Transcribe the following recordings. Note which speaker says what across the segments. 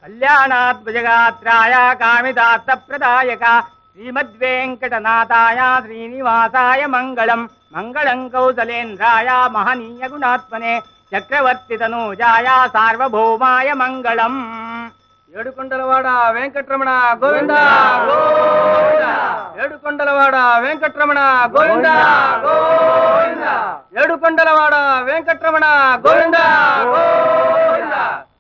Speaker 1: కళ్యాణాద్భుజగాత్రాయ కామిదార్థ ప్రదాయక శ్రీమద్వేంకటనాథాయ శ్రీనివాసాయ మంగళం మంగళం కౌసలేంద్రాయ మహనీయ గుణాత్మనే చక్రవర్తి తనూజాయ సార్వభౌమాయ మంగళం
Speaker 2: ఏడుకొండలవాడ వెంకట్రమణ గోవింద గోవింద ఏడుకొండలవాడ వెంకట్రమణ గోవింద గోవింద ఏడుకొండలవాడ వెంకట్రమణ గోవింద గోవింద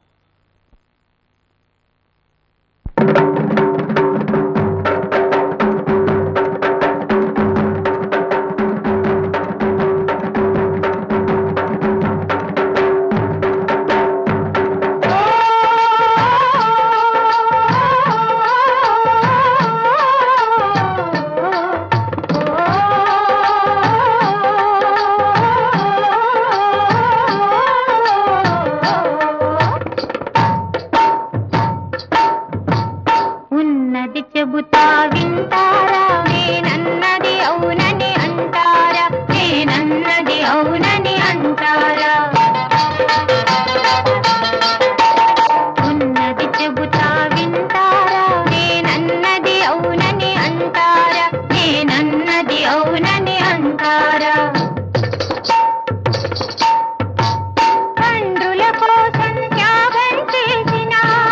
Speaker 3: ఉన్నది చెబుతా వింటారా నేనన్నది అవునని అంటారా నేనన్నది అవునని అంటారా ఉన్నది చెబుతా వింటారా నేనన్నది అవునని అంటారా నేనన్నది అవునని అంటారా తండ్రుల కోసం త్యాగం చేసిన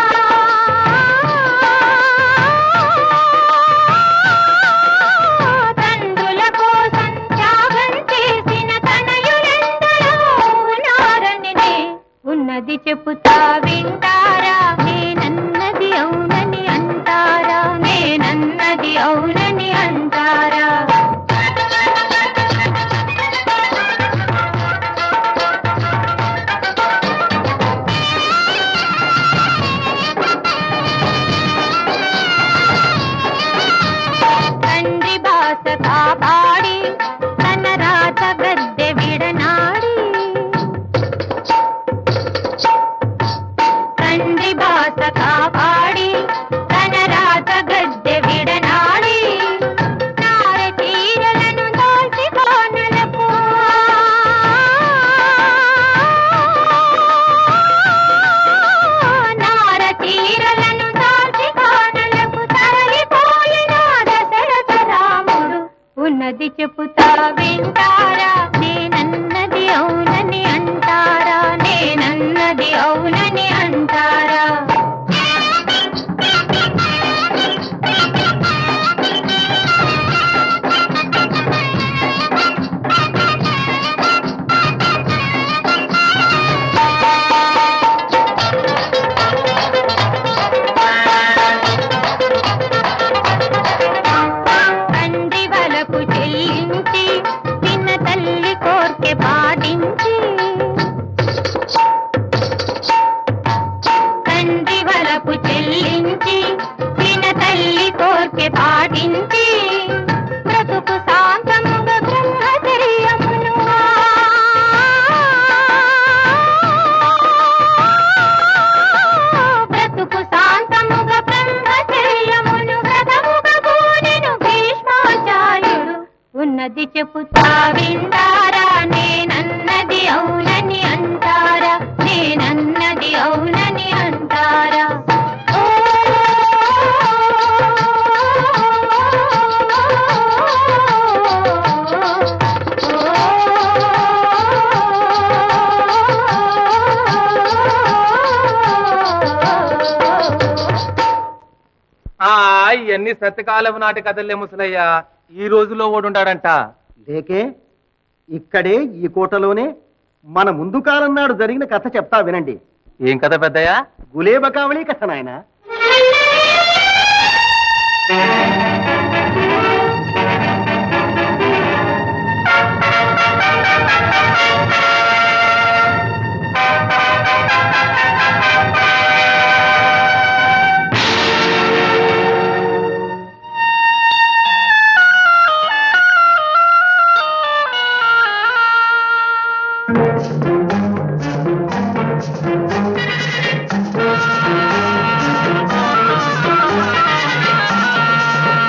Speaker 3: తండ్రుల కోసం త్యాగం చేసిన తనయులెందరో ఉన్నారనినే ఉన్నది చెప్పుతా వింటారా నేనన్నది అవునని అంటారా నేనన్నది అవునని అంటారా తండ్రి భాష కాపాడి తన రాత గద్దె విడనాడి తండ్రి భాష కాపాడి తన రాత గద్దె విడనాడి నార చీరలను దాల్చి కోనలకు నార చీరలను దాల్చి కోనలకు తరలిపోయిన దశరథ రాముడు ఉన్నది చెప్పుతా వింటారా నేనన్నది అవునని అంటారా నేనన్నది అవునని అంటారా తండ్రి వలకు చెల్లించి చిన్న తల్లి కోర్కె పాటించి తండ్రి వలకు చెల్లించి చిన్న తల్లి కోర్కె పాటించి బ్రతుకు శాంతముగా బ్రహ్మచర్యమును బ్రతుకు శాంతముగా బ్రహ్మచర్యమును వ్రతముగా కూనెను భీష్మాచార్యుడు ఉన్నది చెప్పుతా వింటారా నేనన్నది అవునని అంటారా నేనన్నది అవునని అంటారా
Speaker 2: ఆ ఇవన్నీ సత్యకాలం నాటి కథలే ముసలయ్యా ఈ రోజులో ఓడుంటాడంట
Speaker 4: లేకే ఇక్కడే ఈ కోటలోనే మన ముందు కాలం నాడు జరిగిన కథ చెప్తా వినండి
Speaker 2: ఏం కథ పెద్దయ్యా
Speaker 4: గులేబకావళి కథ నాయన
Speaker 3: ఆ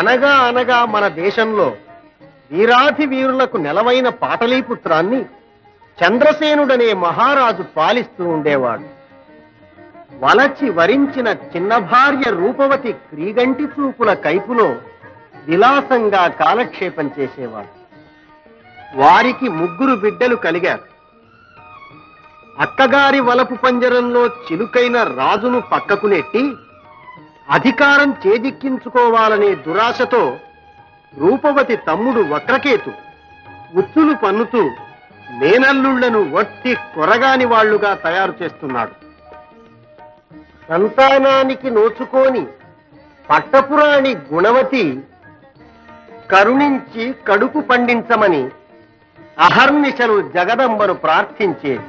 Speaker 4: అనగా అనగా మన దేశంలో వీరాధి వీరులకు నెలవైన పాటలీపుత్రాన్ని చంద్రసేనుడనే మహారాజు పాలిస్తూ ఉండేవాడు వలచి వరించిన చిన్న భార్య రూపవతి క్రీగంటి చూపుల కైపులో విలాసంగా కాలక్షేపం చేసేవాడు వారికి ముగ్గురు బిడ్డలు కలిగారు అక్కగారి వలపు పంజరంలో చిలుకైన రాజును పక్కకు నెట్టి అధికారం చేజిక్కించుకోవాలనే దురాశతో రూపవతి తమ్ముడు వక్రకేతు ఉచ్చులు పన్నుతూ మేనల్లుళ్లను వట్టి కొరగాని వాళ్లుగా తయారు చేస్తున్నాడు సంతానానికి నోచుకోని పట్టపురాణి గుణవతి కరుణించి కడుపు పండించమని అహర్నిశలు జగదంబను ప్రార్థించేది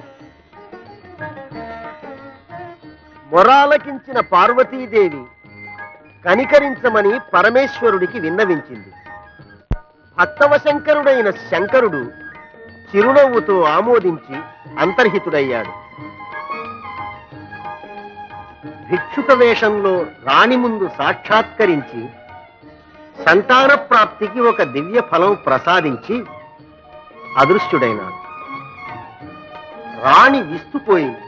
Speaker 4: మొరాలకించిన పార్వతీదేవి కనికరించమని పరమేశ్వరుడికి విన్నవించింది భక్తవశంకరుడైన శంకరుడు చిరునవ్వుతో ఆమోదించి అంతర్హితుడయ్యాడు భిక్షుక వేషంలో రాణి ముందు సాక్షాత్కరించి సంతాన ప్రాప్తికి ఒక దివ్య ఫలం ప్రసాదించి అదృశ్యుడైనాడు రాణి విస్తుపోయింది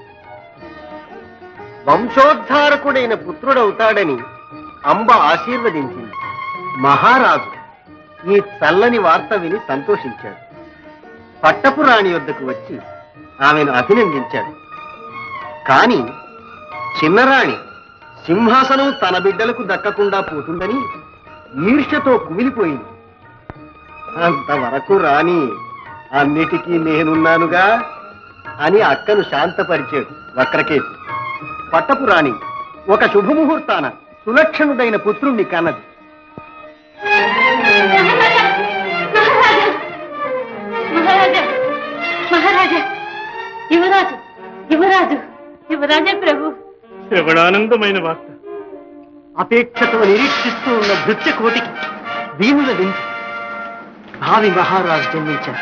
Speaker 4: వంశోద్ధారకుడైన పుత్రుడవుతాడని అంబ ఆశీర్వదించింది మహారాజు ఈ చల్లని వార్త విని సంతోషించాడు పట్టపు రాణి వద్దకు వచ్చి ఆమెను అభినందించాడు కాని చిన్నరాణి సింహాసనం తన బిడ్డలకు దక్కకుండా పోతుందని ఈర్ష్యతో కుమిలిపోయింది అంతవరకు రాణి అన్నిటికీ నేనున్నానుగా అని అక్కను శాంతపరిచాడు వక్రకేతు పట్టపు రాణి ఒక శుభముహూర్తాన సులక్షణుడైన పుత్రుణ్ణి కన్నది
Speaker 3: మహారాజా మహారాజా యువరాజు యువరాజు యువరాజా ప్రభు
Speaker 1: శ్రవణానందమైన వార్త
Speaker 4: అపేక్షతో నిరీక్షిస్తూ ఉన్న భృత్య కోటికి దీనుల విందు భావి మహారాజు జన్మించారు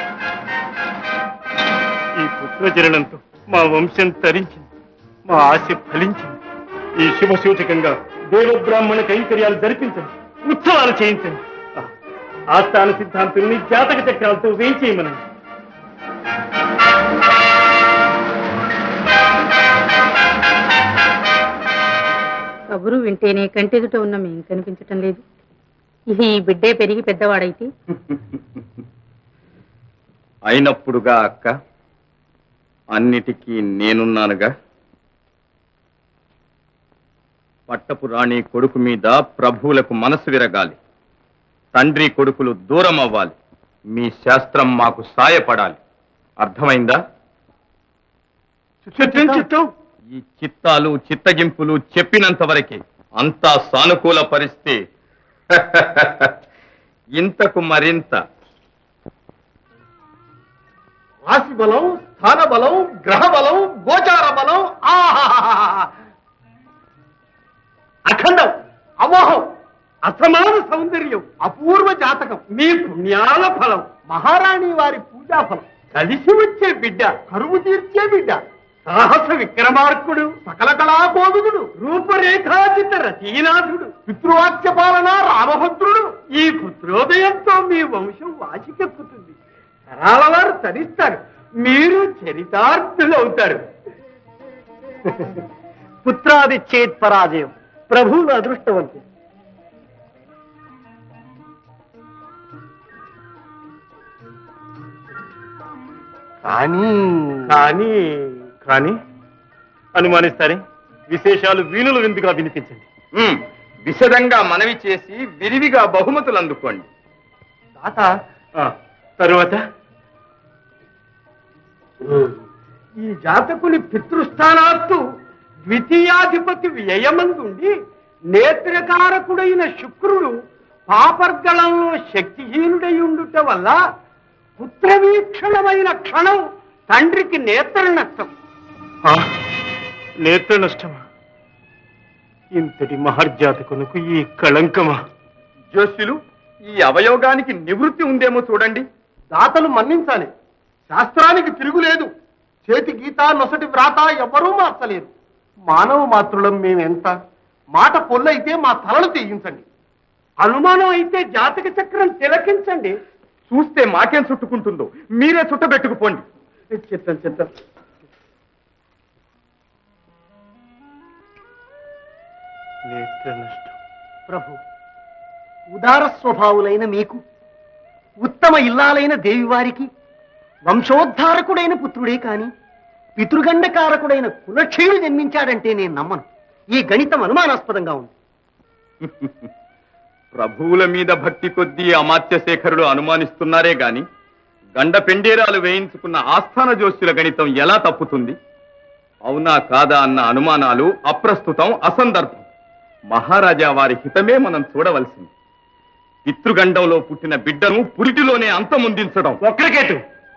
Speaker 1: ఈ పుత్రజననంతో మా వంశం తరించింది మా ఆశ ఫలించింది ఈ శుభ సూచకంగా దేవబ్రాహ్మణ కైంకర్యాలు జరిపించండి ఉత్సవాలు చేయించండి ఆ, ఆస్థాన సిద్ధాంతుల్ని జాతక చక్రాలతో వేయించేయమనండి
Speaker 5: కబురు వింటేనే కంటెదుట ఉన్న మేం కనిపించటం లేదు ఈ బిడ్డే పెరిగి పెద్దవాడైతే
Speaker 6: అయినప్పుడుగా అక్క అన్నిటికీ నేనున్నానుగా పట్టపు రాణి కొడుకు మీద ప్రభువులకు మనసు విరగాలి తండ్రి కొడుకులు దూరం అవ్వాలి మీ శాస్త్రం మాకు సాయపడాలి అర్థమైందా
Speaker 1: చిత్తం చిత్తం
Speaker 6: ఈ చిత్తాలు చిత్తగింపులు చెప్పినంత వరకే అంతా సానుకూల పరిస్థితి ఇంతకు మరింత
Speaker 4: రాశి బలం స్థాన బలం గ్రహ బలం గోచార బలం ఆహాహాహా. అఖండం అమోహం అసమాన సౌందర్యం అపూర్వ జాతకం మీ పుణ్యాల ఫలం మహారాణి వారి పూజా ఫలం కలిసి వచ్చే బిడ్డ కరువు తీర్చే బిడ్డ సాహస విక్రమార్కుడు సకల కళాకోవిదుడు రూపరేఖాచిత రచీనాథుడు పితృవాక్య పాలన రామభద్రుడు ఈ పుత్రోదయంతో మీ వంశం వాచికెక్కుతుంది తరాల వారు తరిస్తారు మీరు చరితార్థులవుతారు పుత్రాది చేత్ పరాజయం ప్రభువులు అదృష్టవంతు కానీ
Speaker 1: కానీ కానీ అనుమానిస్తారే విశేషాలు వీణులు విందుగా వినిపించండి
Speaker 6: ఉమ్, విశదంగా మనవి చేసి విరివిగా బహుమతులు అందుకోండి
Speaker 4: తాత
Speaker 1: ఆ, తరువాత
Speaker 4: ఈ జాతకుని పితృస్థానాత్తు ద్వితీయాధిపతి వ్యయమందుండి నేత్రకారకుడైన శుక్రుడు పాపర్గళంలో శక్తిహీనుడై ఉండుట వల్ల పుత్రవీక్షణమైన క్షణం తండ్రికి నేత్ర నష్టం
Speaker 1: ఆ, నేత్ర నష్టమా ఇంతటి మహర్జాతకునకు ఈ కళంకమా
Speaker 6: జోస్యులు ఈ అవయోగానికి నివృత్తి ఉందేమో చూడండి
Speaker 4: దాతలు మన్నించాలి శాస్త్రానికి తిరుగులేదు చేతి గీత నొసటి వ్రాత ఎవ్వరూ మార్చలేరు మానవ మాతృలం మేమెంత మాట పొల్లైతే మా తలలు తెగించండి
Speaker 1: అనుమానం అయితే జాతక చక్రం తిలకించండి
Speaker 6: చూస్తే మాకేం చుట్టుకుంటుందో మీరే చుట్టబెట్టుకుపోండి
Speaker 1: చిత్తం చిత్తం నేత్ర నష్టం
Speaker 4: ప్రభు ఉదార స్వభావులైన మీకు ఉత్తమ ఇల్లాలైన దేవివారికి వంశోద్ధారకుడైన పుత్రుడే కాని పితృగండకారకుడైన కులక్షయుడు జన్మించాడంటే నేను నమ్మను ఈ గణితం అనుమానాస్పదంగా ఉంది
Speaker 6: ప్రభువుల మీద భక్తి కొద్దీ అమాత్యశేఖరుడు అనుమానిస్తున్నారే గాని గండ పెండేరాలు వేయించుకున్న ఆస్థాన జోస్యుల గణితం ఎలా తప్పుతుంది అవునా కాదా అన్న అనుమానాలు అప్రస్తుతం అసందర్భం మహారాజా వారి హితమే మనం చూడవలసింది పితృగండంలో పుట్టిన బిడ్డను పురిటిలోనే అంతమొందించడం
Speaker 1: ఒక్కరికేటు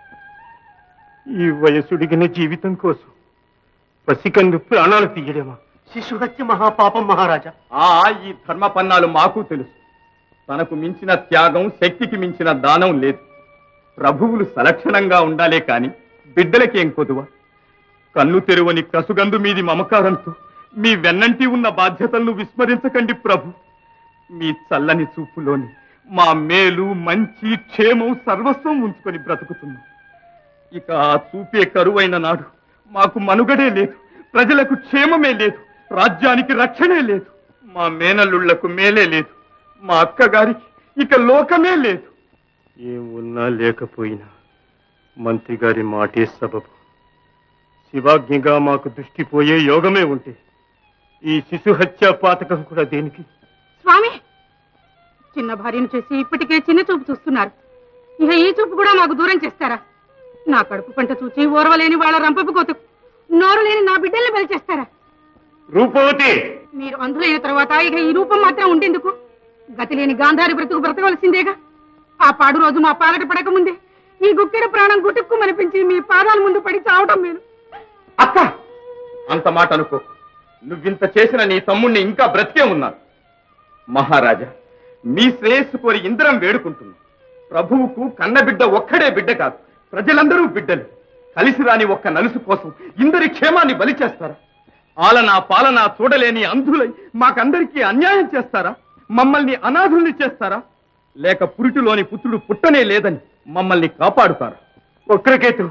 Speaker 1: ఈ వయసుడిగిన జీవితం కోసం పసికందు ప్రాణాలు తీయడమా
Speaker 4: శిశుహత్య మహాపాపం మహారాజా
Speaker 6: ఆ ఈ ధర్మపన్నాలు మాకు తెలుసు తనకు మించిన త్యాగం శక్తికి మించిన దానం లేదు ప్రభువులు సలక్షణంగా ఉండాలే కాని బిడ్డలకేం కొదువ కన్ను తెరువని కసుగందు మీది మమకారంతో మీ వెన్నంటి ఉన్న బాధ్యతలను విస్మరించకండి ప్రభు మీ చల్లని చూపులోని మా మేలు మంచి క్షేమం సర్వస్వం ఉంచుకొని బ్రతుకుతున్నాం ఇక ఆ చూపే కరువైన నాడు మాకు మనుగడే లేదు ప్రజలకు క్షేమమే లేదు రాజ్యానికి రక్షణే లేదు మా మేనల్లుళ్లకు మేలే లేదు మా అక్కగారికి ఇక లోకమే లేదు
Speaker 1: ఏం ఉన్నా లేకపోయినా మంత్రి గారి మాటే సబబు శివాజ్ఞగా మాకు దృష్టి పోయే యోగమే ఉంటే ఈ శిశు హత్య పాతకం కూడా దేనికి
Speaker 5: స్వామి చిన్న భార్యను చేసి ఇప్పటికే చిన్న చూపు చూస్తున్నారు ఇక ఈ చూపు కూడా మాకు దూరం చేస్తారా నా కడుపు పంట చూచి ఓర్వలేని వాళ్ళ రంపపు కోతకు నోరు లేని నా బిడ్డల్ని బలి చేస్తారా
Speaker 1: రూపవతి
Speaker 5: మీరు అందులైన తర్వాత ఇక ఈ రూపం మాత్రం ఉండేందుకు గతి లేని గాంధారి బ్రతుకు బ్రతకవలసిందేగా ఆ పాడు రోజు మా పాలట పడకముందే ఈ గుక్కెడ ప్రాణం గుటుక్కుమనిపించి మీ పాదాల ముందు పడి చావటం మీరు
Speaker 6: అక్క అంత మాట అనుకో నువ్వింత చేసిన నీ తమ్ముణ్ణి ఇంకా బ్రతికే ఉన్నారు మహారాజా మీ శ్రేయస్సు కోరి ఇంద్రం వేడుకుంటున్నాం ప్రభువుకు కన్నబిడ్డ ఒక్కడే బిడ్డ కాదు ప్రజలందరూ బిడ్డలు కలిసి రాని ఒక్క నలుసు కోసం ఇందరి క్షేమాన్ని బలి చేస్తారా ఆలన పాలన చూడలేని అంధులై మాకందరికీ అన్యాయం చేస్తారా మమ్మల్ని అనాథుల్ని చేస్తారా లేక పురిటిలోని పుత్రుడు పుట్టనే లేదని మమ్మల్ని కాపాడుతారా
Speaker 1: ఒక్కరికేతు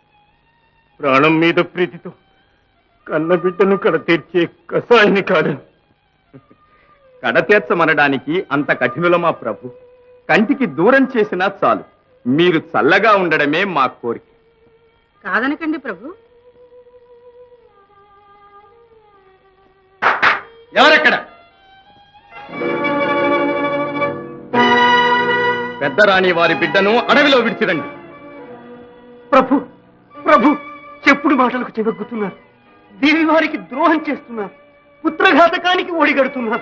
Speaker 1: ప్రాణం మీద ప్రీతితో కన్న బిడ్డను కడ తీర్చే కసాయిని కాదు
Speaker 6: కడతీర్చమనడానికి అంత కఠినులమా ప్రభు కంటికి దూరం చేసినా చాలు మీరు చల్లగా ఉండడమే మా కోరిక
Speaker 5: కాదనకండి ప్రభు
Speaker 6: ఎవరెక్కడ పెద్దరాణి వారి బిడ్డను అడవిలో విడిచిరండి
Speaker 4: ప్రభు ప్రభు చెప్పుడు మాటలకు చెవగ్గుతున్నారు దేవి వారికి ద్రోహం చేస్తున్నారు పుత్రఘాతకానికి ఒడిగడుతున్నారు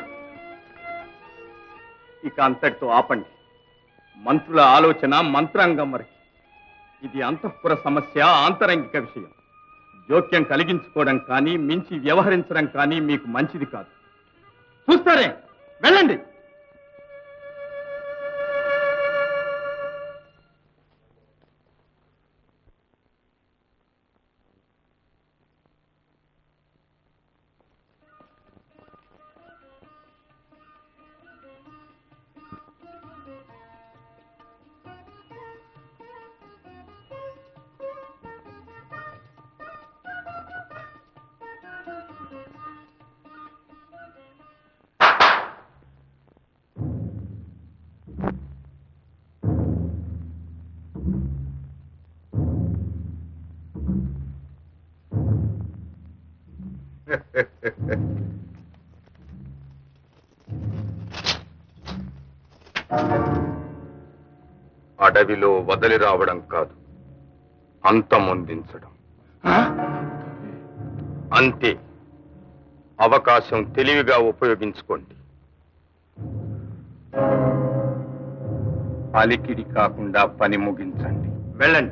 Speaker 6: ఇక అంతటితో ఆపండి మంత్రుల ఆలోచన మంత్రాంగం వరకు ఇది అంతఃపుర సమస్య ఆంతరంగిక విషయం జోక్యం కలిగించుకోవడం కానీ మించి వ్యవహరించడం కానీ మీకు మంచిది కాదు చూస్తారే వెళ్ళండి అడవిలో వదిలి రావడం కాదు అంతమొందించడం అంతే అవకాశం తెలివిగా ఉపయోగించుకోండి అలికిడి కాకుండా పని ముగించండి వెళ్ళండి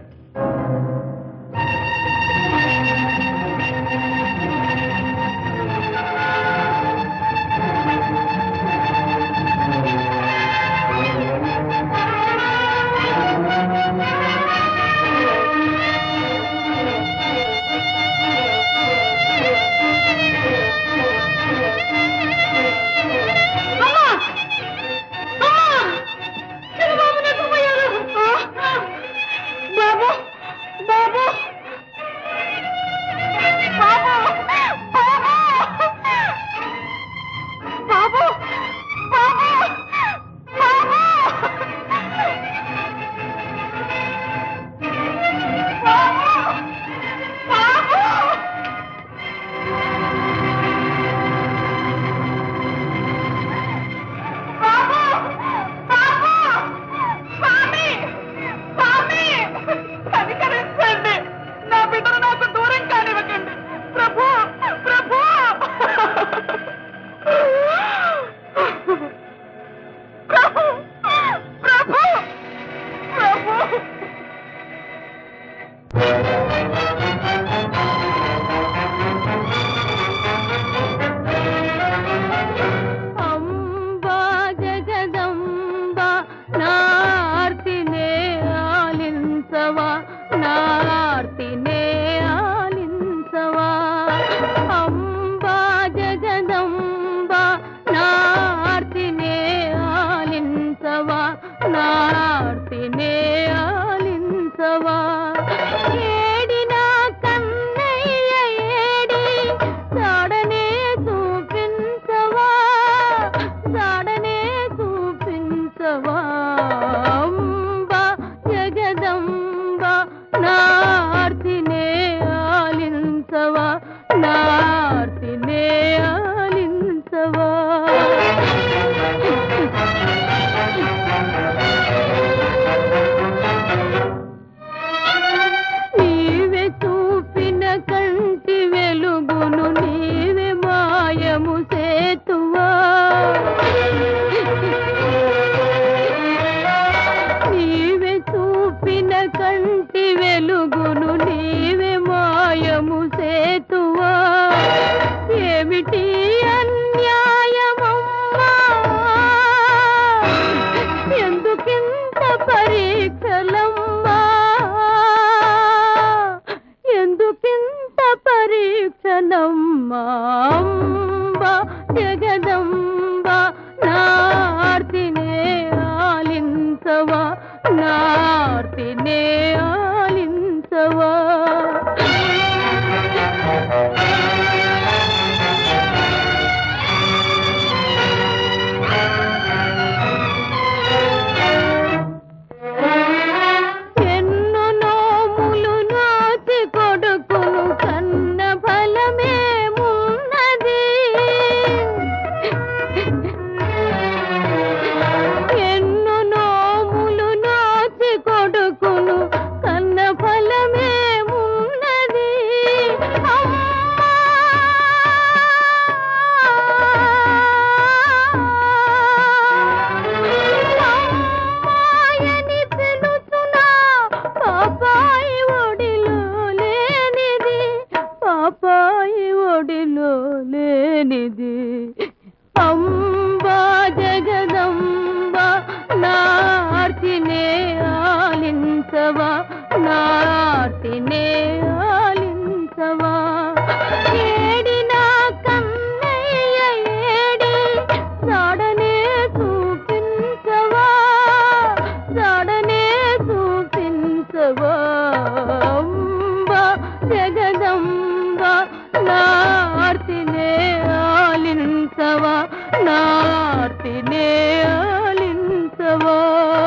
Speaker 3: ఆలించవా ఏడినా కన్నయ్య ఏడి జాడనే చూపించవా జాడనే చూపించవా అంబ జగదంబ నార్తినే ఆలించవా నార్తినే ఆలించవా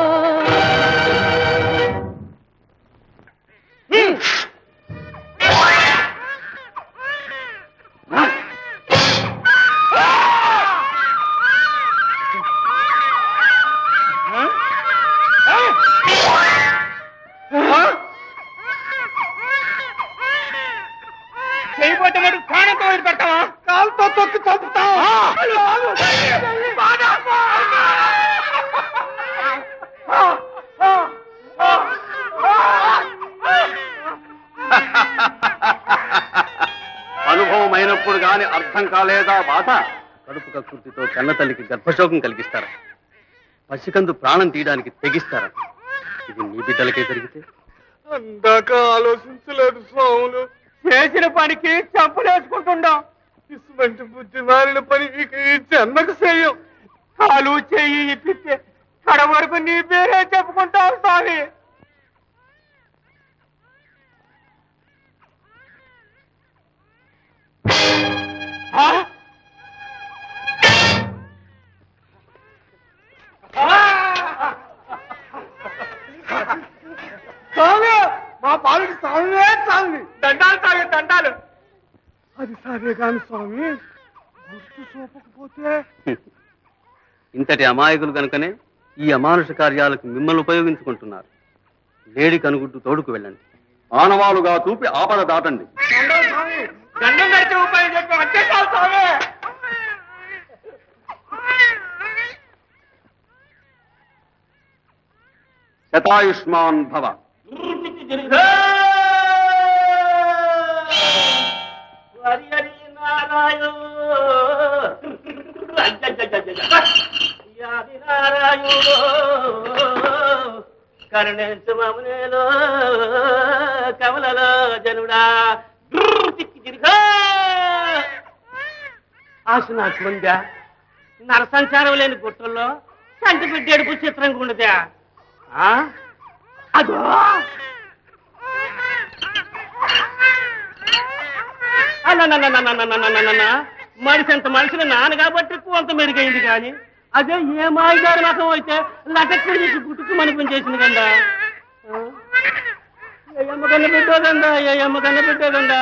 Speaker 2: చేయబోతే మరి ప్రాణంతో వదిలిపెడతావా కాలుతో తొక్కి చంపుతావు
Speaker 1: అనుభవం అయినప్పుడు గాని అర్థం కాలేదా బాధ కడుపు కకృతితో కన్న తల్లికి గర్భశోకం కలిగిస్తారా పసికందు ప్రాణం తీయడానికి తెగిస్తారా ఇది నీ బిడ్డలకే జరిగితే
Speaker 2: అందాక ఆలోచించలేదు స్వాములు చేసిన పనికి చంపలేసుకుంటుండం ఇటువంటి బుద్ధి మారిన పని ఇక ఈ జన్మకు చేయం కాలు చెయ్యి ఇప్పిస్తే కడ వరకు నీ పేరే చెప్పుకుంటావు స్వామి ఆ? స్వామి మా పాలకి స్వామివే స్వామి దండాలు స్వామి దండాలు అది సరే కాని స్వామి గుర్తు చూపకపోతే
Speaker 1: ఇంతటి అమాయకులు కనుకనే ఈ అమానుష కార్యాలకు మిమ్మల్ని ఉపయోగించుకుంటున్నారు లేడి కనుగుడ్డు తోడుకు వెళ్ళండి ఆనవాలుగా చూపి ఆపద దాటండి
Speaker 2: దండం స్వామి దండం పెడితే ఉపాయం చెప్పి వచ్చే చాలు స్వామి
Speaker 1: శతాయుష్మాన్ భవ
Speaker 7: కరుణించు మమనేలో కమలలో జనుడా ఆశ నాకు ఉందా నరసంచారం లేని గుట్టల్లో సంటి బిడ్డేడుపు చిత్రంగా ఉండదా ఆ? అదో అన్నన్నన్నన్నన్నన్నన్నన్న. మనిషి అంత మనిషిని నాన్న కాబట్టి కొంత మెరుగైంది కానీ అదే ఏ మాయదారి రకం అయితే లటక్కు చేసి గుట్టుకు మనకం చేసింది కదా ఏ అమ్మ కన్న పెట్టోదండా ఏ అమ్మ కన్న పెట్టోదండా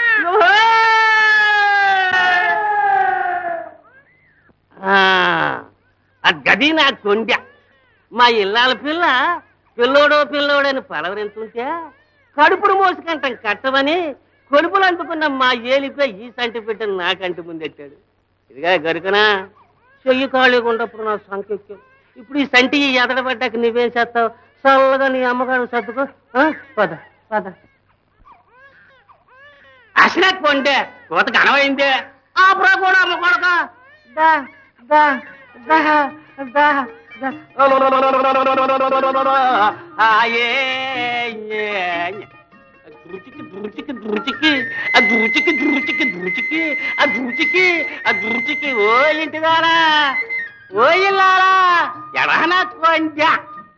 Speaker 7: అది గది నా కొండ మా ఇల్లాల పిల్ల పిల్లోడో పిల్లోడని పలవరింతుంటే కడుపుడు మోసుకంటాం కట్టమని కొడుపులు అంటుకున్న మా ఏలిపై ఈ సంటి బిడ్డను నాకంటి ముందెట్టాడు ఇదిగా గరుకనా చెయ్యి ఖాళీ ఉన్నప్పుడు నా సంకెక్కావు ఇప్పుడు ఈ సంటి ఎదడబడ్డాక నువ్వేం చేస్తావు చల్లగా నీ అమ్మగారు సర్దుకో ఆ? పద పద అసలే కొండే కోత కనవైందే ఆపురా కూడా అమ్మ కొడక దా దా దా దా దా ఆయే దురుచికి దురుచికి దురుచికి ఆ దురుచికి దురుచికి దురుచికి ఆ దురుచికి ఆ దురుచికి ఓ ఇంటిదారా ఓ ఇల్లారా ఎడహనా కొంజా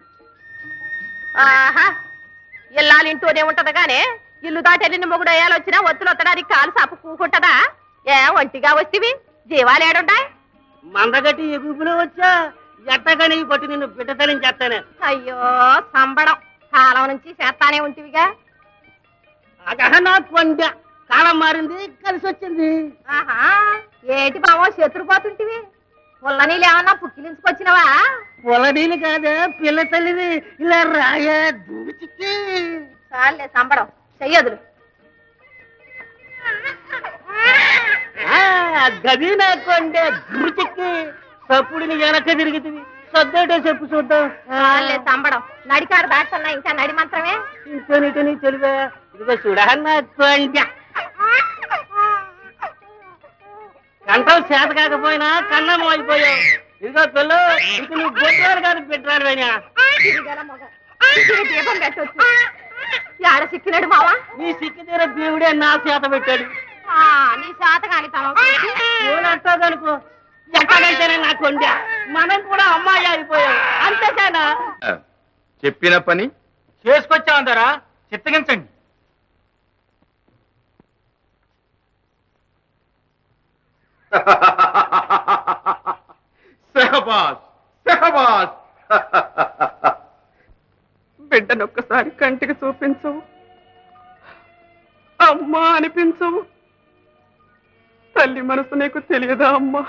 Speaker 8: ఆహా ఇల్లాలింటూనే ఉంటది గానే ఇల్లు దాటెళ్ళిన మొగుడు అయ్యాలు వచ్చినా ఒత్తులు వత్తడానికి కాలు సాపు కూకుంటదా ఏ ఒంటిగా వస్తేవి జీవాలేడుంటాయి
Speaker 7: మందగట్టి ఎగుపులో వచ్చా ఎట్టగని కొట్టి నిన్ను బిడ్డతనం చేస్తానే
Speaker 8: అయ్యో సంబడం కాలం నుంచి చేస్తానే ఉంటివిగా
Speaker 7: అదహనా కొండ కాలం మారింది కలిసి వచ్చింది
Speaker 8: ఆహా ఏటి బావో శత్రుపోతుంటివి పుల్ల నీళ్ళు ఏమన్నా పుక్కిలించుకొచ్చినవా
Speaker 7: పొలడీలు కాదే పిల్ల తల్లిది ఇలా రాయే దూచికి
Speaker 8: చాలే సంబడం చెయ్యదులు
Speaker 7: ఆ, గది నా కొండే దూచికి తప్పుడిని వెనక తిరిగితివి సొద్దేటో చెప్పు చూద్దాం
Speaker 8: చాలే సంబడం నడికారు దాటుతున్నా ఇంకా నడి మంత్రమే
Speaker 7: ఇంకొనిటి నీ తెలివే ఇదిగో చూడన్నా కొండ కంఠం చేత కాకపోయినా కన్నం అయిపోయావు ఇదిగో పిల్ల ఇంక నువ్వు గొడ్రాలు కాదు పెట్టరాలు అయినా
Speaker 8: ఇదిగల మొగ. ఇది దీపం పెట్టొచ్చు యాడ సిక్కినాడు మావా
Speaker 7: నీ సిక్కి తీర దేవుడే నా చేత పెట్టాడు
Speaker 8: ఆ, నీ శాతకానితనం
Speaker 7: అనుకో ఎక్కడంటేనే నా కొండ మనం కూడా అమ్మాయి అయిపోయాం అంతేసానా
Speaker 6: చెప్పిన పని
Speaker 1: చేసుకొచ్చామంటారా చిత్తగించండి
Speaker 6: సెహబాస్ సెహబాస్
Speaker 5: బిడ్డనొక్కసారి కంటికి చూపించవు అమ్మా అనిపించవు తల్లి మనసు నీకు తెలియదా అమ్మా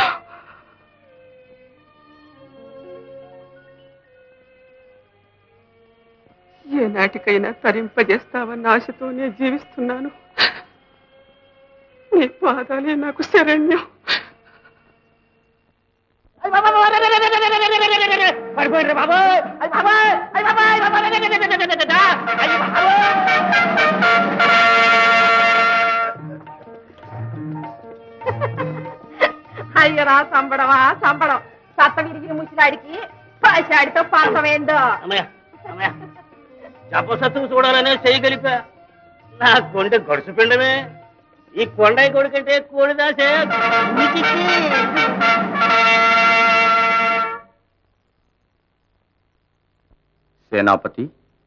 Speaker 5: ఏ నాటికైనా తరింపజేస్తావన్న ఆశతోనే జీవిస్తున్నాను నీ పాదాలే నాకు శరణ్యం
Speaker 7: పడిపోయిన బాబోయ్ అయ్ బాబోయ్ అయ్ బాబోయ్ అయ్ బాబోయ్ అయ్ బాబోయ్
Speaker 8: అయ్యరా సంబడమా సంబడం సత్త విరిగిన ముసిలాడికి పశాడితో పంతమేందో
Speaker 7: అమ్మయ్య అమ్మయ్య జపసత్తుకు చూడాలనే చేయగలిపా నా కొండ గడుసు పిండమే ఈ కొండ కొడుకంటే కోడిదాసే ఉనికికి.
Speaker 6: సేనాపతి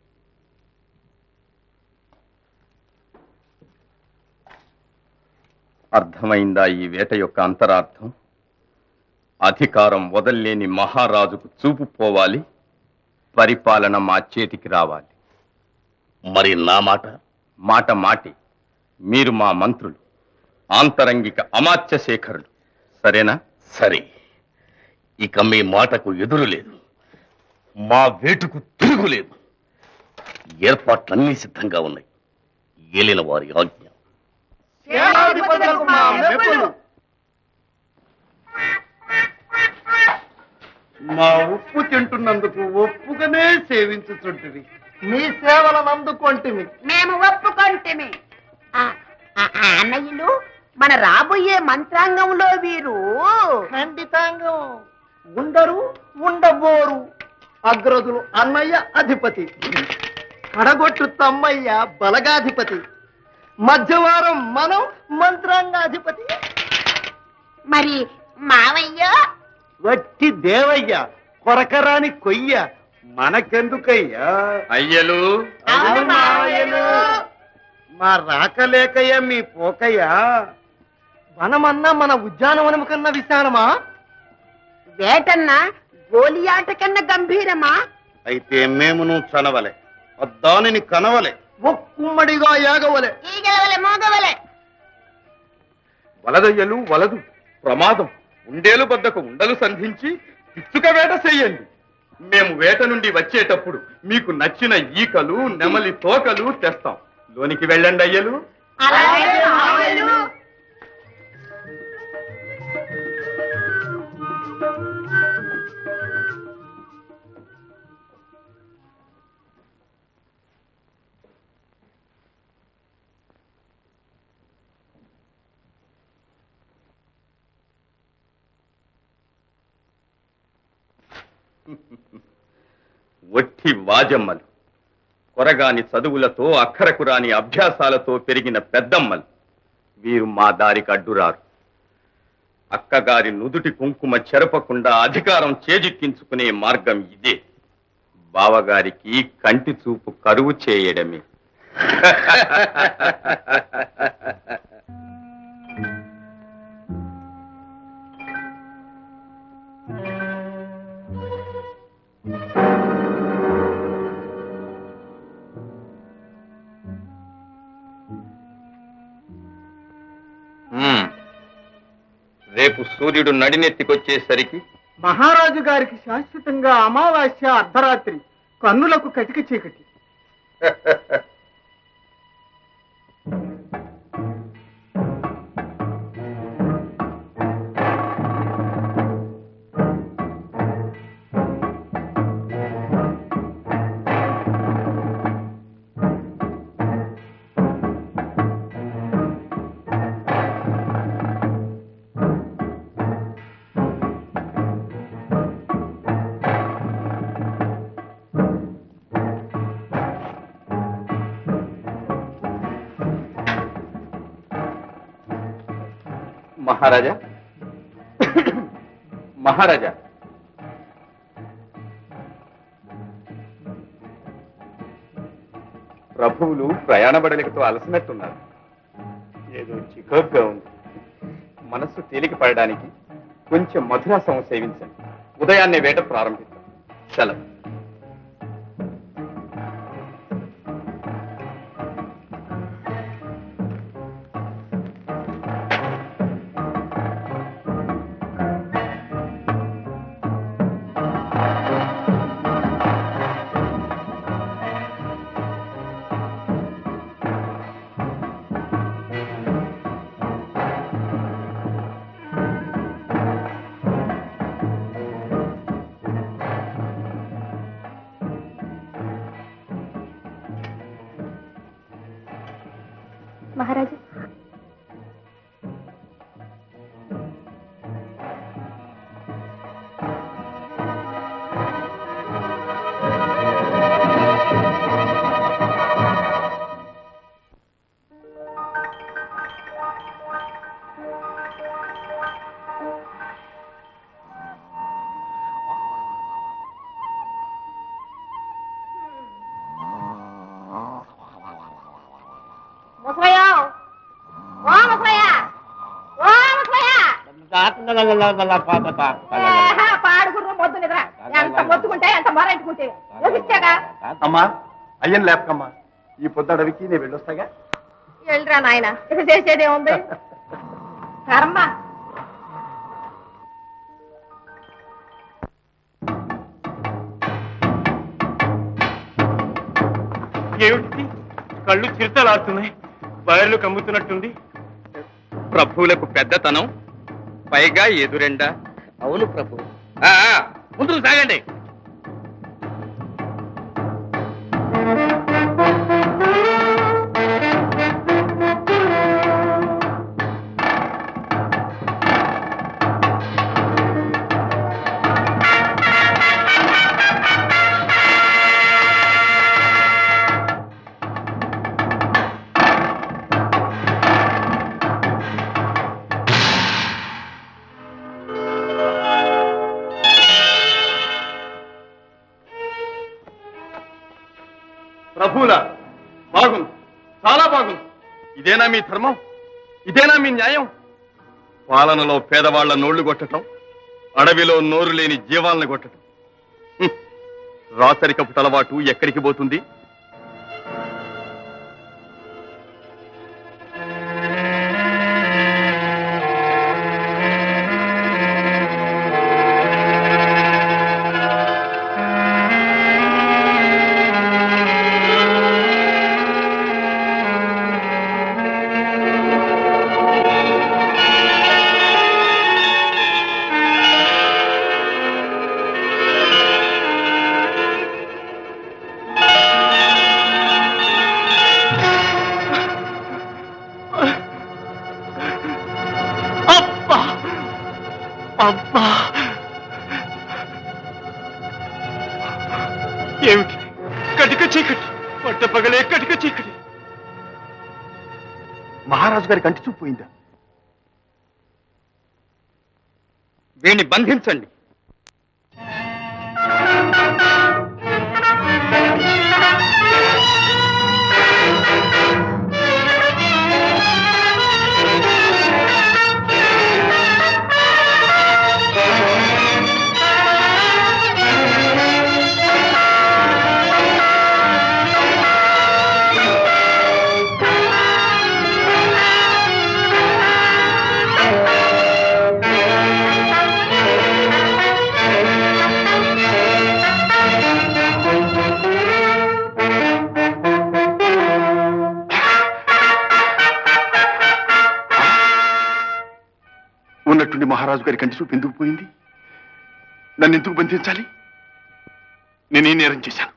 Speaker 6: అర్థమైందా ఈ వేట యొక్క అంతరార్థం అధికారం వదల్లేని మహారాజుకు చూపు పోవాలి పరిపాలన మా చేతికి రావాలి
Speaker 9: మరి నా మాట
Speaker 6: మాట మాటి మీరు మా మంత్రులు ఆంతరంగిక అమాత్య శేఖరులు సరేనా
Speaker 9: సరే ఇక మీ మాటకు ఎదురు లేదు మా వేటుకు తిరుగులేదు ఏర్పాట్లన్నీ సిద్ధంగా ఉన్నాయి ఏలిన వారి ఆజ్ఞ
Speaker 4: మా ఉప్పు తింటున్నందుకు ఒప్పుగానే సేవించుచుంటివి మీ సేవలను అందుకొంటివి
Speaker 8: మేము ఒప్పుకొంటిమి ఆ, ఆ, ఆ, అన్నయ్యలు మన రాబోయే మంత్రాంగంలో వీరు
Speaker 4: ఖండితాంగం ఉండరు ఉండబోరు అగ్రదులు అన్నయ్య అధిపతి కడగొట్టు తమ్మయ్య బలగాధిపతి మధ్యవారం మనం మంత్రాంగాధిపతి
Speaker 8: మరి మావయ్య
Speaker 4: వట్టి దేవయ్య కొరకరాని కొయ్య మనకెందుకయ్యా
Speaker 6: అయ్యలు
Speaker 8: అవును మావయ్యలు.
Speaker 4: మా రాకలేకయ్య మీ పోకయ్యా వనమన్నా మన ఉద్యానవనము కన్నా విశాలమా
Speaker 8: వేటన్న గోలియాట కన్నా గంభీరమా
Speaker 9: అయితే మేమును చనవలే అద్దానిని కనవలే
Speaker 4: ఒక్కుమ్మడిగా యాగవలే
Speaker 8: ఈగలవలె మోగవలె
Speaker 6: వలదయ్యలు వలదు ప్రమాదం ఉండేలు బద్దకు ఉండలు సంధించి పిచ్చుక వేట చెయ్యండి మేము వేట నుండి వచ్చేటప్పుడు మీకు నచ్చిన ఈకలు నెమలి తోకలు తెస్తాం లోనికి వెళ్ళండి అయ్యలు
Speaker 8: అలాగే మావయ్యలు.
Speaker 6: ఒట్టి వాజమ్మలు కొరగాని చదువులతో అక్కరకు రాని అభ్యాసాలతో పెరిగిన పెద్దమ్మలు వీరు మా దారికి అడ్డురారు అక్కగారి నుదుటి కుంకుమ చెరపకుండా అధికారం చేజిక్కించుకునే మార్గం ఇదే బావగారికి కంటి చూపు కరువు చేయడమే మ్మ్. రేపు సూర్యుడు నడినెత్తికొచ్చేసరికి
Speaker 4: మహారాజు గారికి శాశ్వతంగా అమావాస్య అర్ధరాత్రి కన్నులకు కటిక చీకటి
Speaker 6: మహారాజా మహారాజా ప్రభువులు ప్రయాణ బడలికతో అలసినట్టున్నారు ఏదో చికాగ్గా ఉంది మనస్సు తేలిక పడడానికి కొంచెం మధురాసం సేవించండి ఉదయాన్నే వేట ప్రారంభిద్దాం సెలవు
Speaker 10: మహారాజా
Speaker 8: ముసలయ్యో ఓ ముసలయ్య ఓ ముసలయ్య ఏహా, పాడుగుర్రు మొద్దు నిద్ర ఎంత మొత్తుకుంటే ఎంత మొరంటుకుంటే ఊహించాగా
Speaker 6: అమ్మా అయ్యన్ లేపకమ్మా ఈ పొద్దడవికి నేను వెళ్ళొస్తాగా
Speaker 8: వెళ్ళరా నాయన ఇక చేసేదే ఉంది కర్మ
Speaker 1: ఏమిటి కళ్ళు చిరుతలాడుతున్నాయి వైర్లు కమ్ముతున్నట్టుంది
Speaker 6: ప్రభువులకు పెద్దతనం పైగా ఎదురెండా
Speaker 9: అవును ప్రభు ఆ, ఆ, ముందుకు సాగండి
Speaker 6: ప్రభువుల బాగుంది చాలా బాగుంది ఇదేనా మీ ధర్మం ఇదేనా మీ న్యాయం పాలనలో పేదవాళ్ల నోళ్లు కొట్టటం అడవిలో నోరు లేని జీవాలను కొట్టటం హ్మ్. రాసరికపు తలవాటు ఎక్కడికి పోతుంది
Speaker 1: అబ్బా అబ్బా ఏమిటి కటిక చీకటి పట్ట పగలే కటిక చీకటి
Speaker 6: మహారాజు గారి కంటి చూపు పోయిందా వీణ్ణి బంధించండి ఉన్నట్టుండి మహారాజు గారి కంటి చూపు ఎందుకు పోయింది నన్ను ఎందుకు బంధించాలి నేనే నేరం చేశాను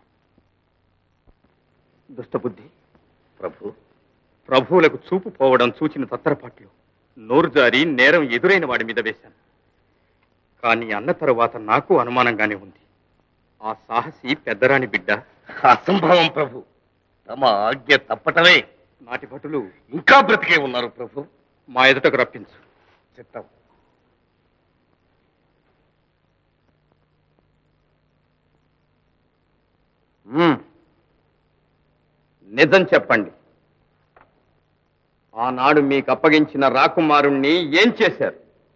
Speaker 6: దుష్టబుద్ధి
Speaker 9: ప్రభు
Speaker 6: ప్రభువులకు చూపు పోవడం చూచిన తత్తరపాట్లు నోరు జారి నేరం ఎదురైన వాడి మీద వేశాను కానీ అన్న తరువాత నాకు అనుమానంగానే ఉంది ఆ సాహసి పెద్దరాని బిడ్డ
Speaker 9: అసంభవం ప్రభు తమ ఆజ్ఞ తప్పటమే
Speaker 6: నాటి భటులు
Speaker 9: ఇంకా బ్రతికే ఉన్నారు ప్రభు
Speaker 6: మా ఎదుటకు రప్పించు
Speaker 9: చిత్తం
Speaker 6: మ్మ్. నిజం చెప్పండి ఆనాడు మీకు అప్పగించిన రాకుమారుణ్ణి ఏం చేశారు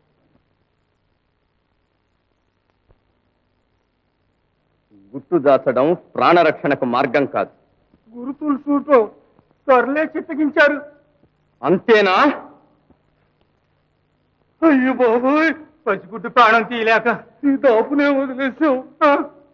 Speaker 6: గుట్టు దాచడం ప్రాణరక్షణకు మార్గం కాదు
Speaker 2: గురుతులు చూడటం త్వరలే చిత్తగించారు
Speaker 6: అంతేనా
Speaker 2: అయ్యో బాబోయ్ పసిగుడ్డు ప్రాణం తీయలేక ఈ దాపునే వదిలేసాం ఆ.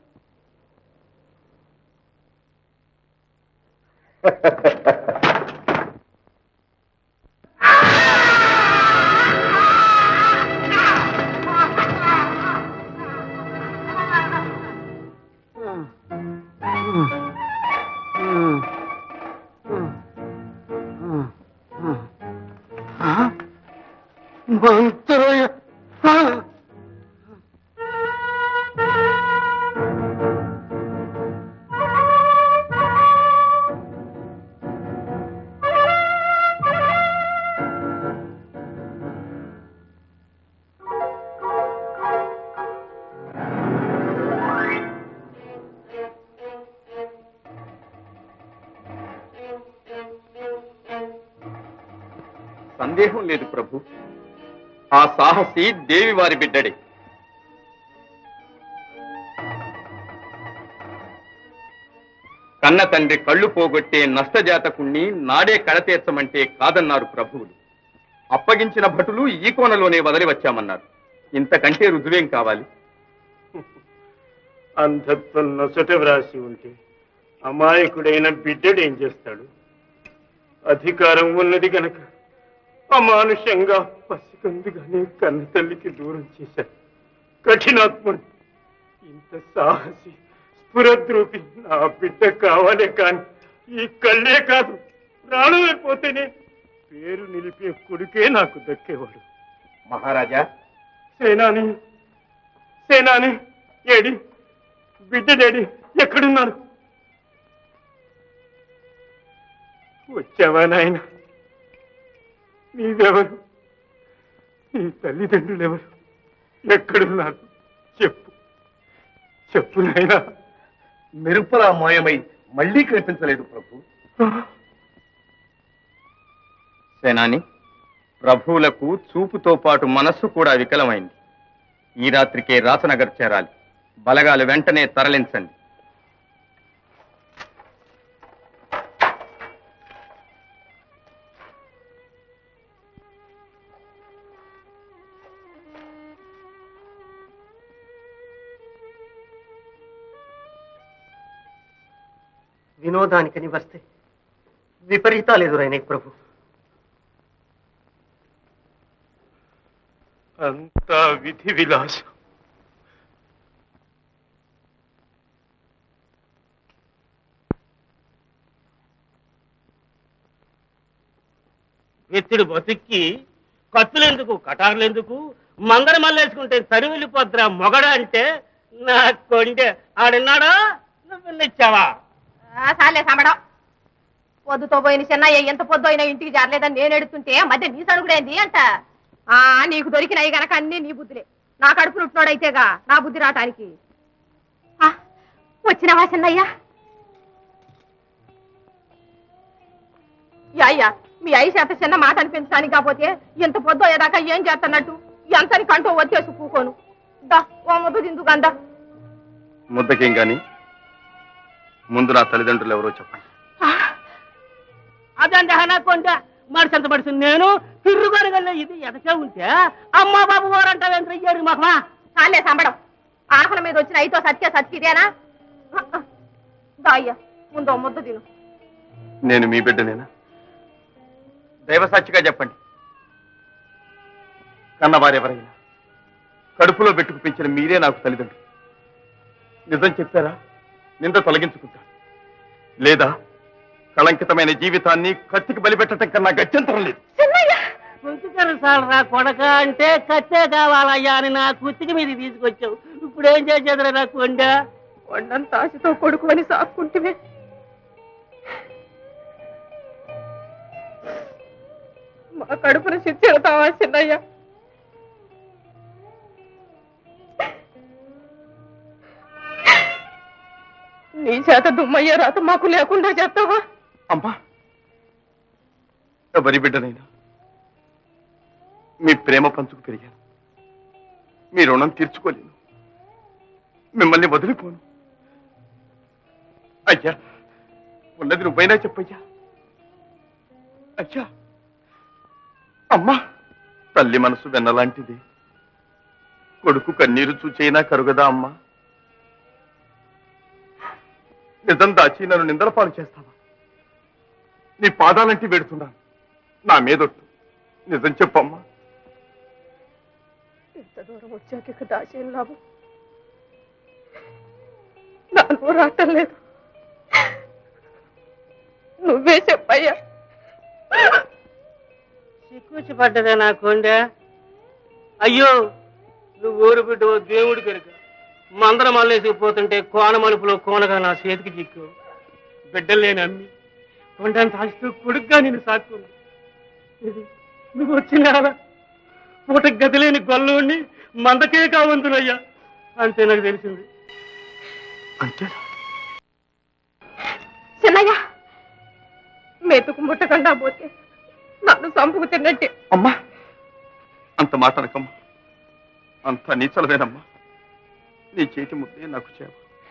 Speaker 2: మంత్రయ
Speaker 6: సందేహం లేదు ప్రభు ఆ సాహసి దేవి వారి బిడ్డడే కన్న తండ్రి కళ్ళు పోగొట్టే నష్టజాతకుణ్ణి నాడే కడతీర్చమంటే కాదన్నారు ప్రభువులు అప్పగించిన భటులు ఈ కోనలోనే వదిలి వచ్చామన్నారు ఇంతకంటే రుజువేం కావాలి
Speaker 1: అంధత్వం నొసట వ్రాసి ఉంటే అమాయకుడైన బిడ్డడేం చేస్తాడు అధికారం ఉన్నది గనక అమానుషంగా పసికందుగానే కన్న తల్లికి దూరం చేశాడు కఠినాత్ముడు ఇంత సాహసి స్ఫురద్రూపి నా బిడ్డ కావాలే కాని ఈ కళ్ళే కాదు ప్రాణమైపోతేనే పేరు నిలిపే కొడుకే నాకు దక్కేవాడు
Speaker 6: మహారాజా
Speaker 1: సేనాని సేనాని ఏడి బిడ్డడేడి ఎక్కడున్నారు వచ్చావా నాయన నీవెవరు నీ తల్లిదండ్రులు ఎవరు ఎక్కడున్నారు చెప్పు చెప్పు నాయనా
Speaker 9: మెరుపులా మాయమై మళ్ళీ కనిపించలేదు ప్రభు
Speaker 6: సేనాని ప్రభువులకు చూపుతో పాటు మనస్సు కూడా వికలమైంది ఈ రాత్రికే రాసనగర్ చేరాలి బలగాలు వెంటనే తరలించండి
Speaker 4: వినోదానికని వస్తే విపరీతాలు ఎదురైనాయి ప్రభు
Speaker 1: అంతా విధి విలాసం
Speaker 7: ఎత్తుడు బతుక్కి కత్తులెందుకు కటార్లెందుకు మందర మల్లేసుకుంటే తరి వెళ్ళిపోద్దురా మొగడ అంటే నా కొండె ఆడున్నాడా నువ్వు నిచ్చావా
Speaker 8: ఆ, చాలే సమడం పొద్దుతో పోయిన చిన్నయ్య ఎంత పొద్దు అయినా ఇంటికి జారలేదని నేను ఎడుతుంటే మధ్య నీ సడుగుడేంది అంట ఆ నీకు దొరికినాయి గనక అన్ని నీ బుద్ధులే నా కడుపు నుట్టినోడైతేగా నా బుద్ధి రావటానికి ఆ, వచ్చినావా చిన్నయ్య యా, అయ్యా మీ అయ్య చేత చిన్న మాట అనిపించడానికి కాకపోతే ఇంత పొద్దు అయ్యేదాకా ఏం చేస్తున్నట్టు ఎంతని కంటూ వచ్చేసి కూకోను దా ఓ ముద్దు తిందు గందా
Speaker 6: ముద్దకేం గాని ముందు నా తల్లిదండ్రులు ఎవరో చెప్పండి
Speaker 7: అదండి నా కొండ మడిసంత మడిసి నేను తిరుగుగలగల ఇది ఎదకే ఉంటే అమ్మా బాబు వారంటావేంద్ర ఏడు మహమా
Speaker 8: చాలే సంబడం ఆకలి మీద వచ్చిన అయితో సత్య సత్కిదేనా దా అయ్యా ముందు ఓ ముద్దు తిను
Speaker 6: నేను మీ బిడ్డనేనా దైవసాక్షిగా చెప్పండి కన్నవారెవరైనా కడుపులో పెట్టుకు పెంచిన మీరే నాకు తల్లిదండ్రులు నిజం చెప్పారా నింద తొలగించుకుంటాను లేదా కళంకితమైన జీవితాన్ని కత్తికి బలిపెట్టడం కన్నా గత్యంతరం లేదు
Speaker 7: కొంచెం సార్ రా కొడక అంటే కత్తే కావాలయ్యా అని నా కుత్తికి మీద తీసుకొచ్చావు ఇప్పుడు ఏం చేసేదిరా నా కొండ
Speaker 8: కొండంత ఆశతో కొడుకు అని సాక్కుంటే మా కడుపున చిచ్చెడతావా చిన్నయ్య
Speaker 5: నీ చేత దుమ్మయ్య రాత మాకు లేకుండా చేస్తావా
Speaker 6: అమ్మా ఎవరి బిడ్డనైనా మీ ప్రేమ పంచుకు పెరిగాను మీ రుణం తీర్చుకోలేను మిమ్మల్ని వదిలిపోను అయ్యా ఉన్నది నువ్వైనా చెప్పయ్యా అయ్యా అమ్మా తల్లి మనసు వెన్నలాంటిది కొడుకు కన్నీరు చూచైనా కరుగదా అమ్మా నిజం దాచి నన్ను నిందల పాలు చేస్తావా నీ పాదాలంటే పెడుతున్నాను నా మీదొట్టు నిజం చెప్పమ్మా
Speaker 5: ఇంత దూరం వచ్చాక ఇక దాచేం లాభం నా నోరు రావటం లేదు నువ్వే చెప్పయ్యా
Speaker 7: సిక్కుచి పడ్డదే నా కొండె అయ్యో నువ్వు ఊరు బిడ్డ దేవుడి కనుక మందర మల్లేసిపోతుంటే కోన మలుపులో కోనగా నా చేతికి చిక్కు బిడ్డలు లేని అమ్మి కొండంత ఆస్తూ కొడుగ్గా నేను సాక్కుంది ఇది నువ్వు వచ్చిన పూట గది లేని గొల్లోని మందకే కావంతునయ్యా అంతే నాకు తెలిసింది
Speaker 6: అంతే
Speaker 5: చిన్నయ్య మెతుకు ముట్టకుండా పోతే నన్ను చంపుకు తిన్నట్టే
Speaker 6: అమ్మా అంత మాట అనకమ్మా అంత నీచలవేనమ్మా నీ చేతి ముద్దే నాకు చేవ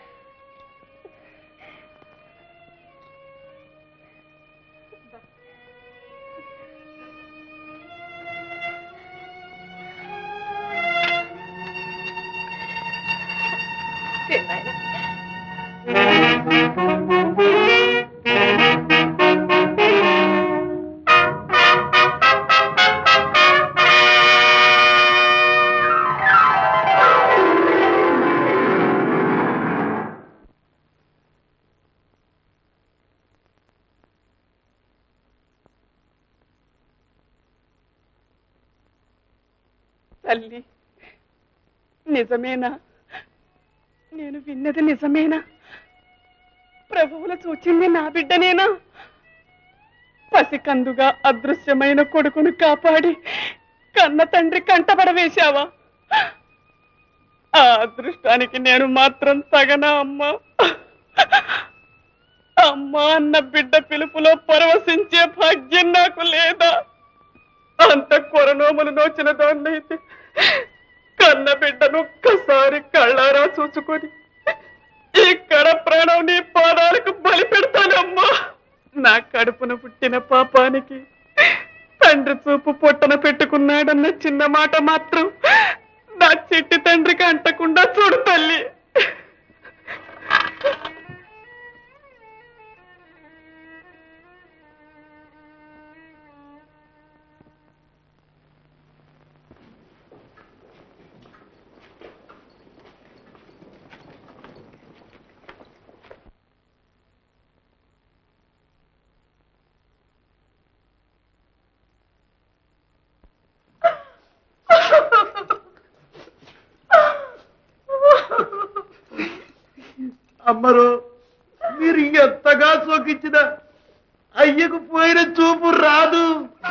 Speaker 5: తల్లి నిజమేనా నేను విన్నది నిజమేనా ప్రభువులు చూచింది నా బిడ్డనేనా పసికందుగా అదృశ్యమైన కొడుకును కాపాడి కన్న తండ్రి కంటపడవేశావా ఆ అదృష్టానికి నేను మాత్రం తగనా అమ్మా అమ్మా అన్న బిడ్డ పిలుపులో పరవశించే భాగ్యం నాకు లేదా అంత కొరనోములు నోచిన దాన్నైతే కన్న బిడ్డను ఒక్కసారి కళ్ళారా చూసుకొని ఈ కడ ప్రాణం నీ పాదాలకు బలి పెడతానమ్మా నా కడుపున పుట్టిన పాపానికి తండ్రి చూపు పొట్టన పెట్టుకున్నాడన్న చిన్న మాట మాత్రం నా చిట్టి తండ్రికి అంటకుండా చూడు తల్లి
Speaker 2: అమ్మరు మీరు ఎంతగా సోకించిన అయ్యకు పోయిన చూపు రాదు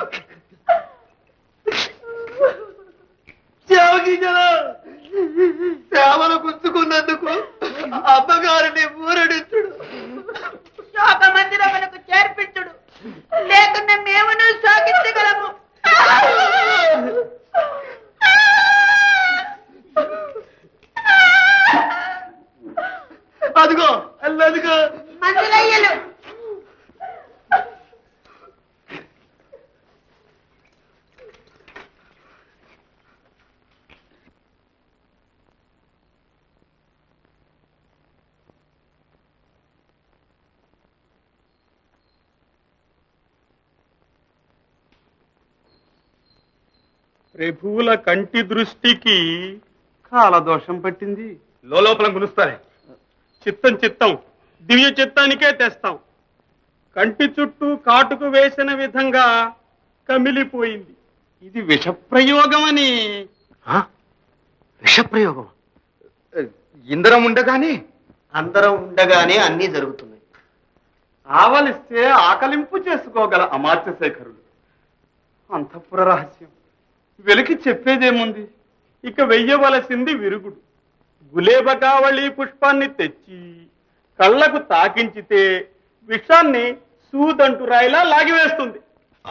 Speaker 2: సేవకించదా సేవలు గుంజుకున్నందుకు అమ్మగారిని ఊరడించుడు
Speaker 10: శోక మందిరములకు చేర్పించుడు లేకున్నా మేమును శోకించగలము
Speaker 2: అదిగో అల్లదిగో
Speaker 10: మందులయ్యలు
Speaker 1: ప్రభువుల కంటి దృష్టికి కాలదోషం పట్టింది
Speaker 6: లోపల గులుస్తారే
Speaker 1: చిత్తం చిత్తం దివ్య చిత్తానికే తెస్తాం కంటి చుట్టూ కాటుకు వేసిన విధంగా కమిలిపోయింది ఇది విషప్రయోగమని
Speaker 4: విషప్రయోగం
Speaker 6: ఇందరం ఉండగానే
Speaker 4: అందరం ఉండగానే అన్నీ జరుగుతున్నాయి
Speaker 1: ఆవలిస్తే ఆకలింపు చేసుకోగల అమాత్య శేఖరుడు అంతఃపుర రహస్యం వెలికి చెప్పేదేముంది ఇక వెయ్యవలసింది విరుగుడు గులేబకావళి పుష్పాన్ని తెచ్చి కళ్ళకు తాకించితే విషాన్ని సూదంటు రాయిలా లాగివేస్తుంది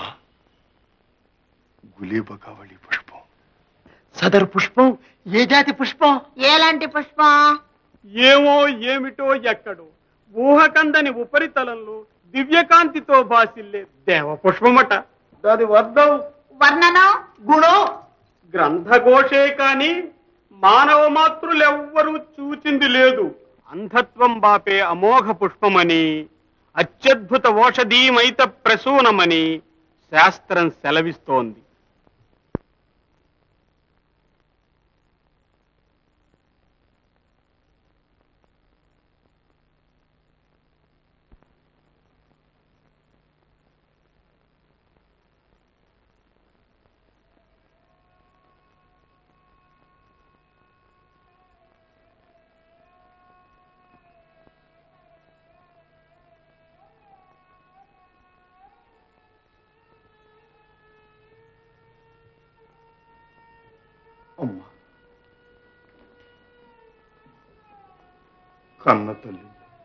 Speaker 9: గులేబ కావళి పుష్పం
Speaker 4: సదరు పుష్పం ఏ జాతి పుష్పం
Speaker 10: ఎలాంటి పుష్పం
Speaker 1: ఏమో ఏమిటో ఎక్కడో ఊహకందని ఉపరితలంలో దివ్యకాంతితో భాసిల్లే దేవ పుష్పమట దాని వర్ధం
Speaker 10: వర్ణనం
Speaker 4: గుణం
Speaker 1: గ్రంథఘోషే కాని మానవ మాతృలెవ్వరూ చూచింది లేదు అంధత్వం బాపే అమోఘ పుష్పమని అత్యద్భుత ఓషధీమైత ప్రసూనమని శాస్త్రం సెలవిస్తోంది
Speaker 9: అమ్మా కన్న తల్లి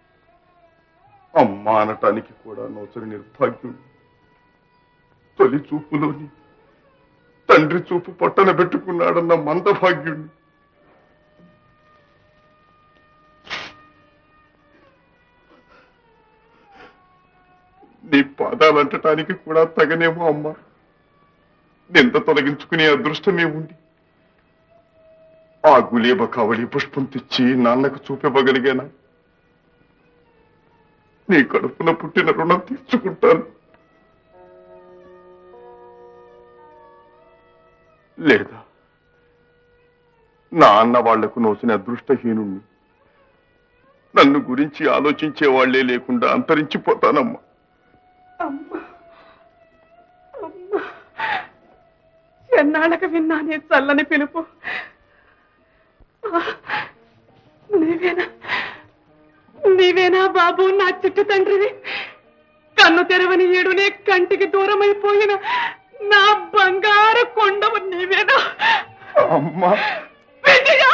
Speaker 9: అమ్మ అనటానికి కూడా నోచని నిర్భాగ్యుడు తొలి చూపులోని తండ్రి చూపు పొట్టన పెట్టుకున్నాడన్న మందభాగ్యుడు నీ పాదాలంటటానికి కూడా తగనేమో అమ్మా నింద తొలగించుకునే అదృష్టమే ఉంది ఆ గులేబ కావలి పుష్పం తెచ్చి నాన్నకు చూపివ్వగలిగానా నీ కడుపున పుట్టిన రుణం తీర్చుకుంటాను లేదా నా అన్న వాళ్లకు నోసిన అదృష్టహీనుణ్ణి నన్ను గురించి ఆలోచించే వాళ్లే లేకుండా అంతరించిపోతానమ్మా
Speaker 5: ఎన్నాళ్ళకి విన్నానే చల్లని పిలుపు ఆ, నీవేనా నీవేనా బాబు నా చిట్టు తండ్రివి కన్ను తెరవని ఏడునే కంటికి దూరమైపోయిన నా బంగారు కొండవు నీవేనా
Speaker 9: అమ్మా
Speaker 5: విజయ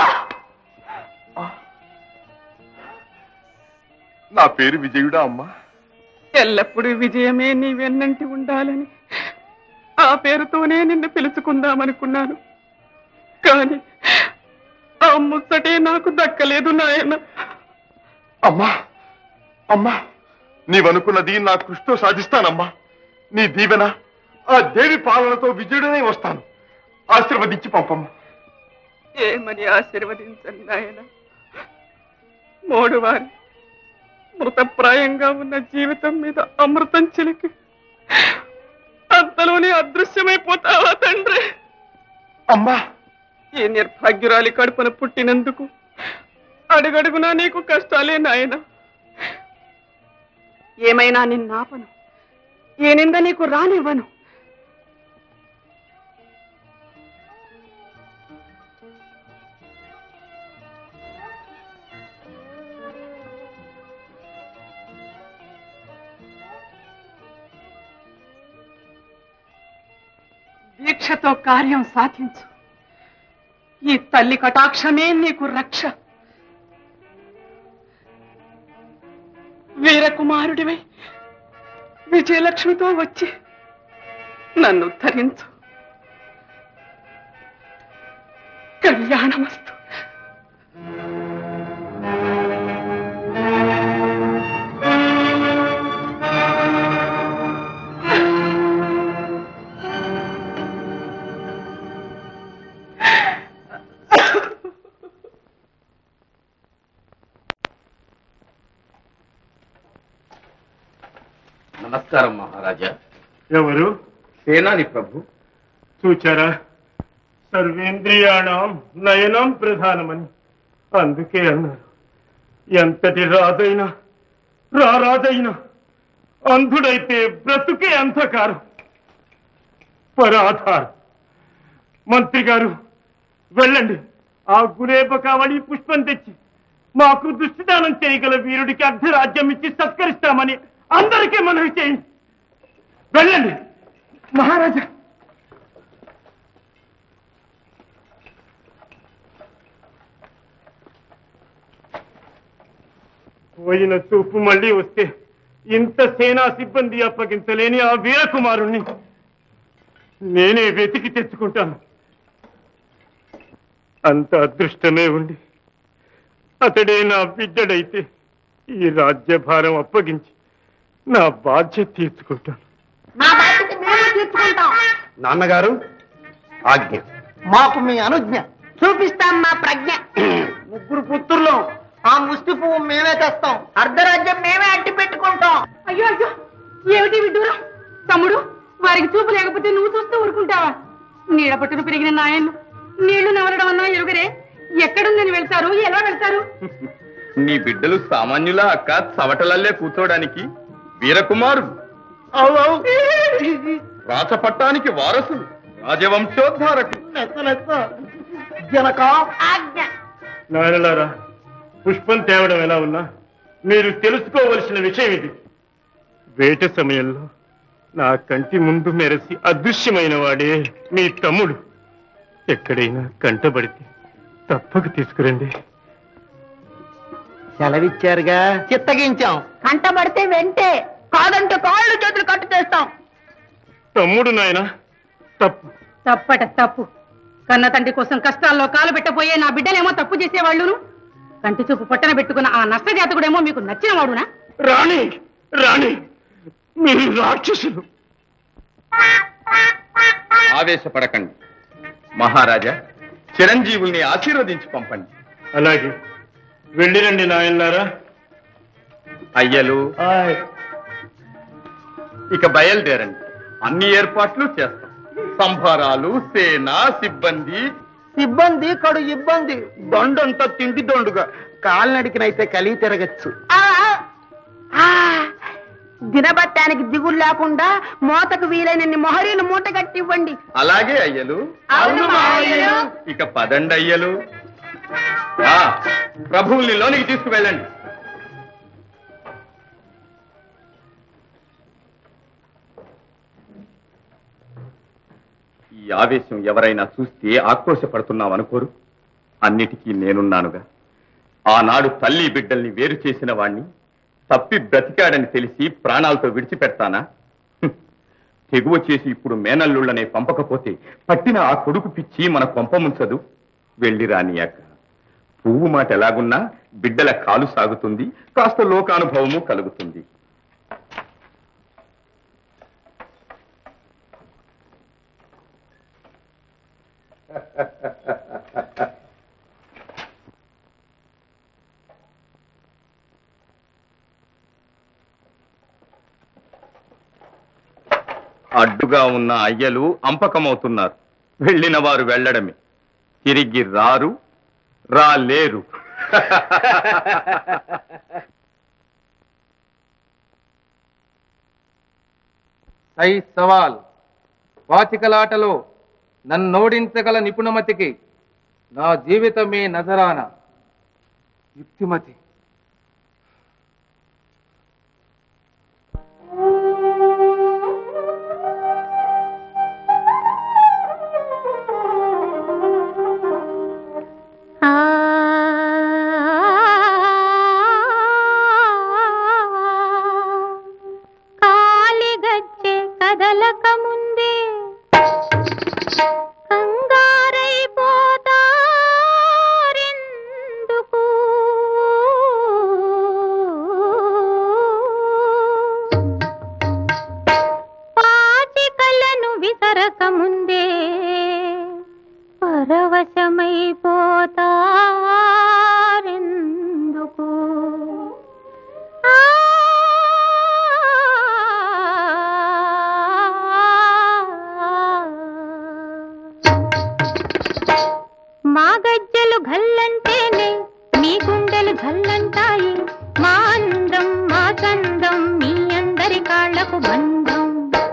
Speaker 9: నా పేరు విజయుడా అమ్మా
Speaker 5: ఎల్లప్పుడూ విజయమే నీ వెన్నంటి ఉండాలని ఆ పేరుతోనే నిన్ను పిలుచుకుందామనుకున్నాను కాని ఆ ముచ్చటే నాకు దక్కలేదు నాయన
Speaker 9: అమ్మా అమ్మా నీవనుకున్నది నా కృషితో సాధిస్తానమ్మా నీ దీవెన ఆ దేవి పాలనతో విజయుడనే వస్తాను ఆశీర్వదించి పంపమ్మా
Speaker 5: ఏమని ఆశీర్వదించండి నాయన మోడువారి మృతప్రాయంగా ఉన్న జీవితం మీద అమృతం చిలికి అంతలోనే అదృశ్యమైపోతావా తండ్రి
Speaker 9: అమ్మా
Speaker 5: ఈ నిర్భాగ్యురాలి కడుపున పుట్టినందుకు అడుగడుగునా నీకు కష్టాలే నాయన ఏమైనా నిన్నాపను ఈ నింద నీకు రానివ్వను దీక్షతో కార్యం సాధించు ఈ తల్లి కటాక్షమే నీకు రక్ష వీరకుమారుడివై విజయలక్ష్మితో వచ్చి నన్ను ధరించు కళ్యాణమస్తు
Speaker 6: నమస్కారం మహారాజా
Speaker 1: ఎవరు
Speaker 6: సేనాని ప్రభు
Speaker 1: చూచారా సర్వేంద్రియాణం నయనం ప్రధానమని అందుకే అన్నారు ఎంతటి రాజైనా రారాజైనా అంధుడైతే బ్రతుకే అంధకారం పరాధారం మంత్రి గారు వెళ్ళండి ఆ గులేబ కావడి పుష్పం తెచ్చి మాకు దుష్టిదానం చేయగల వీరుడికి అర్ధరాజ్యం ఇచ్చి సత్కరిస్తామని అందరికీ మనవి చేయండి వెళ్ళండి మహారాజా పోయిన చూపు మళ్ళీ వస్తే ఇంత సేనా సిబ్బంది అప్పగించలేని ఆ వీరకుమారుణ్ణి నేనే వెతికి తెచ్చుకుంటాను అంత అదృష్టమే ఉండి అతడే నా బిడ్డడైతే ఈ రాజ్యభారం అప్పగించి నా బాధ్యత తీర్చుకుంటాను
Speaker 10: మా బాధ్యత మేము తీర్చుకుంటాం
Speaker 4: నాన్నగారు ఆజ్ఞ
Speaker 10: మాకు మీ అనుజ్ఞ చూపిస్తాం మా ప్రజ్ఞ ముగ్గురు పుత్రులు ఆ ముష్టి పువ్వు మేమే తెస్తాం అర్ధరాజ్యం మేమే అట్టి పెట్టుకుంటాం
Speaker 5: అయ్యో అయ్యో ఏమిటి విడ్డూరం తమ్ముడు వారికి చూపు లేకపోతే నువ్వు చూస్తూ ఊరుకుంటావా నీడ పట్టును పెరిగిన నాయన్ను నీళ్లు నవలడం అన్నా ఎరుగరే ఎక్కడుందని వెళ్తారు ఎలా వెళ్తారు
Speaker 6: నీ బిడ్డలు సామాన్యులా అక్క చవటలల్లే కూర్చోడానికి వీరకుమారుడు రాచపట్టానికి వారసులు రాజవంశోద్ధారకులు
Speaker 10: జనక ఆజ్ఞ
Speaker 1: నాయనలారా పుష్పం తేవడం ఎలా ఉన్నా మీరు తెలుసుకోవలసిన విషయం ఇది వేట సమయంలో నా కంటి ముందు మెరసి అదృశ్యమైన వాడే మీ తమ్ముడు ఎక్కడైనా కంటబడితే తప్పక తీసుకురండి
Speaker 4: సెలవిచ్చారుగా
Speaker 10: చిత్తగించాం కంటపడితే వెంటే కాదంటే కాళ్ళు చేతులు కట్టు చేస్తాం
Speaker 1: తమ్ముడు నాయన తప్పు
Speaker 5: తప్పట తప్పు కన్న తండ్రి కోసం కష్టాల్లో కాలు పెట్టబోయే నా బిడ్డలేమో తప్పు చేసేవాళ్ళును కంటి చూపు పొట్టన పెట్టుకున్న ఆ నష్టజాతకుడేమో మీకు నచ్చిన వాడునా
Speaker 1: రాణి రాణి మీరు రాక్షసులు
Speaker 6: ఆవేశపడకండి మహారాజా చిరంజీవుల్ని ఆశీర్వదించి పంపండి
Speaker 1: అలాగే వెళ్ళిరండి నాయనలారా
Speaker 6: అయ్యలు ఇక బయలుదేరండి అన్ని ఏర్పాట్లు చేస్తాం సంభారాలు సేన సిబ్బంది
Speaker 4: సిబ్బంది కడు ఇబ్బంది దొండంతా తిండి దొండుగా కాలినడికినైతే కలిగి తిరగచ్చు
Speaker 10: ఆ, ఆ, దినబత్తానికి దిగులు లేకుండా మోతకు వీలైనన్ని మొహరీలు మూట కట్టివ్వండి
Speaker 6: అలాగే అయ్యలు
Speaker 10: అవును మహారాజు.
Speaker 6: ఇక పదండి అయ్యలు ఆ, ప్రభువుల్ని లోనికి తీసుకువెళ్ళండి ఈ ఆవేశం ఎవరైనా చూస్తే ఆక్రోశపడుతున్నాం అనుకోరు అన్నిటికీ నేనున్నానుగా ఆనాడు తల్లి బిడ్డల్ని వేరు చేసిన వాణ్ణి తప్పి బ్రతికాడని తెలిసి ప్రాణాలతో విడిచిపెడతానా హ్మ్. తెగువ చేసి ఇప్పుడు మేనల్లుళ్ళనే పంపకపోతే పట్టిన ఆ కొడుకు పిచ్చి మన కొంపముంచదు వెళ్ళి రానియాక పువ్వు మాట ఎలాగున్నా బిడ్డల కాలు సాగుతుంది కాస్త లోకానుభవము కలుగుతుంది అడ్డుగా ఉన్న అయ్యలు అంపకమవుతున్నారు వెళ్ళిన వారు వెళ్ళడమే తిరిగి రారు రాలేరు
Speaker 2: సై సవాల్ వాచికలాటలో నన్నోడించగల నిపుణమతికి నా జీవితమే నజరాన యుక్తిమతి
Speaker 3: కాలిగచ్చే కదలక ముందే కంగారైపోతారెందుకు పాచికలను విసరక ముందే పరవశమైపోతారెందుకు ఆ మా గజ్జలు గల్లంటేనే మీ గుండెలు గల్లంటాయి మా అందం మా చందం మీ అందరి కాళ్లకు బంధం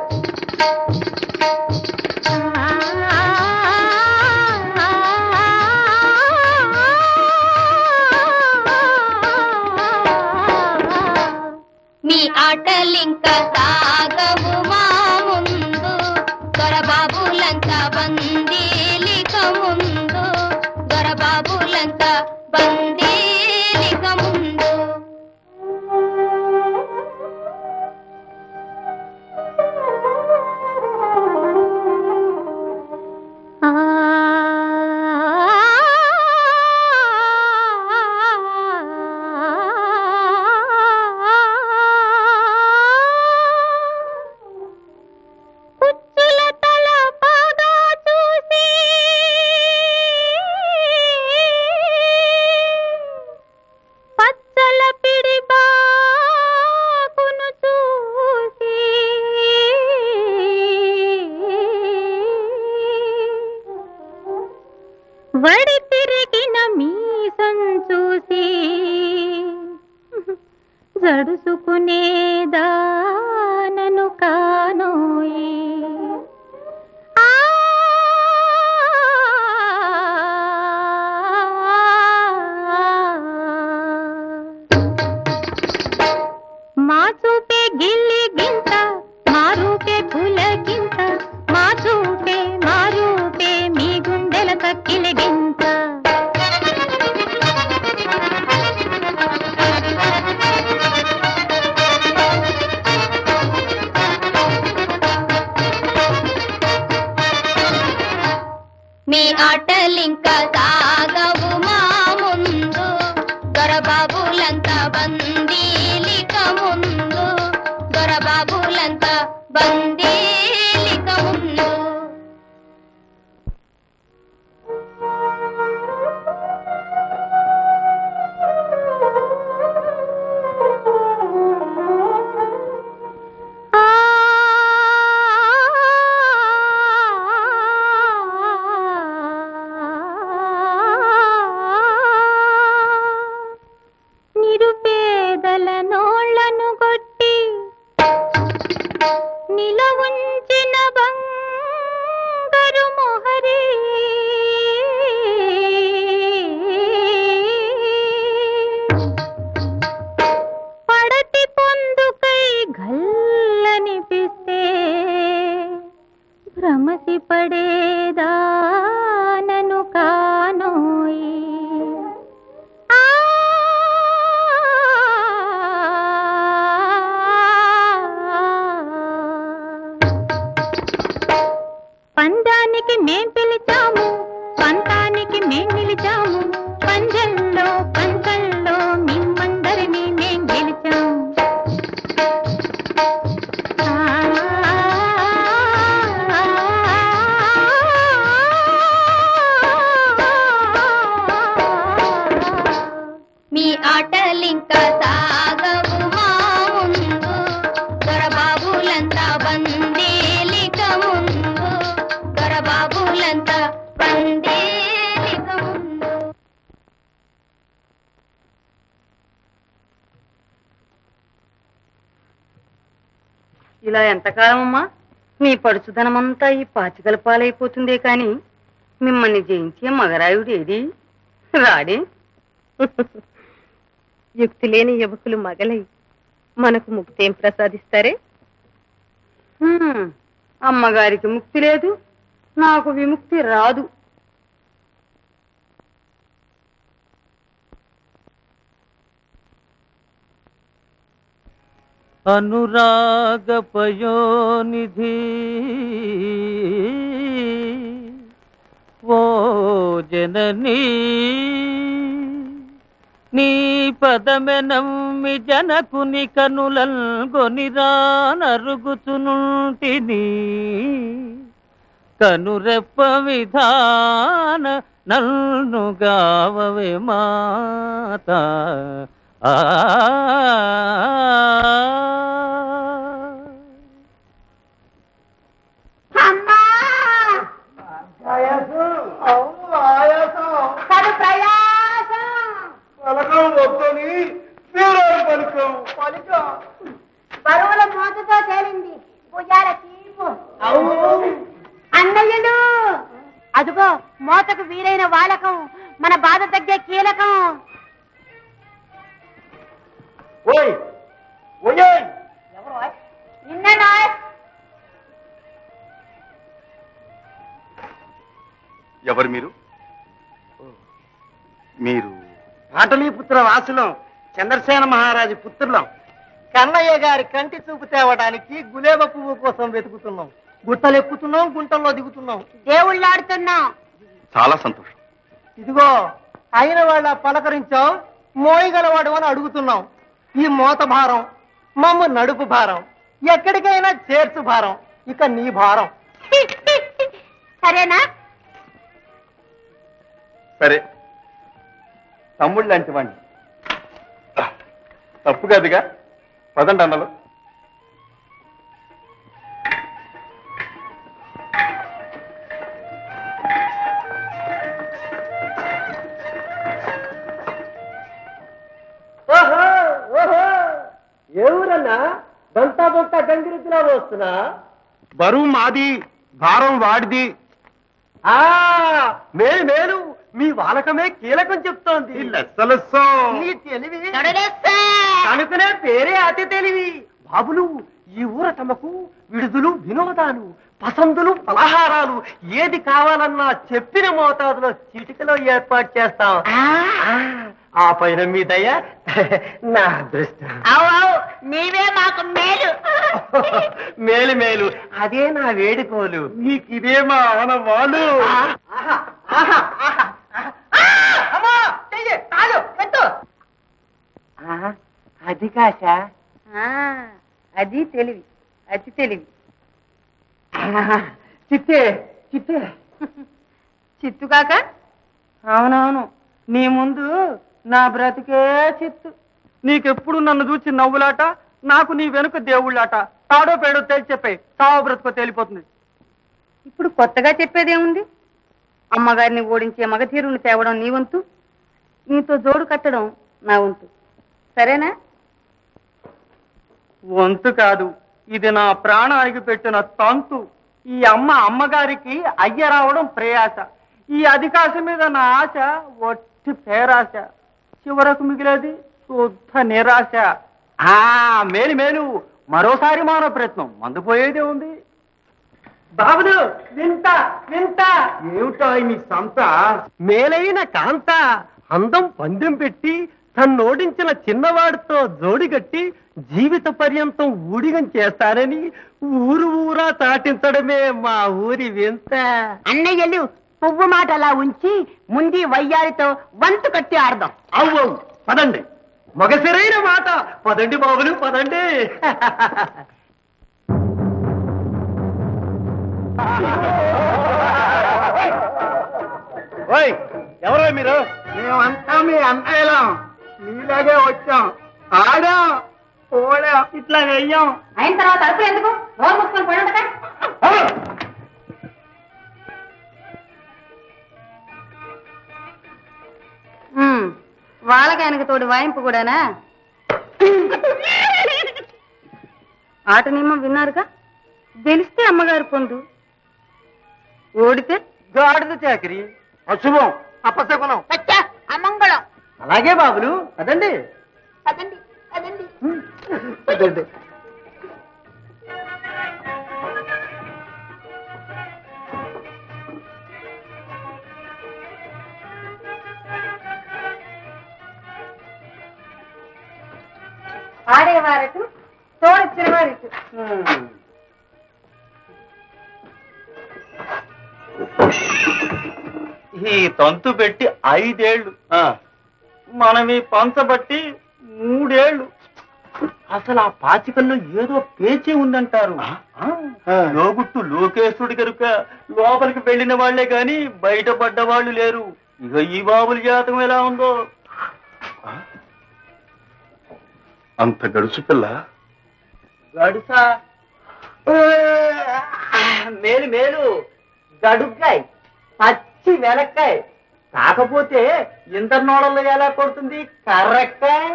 Speaker 3: మీ ఆటలింక సాగవు మా ముందు దొరబాబులంతా బందీలిక ముందు దొరబాబులంతా బందీలిక ముందు వడి తిరిగిన మీసం చూసి జడుసుకునేదానను కానోయి ఆ మా చూపే గిల్లి గింత మా రూపే పులకింత మా చూపే మా రూపే మీ గుండెల కక్కిలి గింత మీ ఆటలింక సాగవు మా ముందు దొరబాబులంతా బందీలిక ముందు దొరబాబులంతా బందీలిక ముందు నిరుపేదల నోళ్లను కొట్టి నిలవుంచిన బంగారు మొహరీ పడతి పొందుకై గల్లనిపిస్తే భ్రమసి పడేదానను కానోయి ఆ పందానికి మేం పిలిచాము పంతానికి మేం నిలిచాము పంజంలో పంచంలో మిమ్మందరినీ మేం గెలిచాం మీ ఆటలింక సాగవు మా ముందు దొరబాబులంతా బందీలిక ముందు దొరబాబులంతా బందీలిక ముందు
Speaker 5: ఇలా ఎంతకాలం అమ్మా మీ పడుచుదనమంతా ఈ పాచికల పాలైపోతుందే కాని మిమ్మల్ని జయించే మగరాయుడు ఏది రాడే
Speaker 8: యుక్తి లేని యువకులు మగలై మనకు ముక్తేం ప్రసాదిస్తారే
Speaker 5: హ్మ్, అమ్మగారికి ముక్తి లేదు నాకు విముక్తి రాదు
Speaker 11: అనురాగపయోనిధి ఓ జననీ నీ పదమెనమ్మి జనకుని కనులల్గొనిరానరుగుచునుంటిని కనురెప్ప విధాన నన్ను గావవే మాత ఆ
Speaker 10: కడు ప్రయాసం
Speaker 2: పలకం వద్దని తీరాలు పలుకం
Speaker 10: పలుకు బరువుల మోతతో తేలింది భుజాల తీపు అన్నయ్యలు అదుగో మోతకు వీలైన వాలకం మన బాధ తగ్గే కీలకం
Speaker 2: ఓయ్ ఓయ్
Speaker 10: నిన్నడా
Speaker 9: ఎవరు మీరు మీరు
Speaker 4: పాటలీపుత్ర వాసులం చంద్రసేన మహారాజు పుత్రులం కన్నయ్య గారి కంటి చూపు తేవడానికి గులేబ పువ్వు కోసం వెతుకుతున్నాం గుట్టలు ఎక్కుతున్నాం గుంటల్లో దిగుతున్నాం
Speaker 10: దేవుళ్ళాడుతున్నాం
Speaker 9: చాలా సంతోషం
Speaker 4: ఇదిగో అయిన వాళ్ళ పలకరించాం మోయగలవాడు అని అడుగుతున్నాం ఈ మోత భారం మమ్మ నడుపు భారం ఎక్కడికైనా చేర్చు భారం ఇక నీ భారం
Speaker 10: సరేనా
Speaker 6: సరే తమ్ముళ్ళు లాంటి వాణ్ణి తప్పు కాదుగా పదండి అన్నలు
Speaker 10: గంగిరెద్దులా వస్తున్నా
Speaker 2: బరువు మాది భారం వాడిది
Speaker 10: ఆ మేలు మేలు మీ వాలకమే కీలకం చెప్తోంది నీ తెలివి కనుకనే పేరే అతి తెలివి బాబులు ఈ ఊర తమకు విడుదలు వినోదాలు పసందులు పలహారాలు ఏది కావాలన్నా చెప్పిన మోతాదులో చిటికలో ఏర్పాటు చేస్తాం ఆ పైన మీ దయ నా అదృష్టం
Speaker 12: నీవే మాకు మేలు
Speaker 10: మేలు మేలు అదే నా వేడుకోలు
Speaker 2: నీకు ఇదే మా ఆనవాళ్ళు
Speaker 10: ఆహా, ఆహా, ఆహా, ఆహా. ఆ! అమ్మా! చెయ్యి, తాగు, పెట్టు. ఆహా, అది కాశ
Speaker 5: అది తెలివి అతి తెలివి
Speaker 10: చిత్తే చిత్తే
Speaker 5: చిత్తు కాక
Speaker 10: అవునవును నీ ముందు నా బ్రతికే చిత్తు నీకెప్పుడు నన్ను చూసి నవ్వులాట నాకు నీ వెనుక దేవుళ్ళాట తాడో పేడో తేల్చి చెప్పాయి సావు బ్రతుకో తేలిపోతుంది
Speaker 5: ఇప్పుడు కొత్తగా చెప్పేదేముంది అమ్మగారిని ఓడించే మగధీరుని తేవడం నీ వంతు నీతో జోడు కట్టడం నా వంతు సరేనా
Speaker 10: వంతు కాదు ఇది నా ప్రాణానికి పెట్టిన తంతు ఈ అమ్మ అమ్మగారికి అయ్య రావడం ప్రయాస ఈ అధికాశం మీద నా ఆశ ఒట్టి పేరాశ చివరకు మిగిలేది శుద్ధ నిరాశ ఆ మేలు మేలు మరోసారి మానవ ప్రయత్నం మందుపోయేదే ఉంది బాబులు వింత వింత ఏమిటా నీ సంత మేలైన కాంత అందం పందెం పెట్టి తన్నోడించిన చిన్నవాడితో జోడిగట్టి జీవిత పర్యంతం ఊడిగం చేస్తానని ఊరు ఊరా చాటించడమే మా ఊరి వింత
Speaker 12: అన్నయ్యలు పువ్వు మాట అలా ఉంచి ముందు వయ్యారితో వంతు కట్టి ఆడదాం
Speaker 10: అవ్వు పదండి మగసిరైన మాట పదండి బాబులు పదండి
Speaker 2: ఓయ్ ఎవరో మీరు మేమంతా మీ అన్నయ్యలం మీలాగే వచ్చాం ఆడాం పోడాం ఇట్లా వెయ్యాం
Speaker 5: అయిన తర్వాత అరుపులు ఎందుకు నోరు మూసుకొని పోయి ఉండగా వాళ్ళకి ఆయనకు తోడు వాయింపు కూడానా ఆట నియమం విన్నారుగా గెలిస్తే అమ్మగారు పొందు ఓడితే
Speaker 10: గాడిద చాకరి అశుభం అపశకునం
Speaker 12: అమంగళం
Speaker 10: అలాగే బాబులు అదండి
Speaker 12: పదండి పదండి
Speaker 10: అదండి
Speaker 5: ఆడేవారటు తోడొచ్చిన వారిటు
Speaker 10: ఈ తంతు పెట్టి ఐదేళ్లు మనం ఈ పంచబట్టి మూడేళ్లు అసలు ఆ పాచికల్లో ఏదో పేచీ ఉందంటారు లోగుట్టు లోకేశుడి కనుక లోపలికి వెళ్ళిన వాళ్లే గాని బయటపడ్డ వాళ్ళు లేరు ఇక ఈ బాబుల జాతకం ఎలా ఉందో
Speaker 9: అంత గడుసు పిల్ల
Speaker 10: గడుసా మేలు మేలు గడుగ్గాయ్ పచ్చి వెలక్కాయ్ కాకపోతే ఇంటర్ నోడల్లో ఎలా కొడుతుంది కర్రక్కాయ్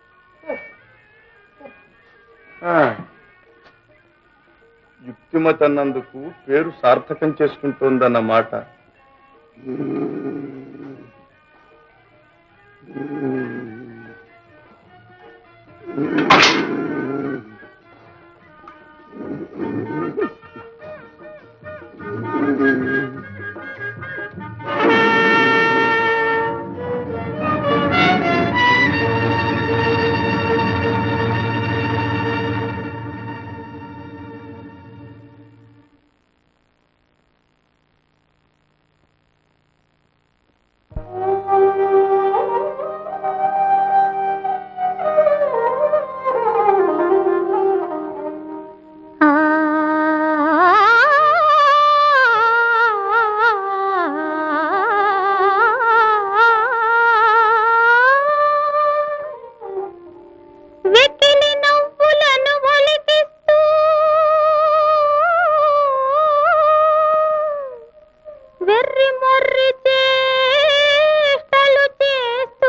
Speaker 9: యుక్తిమతి అన్నందుకు పేరు సార్థకం చేసుకుంటోందన్నమాట
Speaker 3: వెకిలి నవ్వులను ఒలికిస్తూ వెర్రి మొర్రి చేష్టలు చేస్తూ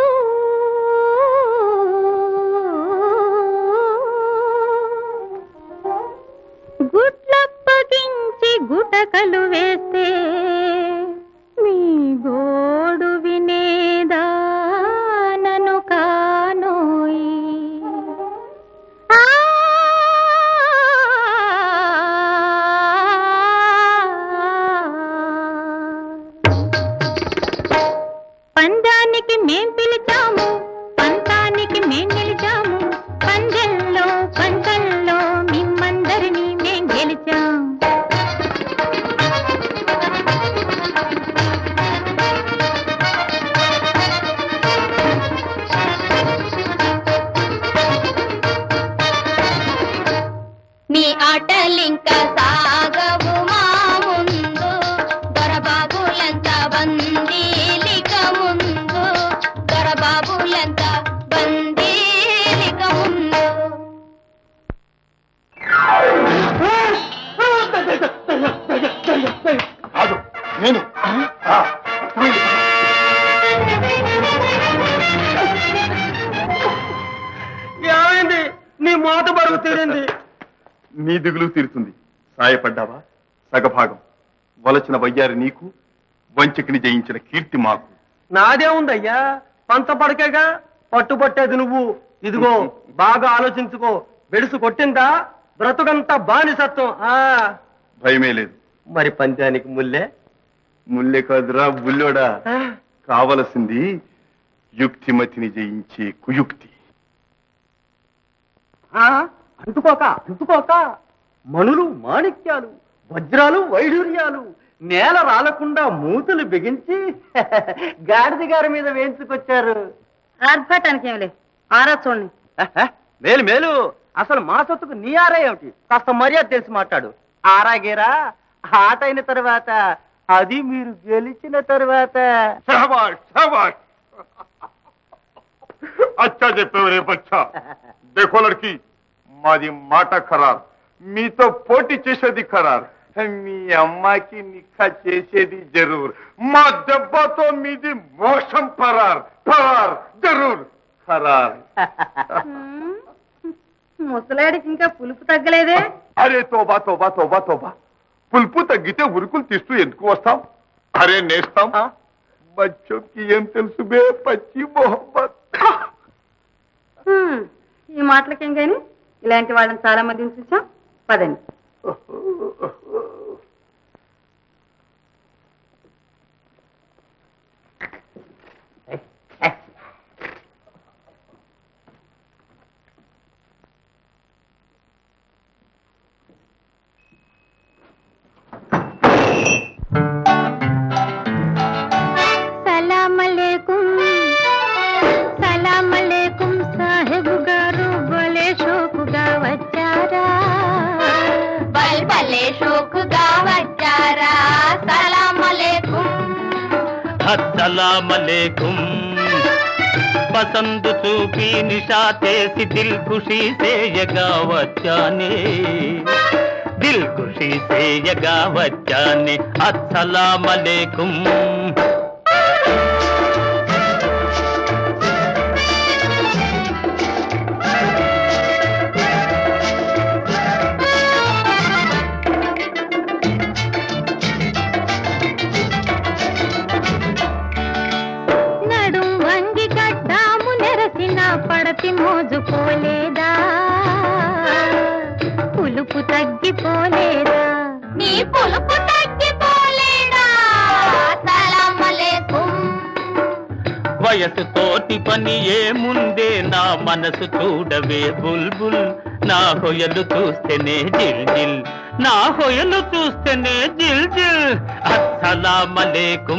Speaker 3: మేం పిలిచాము పంతానికి మేం నిలిచాము పందెల్లో పంటల్లో మిమ్మందరినీ మేం గెలిచాం మీ ఆటలింకా సాగవు మా ముందు దొరబాబులంత బందీలిక ముందు దొరబాబులంత బందీలిక ముందు
Speaker 9: కాదు నేను ఆ,
Speaker 10: ఏమైంది నీ మోత బరువు తీరింది
Speaker 9: నీ దిగులు తీరుతుంది సాయపడ్డావా సగభాగం వలచిన వయ్యారి నీకు వంచకిని జయించిన కీర్తి మాకు
Speaker 10: నాదే ఉందయ్యా పంత పడకేగా పట్టుపట్టేది నువ్వు ఇదిగో బాగా ఆలోచించుకో వెడుసు కొట్టిందా బ్రతుకంతా బానిసత్వం ఆ
Speaker 9: భయమే లేదు
Speaker 10: మరి పంచానికి ముల్లే
Speaker 9: ముల్లె కాదురా బుల్లోడా కావలసింది యుక్తిమతిని జయించే కుయుక్తి
Speaker 10: ఆ, అంటుకోక అంటుకోక మణులు మాణిక్యాలు వజ్రాలు వైఢూర్యాలు నేల రాలకుండా మూతులు బిగించి గాడిద గారి మీద వేయించుకొచ్చారు
Speaker 5: ఆర్భాటానికి ఏమిలే ఆరా చూడండి
Speaker 10: మేలు మేలు అసలు మా సొత్తుకు నీ ఆరా ఏమిటి కాస్త మర్యాద తెలిసి మాట్లాడు ఆరాగేరా ఆట అయిన తర్వాత అది మీరు గెలిచిన తర్వాత
Speaker 9: శాబాష్ శాబాష్ అచ్చా చెప్పావు రే బచ్చా దేఖో లడ్కి మాది మాట ఖరార్ మీతో పోటీ చేసేది ఖరార్ మీ అమ్మాకి నిఖా చేసేది జరూర్ మా దెబ్బతో మీది మోసం పరార్ పరార్ జరూర్ ఖరార్
Speaker 5: ముసలాడికి ఇంకా పులుపు తగ్గలేదే
Speaker 9: అరే తోబా తోబా తోబా తోబా పులుపు తగ్గితే ఉరుకులు తీస్తూ ఎందుకు వస్తాం అరే నేస్తాం బచ్చోకి ఏం తెలుసు బే పచ్చి మొహబ్బత్
Speaker 5: హ్మ్, ఈ మాటలకేం గాని ఇలాంటి వాళ్ళని చాలా మందిని చూసాం పదండి
Speaker 3: సలాం అలేకుం సలాం అలేకుం సాహెబు గారు భలే షోకుగా వచ్చారా బల్ భలే షోకుగా వచ్చారా సలాం అలేకుం
Speaker 11: అస్సలామలేకుం పసందు చూపి నిషా చేసి దిల్ ఖుషి సేయగా వచ్చానే దిల్ ఖుషి సేయగా వచ్చానే అస్సలామలేకుం
Speaker 3: నడుం వంగి కట్టాము నెరసిన పడతి మోజుకోలేదా పులుపు తగ్గిపోలేదా నీ పులుపు తగ్గిపోలేదా సలాం అలేకుం
Speaker 11: వయసు తోటి పని ఏముందే నా మనసు చూడవే బుల్బుల్ నా హొయలు చూస్తేనే జిల్ జిల్ నా హొయలు చూస్తేనే జిల్ జిల్ అస్సలామలేకుం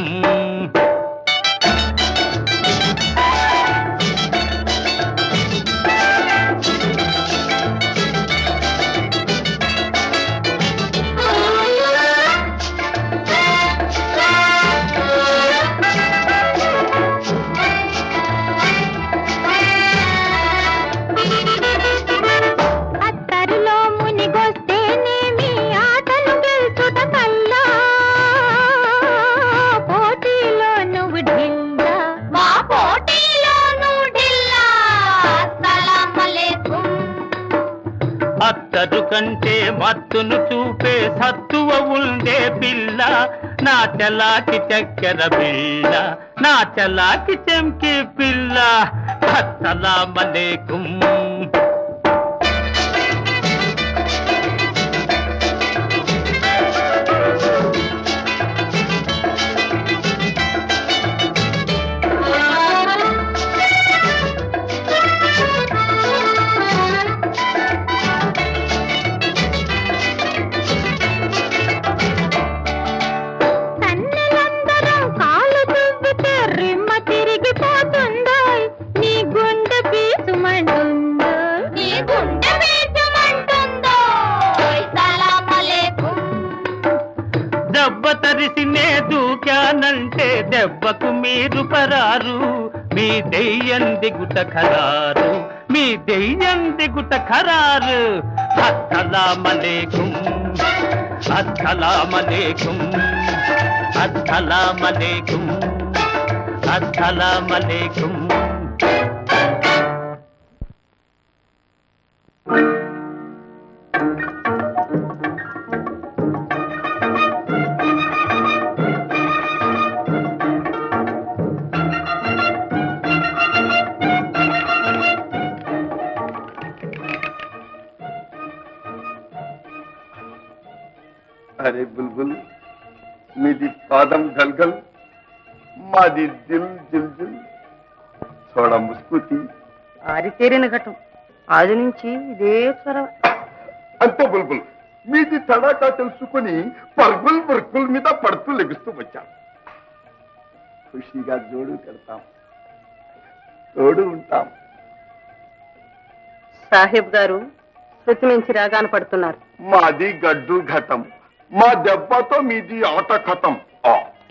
Speaker 3: అత్తరులో మునిగొస్తేనేమి ఆటలు గెలుచుట కల్లా పోటీలో నువ్వు ఢిల్లా మా పోటీలో నువ్వు ఢిల్లా సలాం అలేకుం
Speaker 11: అత్తరు కంటే మత్తును చూపే సత్తువ ఉండే పిల్ల నా చలాకి చక్కెర పిల్ల నా చలాకి చెంకి పిల్ల అస్సలామలేకుం
Speaker 3: ఆ
Speaker 11: తరిసి నే దూకానంటే దెబ్బకు మీరు పరారు మీ దెయ్యం దిగుట ఖరారు మీ దెయ్యం దిగుట ఖరారు అస్సలామలేకుం అస్సలామలేకుం అస్సలామలేకుం అస్సలామలేకుం
Speaker 9: అరే బుల్బుల్ మీది పాదం గల్గల్ మాది దిల్ దిల్ దిల్ చూడ ముస్కుతి
Speaker 8: ఆరితేరిన ఘటం ఆది నుంచి ఇదే స్వరం
Speaker 9: అంతే బుల్బుల్ మీది తడాకా తెలుసుకుని పర్గుల్ బుర్కుల్ మీద పడుతూ లెగుస్తూ వచ్చాం ఖుషిగా జోడు కడతాం తోడు ఉంటాం
Speaker 8: సాహెబ్ గారు శృతి మించి రాగాన పడుతున్నారు
Speaker 9: మాది గడ్డు ఘటం మా దెబ్బతో మీది ఆట ఖతం ఆ.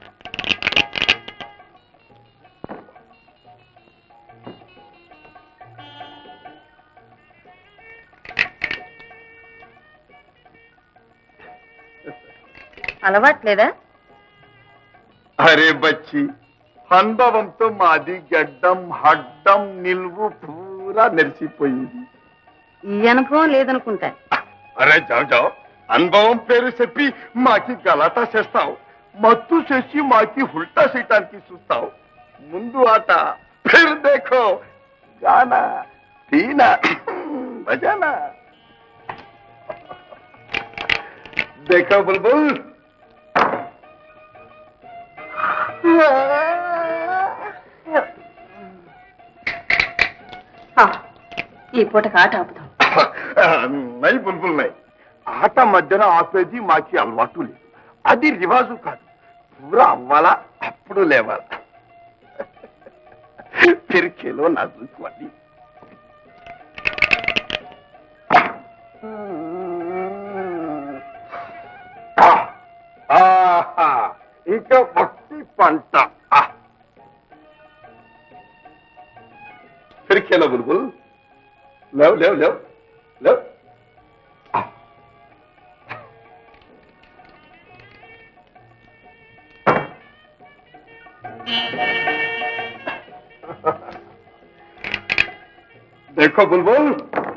Speaker 8: అలవాట్లేదా
Speaker 9: అరే బచ్చి అనుభవంతో మాది గడ్డం హడ్డం నిల్వు పూరా నెరిసిపోయింది
Speaker 8: ఈ అనుభవం లేదనుకుంటా
Speaker 9: అరే జావ్ జావ్ అనుభవం పేరు చెప్పి మాకి గలాటా చేస్తావు మత్తు చేసి మాకి ఉల్టా చేయటానికి చూస్తావు ముందు ఆట ఫిర్ దేఖో గానా తీనా బజానా देखो बुलबुल
Speaker 8: ఈ పూటకు ఆట ఆపుదాం
Speaker 9: నై బుల్బుల్ నై ఆట మధ్యన ఆపేది మాకి అలవాటు లేదు అది రివాజు కాదు పూరా అవ్వాలా అప్పుడు లేవాలా పిరికేలో నాజుకు అది ఆహా ఇంకా భక్తి పంట ఆ. పిరికేలో బుల్బుల్ లేవు లేవు లేవు లేవు देखो बुलबुल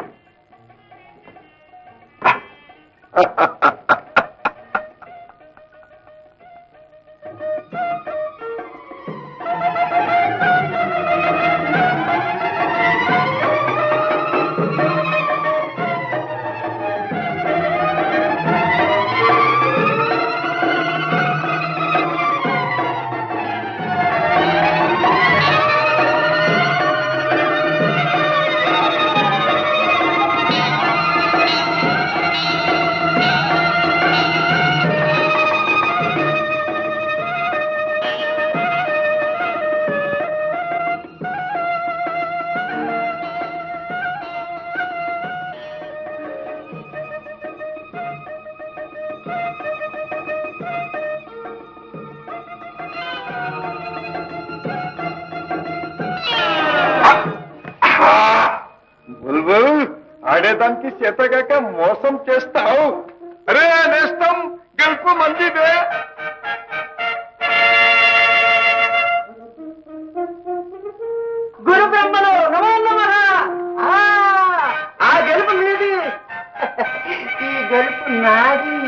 Speaker 9: బుల్బుల్ ఆడేదానికి చేతగాక మోసం చేస్తావు అరే నేస్తం గెలుపు మందిదే
Speaker 12: గురు బ్రహ్మలు నమో నమః ఆ, ఆ గెలుపు మీది ఈ గెలుపు నాది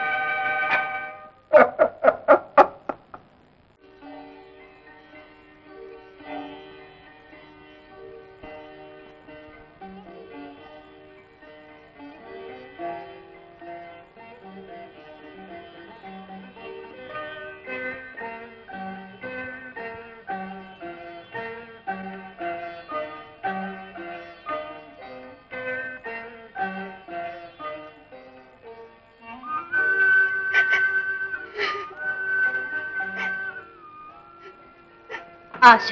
Speaker 8: ఆశ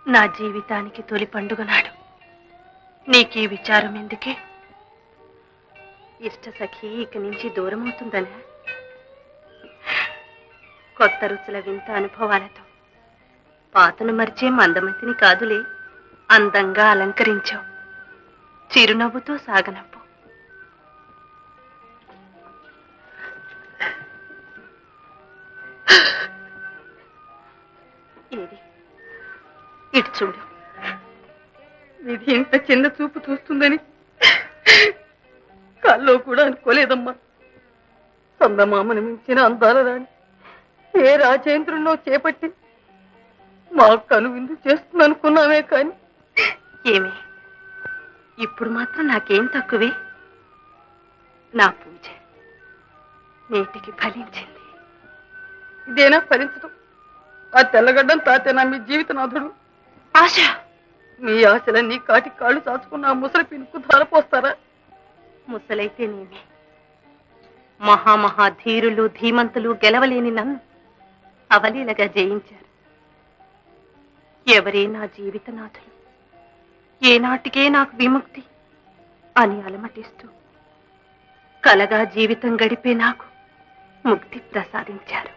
Speaker 13: నా జీవితానికి తొలి పండుగ నాడు నీకీ విచారం ఎందుకే ఇష్ట సఖి ఇక నుంచి దూరం అవుతుందనే కొత్త రుచుల వింత అనుభవాలతో పాతను మరిచే మందమతిని కాదులే అందంగా అలంకరించావు చిరునవ్వుతో సాగనవ్వు ఏది ఇటు చూడు
Speaker 5: విధి ఇంత చిన్న చూపు చూస్తుందని కల్లో కూడా అనుకోలేదమ్మా చందమామను మించిన అందాల రాణి ఏ రాజేంద్రునో చేపట్టి మా కనువిందు చేస్తుంది అనుకున్నామే కానీ
Speaker 13: ఏమి ఇప్పుడు మాత్రం నాకేం తక్కువే నా పూజ నేటికి ఫలించింది
Speaker 5: ఇదేనా ఫలించడం ఆ తెల్లగడ్డం తాతేనా మీ జీవితనాథుడు
Speaker 13: ఆశ
Speaker 5: మీ ఆశలన్నీ కాటి కాళ్ళు చాచుకున్న ఆ ముసలి పినుకు ధారపోస్తారా
Speaker 13: ముసలైతే నేనే మహామహా ధీరులు ధీమంతులు గెలవలేని నన్ను అవలీలగా జయించారు ఎవరే నా జీవితనాథులు ఏనాటికే నాకు విముక్తి అని అలమటిస్తూ కలగా జీవితం గడిపే నాకు ముక్తి ప్రసాదించారు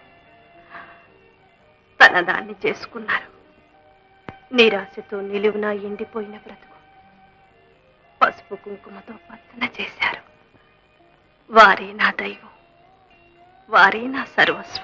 Speaker 13: తన దాన్ని చేసుకున్నారు నిరాశతో నిలువున ఎండిపోయిన బ్రతుకు పసుపు కుంకుమతో పచ్చన చేశారు వారే నా దైవం వారే నా సర్వస్వం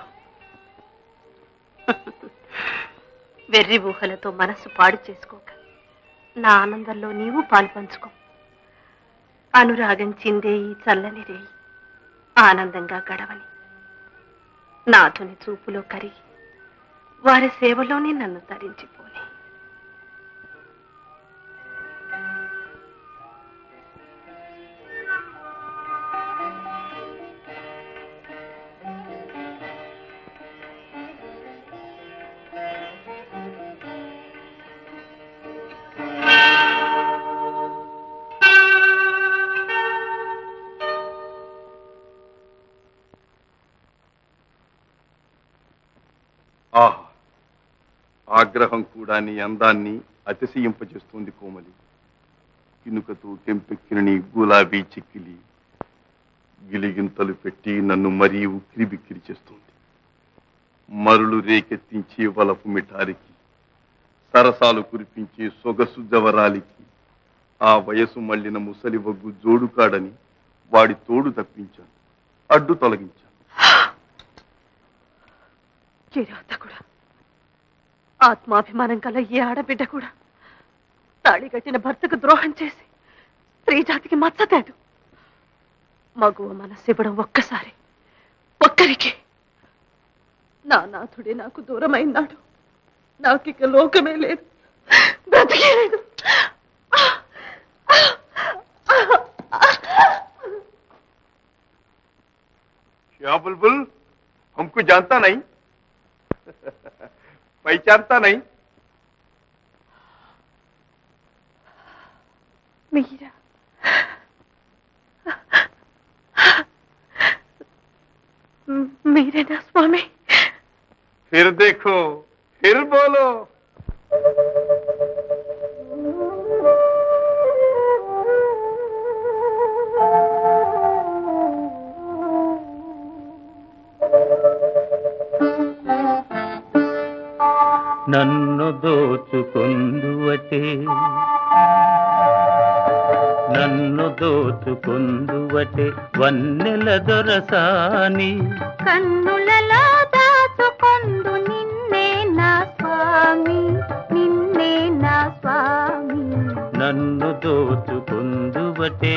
Speaker 13: వెర్రి ఊహలతో మనసు పాడు చేసుకోక నా ఆనందంలో నీవు పాలు పంచుకో అనురాగం చిందే ఈ చల్లని రేయి ఆనందంగా గడవని నాథుని చూపులో కరిగి వారి సేవలోనే నన్ను తరించిపోని
Speaker 9: ఆహా ఆగ్రహం కూడా నీ అందాన్ని అతిశయింపజేస్తుంది కోమలి కినుకతో కెంపెక్కిన నీ గులాబీ చిక్కిలి గిలిగింతలు పెట్టి నన్ను మరీ ఉక్కిరి బిక్కిరి చేస్తుంది మరులు రేకెత్తించే వలపు మిఠారికి సరసాలు కురిపించే సొగసు జవరాలికి ఆ వయసు మళ్ళిన ముసలి వగ్గు జోడుకాడని వాడి తోడు తప్పించాను అడ్డు తొలగించాను
Speaker 13: కిరాతకుడా ఆత్మాభిమానం కల ఏ ఆడబిడ్డ కూడా తాళి కట్టిన భర్తకు ద్రోహం చేసి స్త్రీ జాతికి మచ్చతేదు మగువ మనసు ఇవ్వడం ఒక్కసారి ఒక్కరికి నా నాథుడే నాకు దూరమైనాడు నాకిక లోకమే లేదు బ్రతికే లేదు
Speaker 9: क्या बुलबुल हमको जानता नहीं पहचानता नहीं
Speaker 13: మీరా మీరేనా స్వామి
Speaker 9: फिर देखो फिर बोलो
Speaker 11: నన్ను దోచుకొందువటే నన్ను దోచుకొందువటే వన్నెల దొరసాని
Speaker 3: కన్నులలో దాచుకొందు నిన్నే నా స్వామి నిన్నే నా స్వామి
Speaker 11: నన్ను దోచుకొందువటే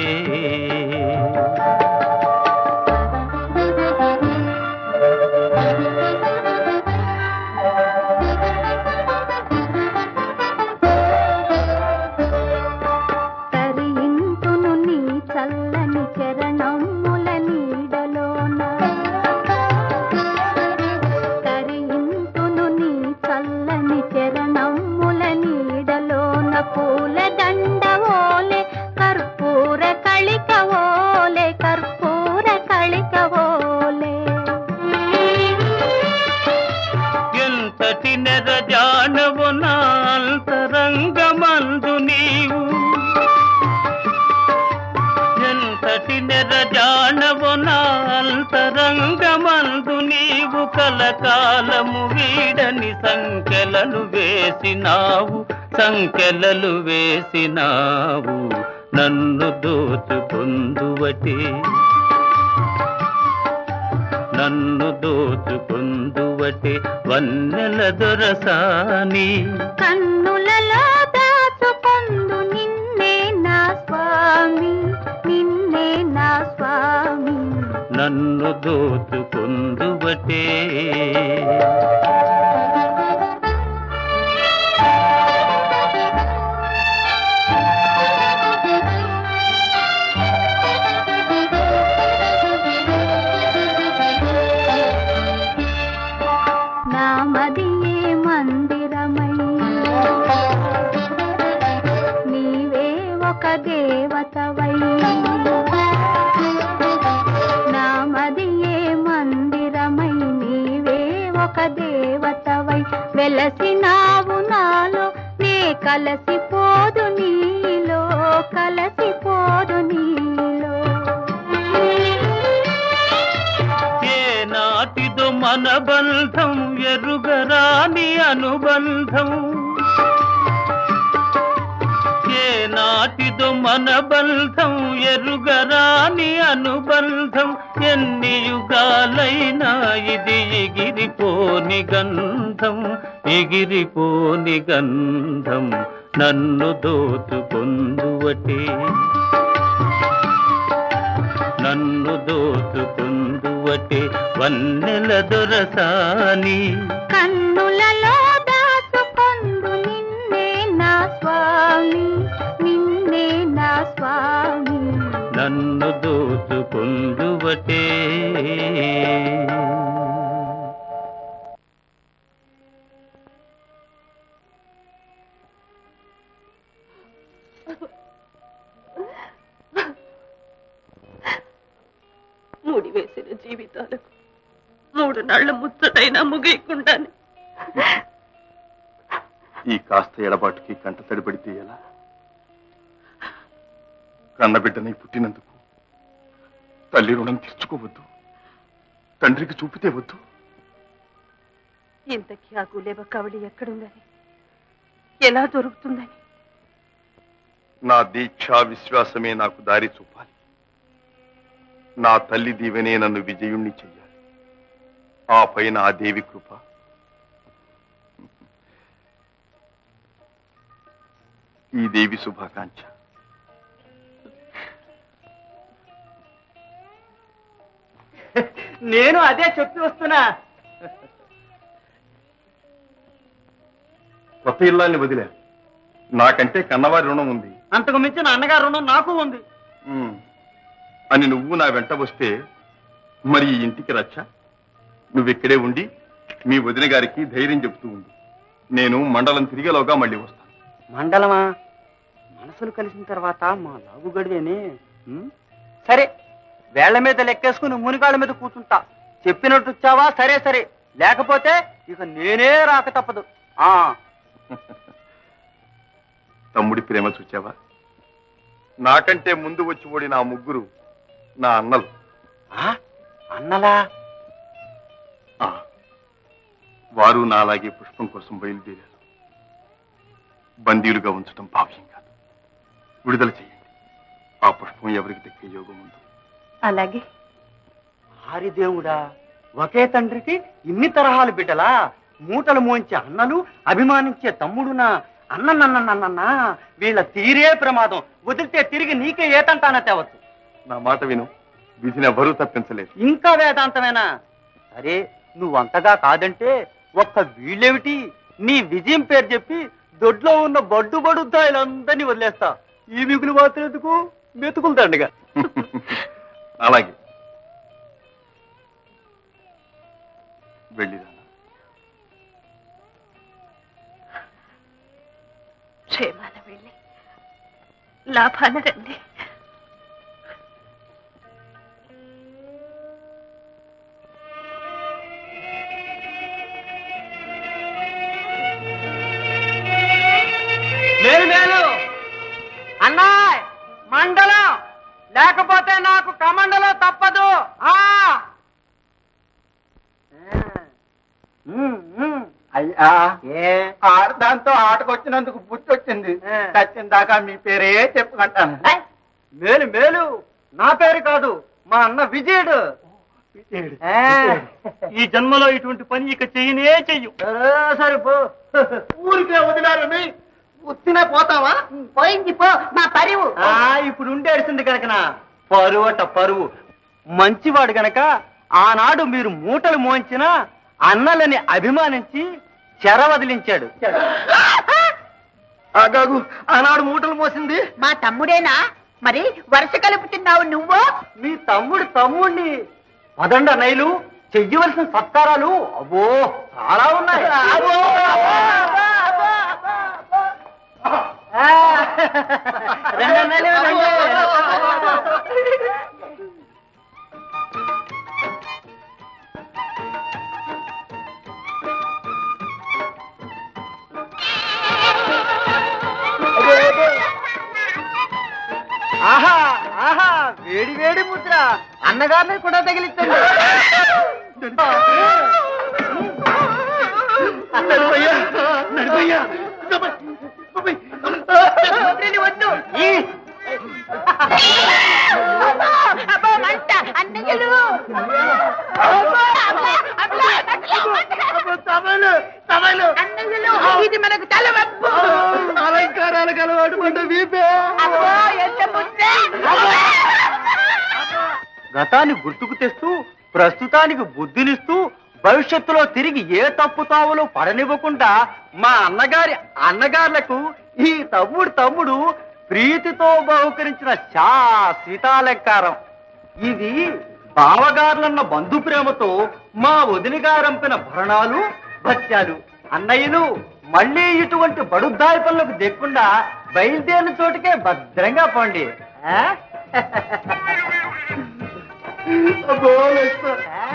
Speaker 3: తరింతును నీ చల్లని చరణముల నీడలోన తరింతును నీ చల్లని చరణముల నీడలోన పూల దండ ఓలే కర్పూర కళిక ఓలే కర్పూర
Speaker 11: జానవు నాంతరంగమందు నీవు కలకాలము వీడని సంఖ్యలను వేసినావు సంఖ్యలలు వేసినావు నన్ను దోచుకొందువటే నన్ను దోచుకొందువటే వన్నెల దొరసాని
Speaker 3: కన్నులలో దాచుకొందు నిన్నే నా స్వామి నిన్నే నా స్వామి
Speaker 11: నన్ను దోచుకొందువటే
Speaker 3: నా మదియే మందిరమై నీవే ఒక దేవతవై నా మదియే మందిరమై నీవే ఒక దేవతవై వెలసినావు నాలో నే కలసిపోదు నీలో కలసిపోదు నీలో
Speaker 11: ఏ నాటిదో మన బంధం ఎరుగరాని అనుబంధం ఏ నాటిదో మన బంధం ఎరుగరాని అనుబంధం ఎన్ని యుగాలైనా ఇది ఎగిరిపోని గంధం ఎగిరిపోని గంధం నన్ను దోచుకొందువటే నన్ను దోచుకుందువటే వన్నెల దొరసాని
Speaker 3: కన్నులలో దాచుకొందు నిన్నే నా స్వామి నిన్నే నా స్వామి
Speaker 11: నన్ను దోచుకుందువటే
Speaker 13: మూడి వేసిన జీవితాలకు మూడు నాళ్ల ముచ్చటైనా ముగియకుండానే
Speaker 9: ఈ కాస్త ఎడబాటుకి కంట తడిపడితే ఎలా కన్నబిడ్డని పుట్టినందుకు తల్లి రుణం తీర్చుకోవద్దు తండ్రికి చూపితే వద్దు
Speaker 13: ఇంతకీ ఆ గులేబ కవడి ఎక్కడుందని ఎలా దొరుకుతుందని
Speaker 9: నా దీక్షా విశ్వాసమే నాకు దారి చూపాలి నా తల్లి దీవెనే నన్ను విజయుణ్ణి చెయ్యాలి ఆ పైన ఆ దేవి కృప ఈ దేవి శుభాకాంక్ష
Speaker 10: నేను అదే చెప్పి వస్తున్నా
Speaker 9: కొత్త ఇల్లాన్ని వదిలే నాకంటే కన్నవారి రుణం ఉంది
Speaker 10: అంతకు మించిన అన్నగారు రుణం నాకు ఉంది
Speaker 9: ఉమ్. అని నువ్వు నా వెంట వస్తే మరి ఈ ఇంటికి రచ్చ నువ్విక్కడే ఉండి మీ వదిన గారికి ధైర్యం చెబుతూ ఉండు నేను మండలం తిరిగేలోగా మళ్ళీ వస్తాను
Speaker 10: మండలమా మనసులు కలిసిన తర్వాత మా లాగు గడివేనే ఉం? సరే వేళ్ల మీద లెక్కేసుకుని మునిగాళ్ళ మీద కూర్చుంటా చెప్పినట్టు వచ్చావా సరే సరే లేకపోతే ఇక నేనే రాక తప్పదు ఆ
Speaker 9: తమ్ముడి ప్రేమ చూచావా నాకంటే ముందు వచ్చి ఓడిన ఆ ముగ్గురు నా అన్నలు
Speaker 10: ఆ? అన్నలా
Speaker 9: ఆ, వారు నాలాగే పుష్పం కోసం బయలుదేరారు బందీలుగా ఉంచడం భావ్యం కాదు విడుదల చేయండి ఆ పుష్పం ఎవరికి దక్కే యోగం ఉంది
Speaker 13: అలాగే
Speaker 10: హరిదేవుడా ఒకే తండ్రికి ఇన్ని తరహాలు బిడ్డలా మూటలు మోంచే అన్నలు అభిమానించే తమ్ముడునా అన్నన్నన్నన్నన్నా వీళ్ళ తీరే ప్రమాదం వదిలితే తిరిగి నీకే ఏతంటానా తేవచ్చు
Speaker 9: నా మాట విను విధిని ఎవరూ తప్పించలేదు
Speaker 10: ఇంకా వేదాంతమేనా సరే నువ్వంతగా కాదంటే ఒక్క వీళ్ళేమిటి నీ విజయం పేరు చెప్పి దొడ్లో ఉన్న బడ్డు బడుద్దాయిలందరినీ వదిలేస్తా ఈ మిగులు మాత్రం ఎందుకు మెతుకులు దండగా
Speaker 9: అలాగే వెళ్ళిరా
Speaker 13: క్షేమాన వెళ్ళి లాభాన రండి
Speaker 10: మేలు మేలు అన్నా మండలం లేకపోతే నాకు కమండలం ఏ ఆడదాంతో ఆటకొచ్చినందుకు బుద్ధి వచ్చింది చచ్చిన దాకా మీ పేరే చెప్పుకుంటాను మేలు మేలు నా పేరు కాదు మా అన్న విజయుడు ఆ.
Speaker 1: ఈ జన్మలో ఇటువంటి పని ఇక చెయ్యనే చెయ్యు
Speaker 10: సరే పో
Speaker 4: ఊరికే వదిలారని ఉత్తినే పోతావా పోయింది పో మా పరివు
Speaker 10: ఆ, ఇప్పుడు ఉండేసింది కనుకనా పరువు అట పరువు మంచివాడు గనక ఆనాడు మీరు మూటలు మోయించిన అన్నలని అభిమానించి చెర వదిలించాడు
Speaker 4: ఆగాగు ఆనాడు మూటలు మోసింది
Speaker 14: మా తమ్ముడేనా మరి వరుస కలుపుతున్నావు నువ్వు
Speaker 10: మీ తమ్ముడు తమ్ముడిని పదండ నైలు చెయ్యవలసిన సత్కారాలు అబ్బో చాలా ఉన్నాయి
Speaker 4: అబ్బో,
Speaker 10: ఆ, రండి అన్నయ్యలు, రండి. ఆహా ఆహా వేడి వేడి ముద్ర అన్నగారిని కూడా తగిలించండి
Speaker 4: నడిపోయా నడిపోయా
Speaker 14: వద్దు అబ్బో మంట అన్నయ్యలు అన్నయ్యలు ఇది మనకు తలవప్పు
Speaker 4: అలంకారాలకు అలవాటు పడ్డ వీపే
Speaker 14: అబ్బో ఎంత ముద్ర
Speaker 10: గతాన్ని గుర్తుకు తెస్తూ ప్రస్తుతానికి బుద్ధినిస్తూ భవిష్యత్తులో తిరిగి ఏ తప్పు తావులో పడనివ్వకుండా మా అన్నగారి అన్నగారులకు ఈ తమ్ముడు తమ్ముడు ప్రీతితో బహుకరించిన శాశ్వతాలంకారం ఇది బావగారులన్న బంధు ప్రేమతో మా వదిలి గారంపిన భరణాలు భత్యాలు అన్నయ్యలు మళ్ళీ ఇటువంటి బడుద్దాయి పనులకు దిక్కుండా బయలుదేరిన చోటుకే భద్రంగా పోండి ఆ?
Speaker 4: అబ్బో లక్ష్మ.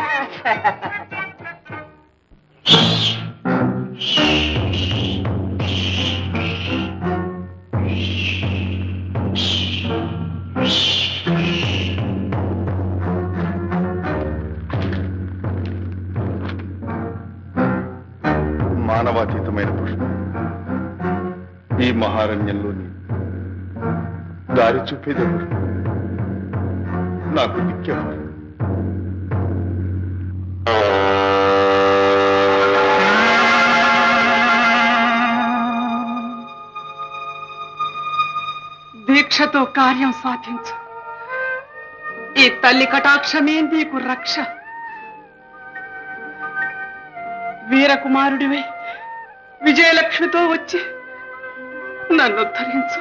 Speaker 9: మానవాతీతమైన పుష్పం ఈ మహారణ్యంలోని దారి చూపేదెవరు నాకు దిక్కెవరు
Speaker 5: దీక్షతో కార్యం సాధించు ఈ తల్లి కటాక్షమే నీకు రక్ష వీరకుమారుడివై విజయలక్ష్మితో వచ్చి నన్ను ఉద్ధరించు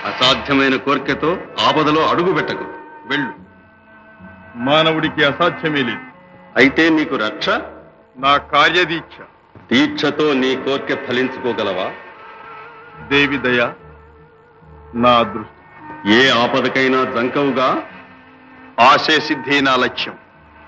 Speaker 15: అసాధ్యమైన కోరికతో ఆపదలో అడుగు పెట్టకు వెళ్ళు
Speaker 9: మానవుడికి అసాధ్యమే లేదు
Speaker 15: అయితే నీకు రక్ష
Speaker 9: నా కార్యదీక్ష
Speaker 15: దీక్షతో నీ కోరిక ఫలించుకోగలవా
Speaker 9: దేవి దయ నా అదృష్టం
Speaker 15: ఏ ఆపదకైనా జంకవుగా
Speaker 9: ఆశయ సిద్ధి నా లక్ష్యం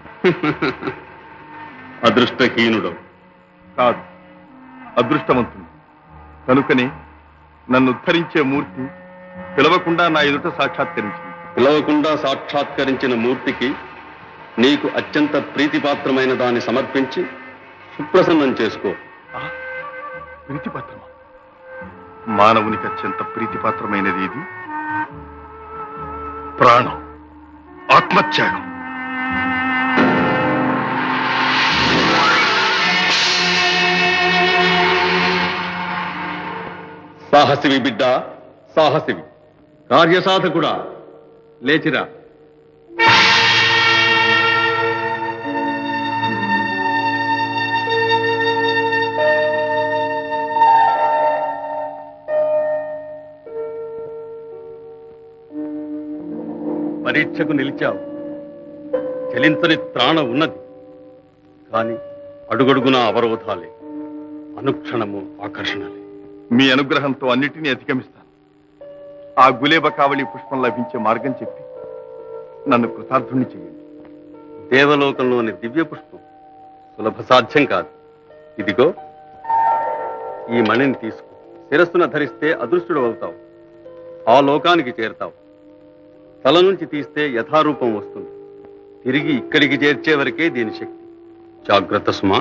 Speaker 15: అదృష్టహీనుడు
Speaker 9: కాదు అదృష్టవంతుడు కనుకనే నన్ను ఉద్ధరించే మూర్తి పిలవకుండా నా ఎదుట సాక్షాత్కరించింది
Speaker 15: పిలవకుండా సాక్షాత్కరించిన మూర్తికి నీకు అత్యంత ప్రీతిపాత్రమైన దాన్ని సమర్పించి సుప్రసన్నం చేసుకో
Speaker 9: ప్రీతిపాత్రమా మానవునికి అత్యంత ప్రీతిపాత్రమైనది ఇది ప్రాణం ఆత్మత్యాగం
Speaker 15: సాహసివి బిడ్డ సాహసివి కార్యసాధకుడా లేచిరా పరీక్షకు నిలిచావు చలించని త్రాణ ఉన్నది కాని అడుగడుగున అవరోధాలే అనుక్షణము ఆకర్షణలే
Speaker 9: మీ అనుగ్రహంతో అన్నిటినీ అధిగమిస్తాను ఆ గులేబ కావళి పుష్పం లభించే మార్గం చెప్పి నన్ను కృతార్థుణ్ణి చేయండి
Speaker 15: దేవలోకంలోని దివ్య పుష్పం సులభ సాధ్యం కాదు ఇదిగో ఈ మణిని తీసుకో శిరస్సున ధరిస్తే అదృష్టుడు అవుతావు ఆ లోకానికి చేరతావు తల నుంచి తీస్తే యథారూపం వస్తుంది తిరిగి ఇక్కడికి చేర్చే వరకే దీని శక్తి జాగ్రత్త సుమా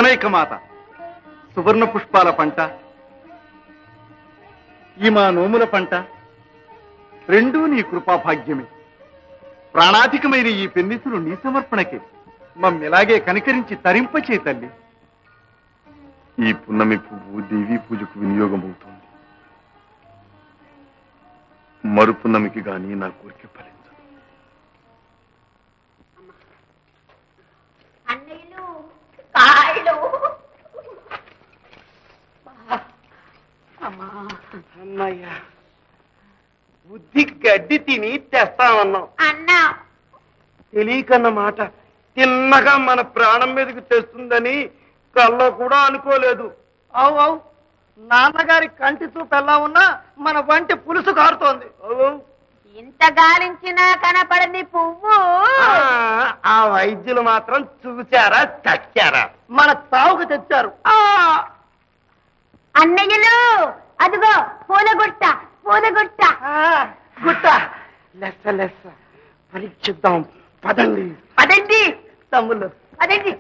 Speaker 6: జనైక మాత సువర్ణ పుష్పాల పంట ఈ మా నోముల పంట రెండూ నీ కృపాభాగ్యమే ప్రాణాధికమైన ఈ పెన్నిసులు నీ సమర్పణకే మమ్మిలాగే కనికరించి తరింపచే తల్లి
Speaker 9: ఈ పున్నమి పువ్వు దేవి పూజకు వినియోగమవుతోంది మరు పున్నమికి గాని నా కోరిక ఫలించదు
Speaker 14: అన్నయ్యలు కాళ్ళు
Speaker 10: అమ్మయ్యా బుద్ధి గడ్డి తిని తెస్తామన్నాం
Speaker 14: అన్నా
Speaker 10: తెలియకన్నమాట తిన్నగా మన ప్రాణం మీదకి తెస్తుందని కల్లో కూడా అనుకోలేదు
Speaker 4: అవు అవు నాన్నగారి కంటి చూపు ఎలా ఉన్నా మన వంటి పులుసు కారుతోంది
Speaker 14: ఇంత గాలించినా కనపడని పువ్వు
Speaker 10: ఆ, ఆ వైద్యులు మాత్రం చూశారా చచ్చారా
Speaker 4: మన తావుకు తెచ్చారు
Speaker 14: అన్నయ్యలు అదిగో పూలగుట్ట పూలగుట్ట
Speaker 10: గుట్ట లెస్స లెస్స పరీక్షిద్దాం పదండి
Speaker 14: అదండి
Speaker 10: తమ్ముళ్ళు
Speaker 14: అదండి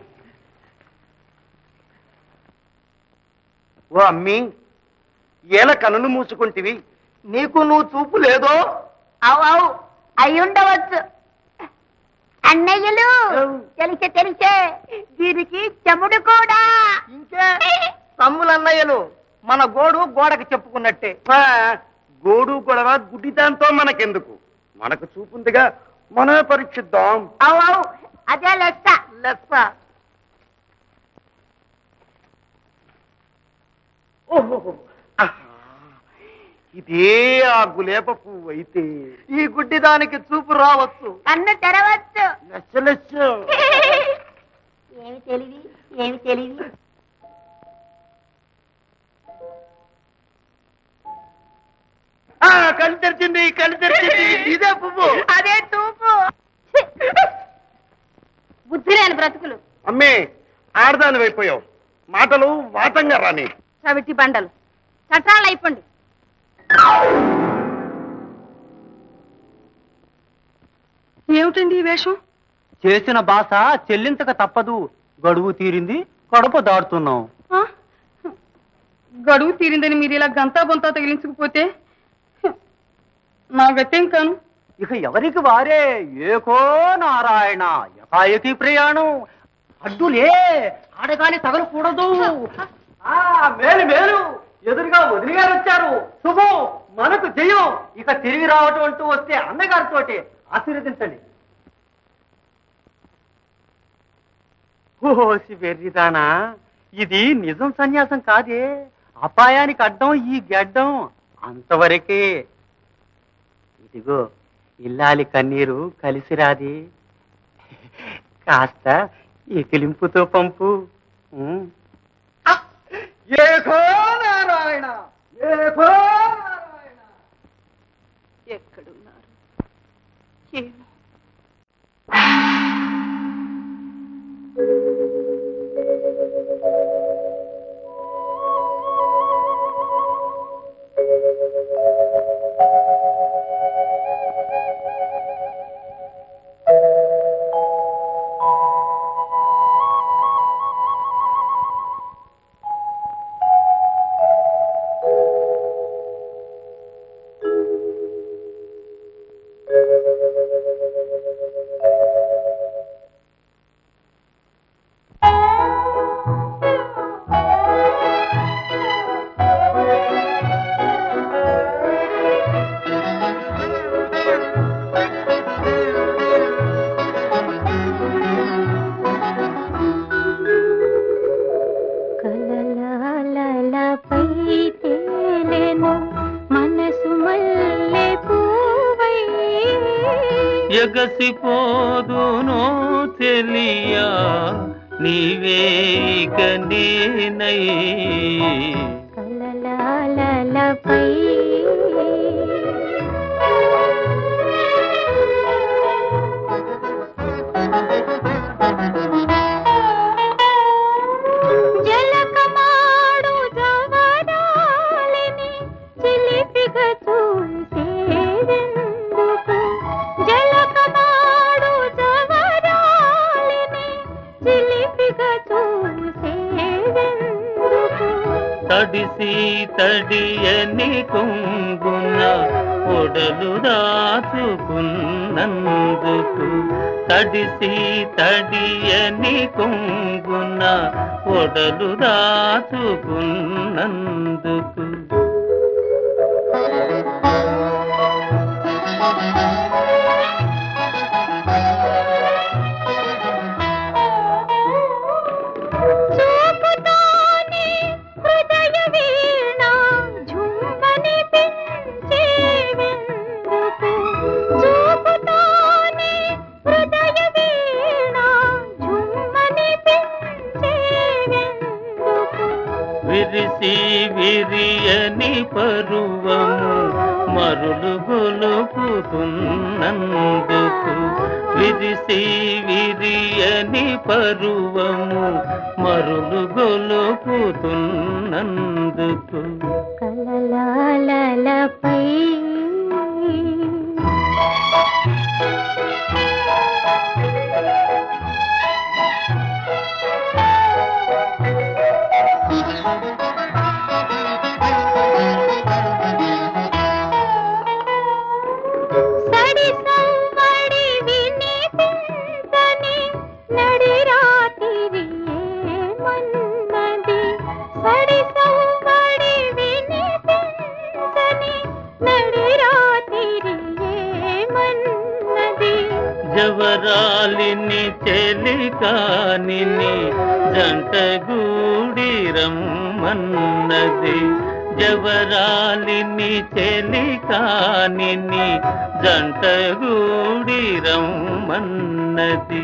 Speaker 10: ఓ అమ్మి ఏల కనులు మూసుకుంటివి
Speaker 4: నీకు నువ్వు చూపు లేదో
Speaker 14: అవు అవు అయి ఉండవచ్చు అన్నయ్యలు తెలిసే తెలిసే దీనికి చెముడు కూడా
Speaker 4: ఇంకే తమ్ములన్నయ్యలు మన గోడు గోడకి చెప్పుకున్నట్టే
Speaker 10: ఆ, గోడు గొడవ గుడ్డిదాంతో మనకెందుకు మనకు చూపుందిగా మనమే పరీక్షిద్దాం
Speaker 14: అవు అవు అదే లెక్క
Speaker 4: లెస్స
Speaker 10: ఓహో ఆహా. ఇదే ఆ గులేబ పువ్వు అయితే
Speaker 4: ఈ గుడ్డిదానికి చూపు రావచ్చు
Speaker 14: కన్ను తెరవచ్చు
Speaker 10: లెస్స లెస్స
Speaker 14: ఏమి తెలివి ఏమి తెలివి
Speaker 10: ఆ, కళ్ళు తెరిచింది కళ్ళు తెరిచింది ఇదే పువ్వు
Speaker 14: అదే తూపు బుద్ధి లేని బ్రతుకులు
Speaker 10: అమ్మే ఆడదాని అయిపోయావు మాటలు వాటంగా రాని
Speaker 8: చవిటి బండలు చట్టాలు అయిపోండి
Speaker 5: ఏమిటండి ఈ వేషం
Speaker 12: చేసిన బాస చెల్లించక తప్పదు గడువు తీరింది కడప దాడుతున్నాం
Speaker 5: ఆ? గడువు తీరిందని మీరు ఇలా గంతా బొంతా తగిలించకపోతే నా గతేం కాను
Speaker 12: ఇక ఎవరికి వారే ఏకో నారాయణ ఎకాయకి ప్రయాణం అడ్డులే ఆడగాలి తగలకూడదు ఆ మేలు మేలు ఎదురుగా వదిలి గారు వచ్చారు శుభం మనకు జయం ఇక తిరిగి రావటం అంటూ వస్తే అన్నగారితోటి ఆశీర్వదించండి ఓసి వెర్రిదానా ఇది నిజం సన్యాసం కాదే అపాయానికి అడ్డం ఈ గడ్డం అంతవరకే ఇదిగో ఇల్లాలి కన్నీరు కలిసి రాది కాస్త ఎకిలింపుతో పంపు ఉమ్.
Speaker 4: ఏకో నారాయణ ఏకో నారాయణ
Speaker 13: ఎక్కడున్నారు ఏమో
Speaker 3: కలలాలపై తేలెను మనసు మల్లె పూవై
Speaker 11: ఎగసిపోదునో తెలియా నీవే ఇక నేనై
Speaker 3: కలలాలపై జలకమాడు జవరాలిని చిలిపిగా చూసేదెందుకు జలకమాడు జవరాలిని చిలిపిగా చూసేదెందుకు
Speaker 11: తడిసి తడియని కొంగున ఒడలు దాచుకున్నందుకు తడిసి తడియని కొంగున ఒడలు దాచుకున్నందుకు
Speaker 3: చూపుతోనే హృదయ వీణ ఝుమ్మని పెంచే వెందుకు చూపుతోనే హృదయ వీణ ఝుమ్మని పెంచే వెందుకు
Speaker 11: విరిసి విరియని పరువము మరులు గొలుపుతున్నందుకు విరిసి విరియని పరువము మరులు గొలుపుతున్నందుకు
Speaker 3: కలలాలపై సడి సవ్వడి వినిపించని నడి రాత్రి ఏమన్నది సడి సవ్వడి వినిపించని నడి రాత్రి ఏమన్నది
Speaker 11: జవరాలిని చెలికానిని జంటగూడి రమ్మన్నది జవరాలిని చెలికానిని జంటగూడి రమ్మన్నది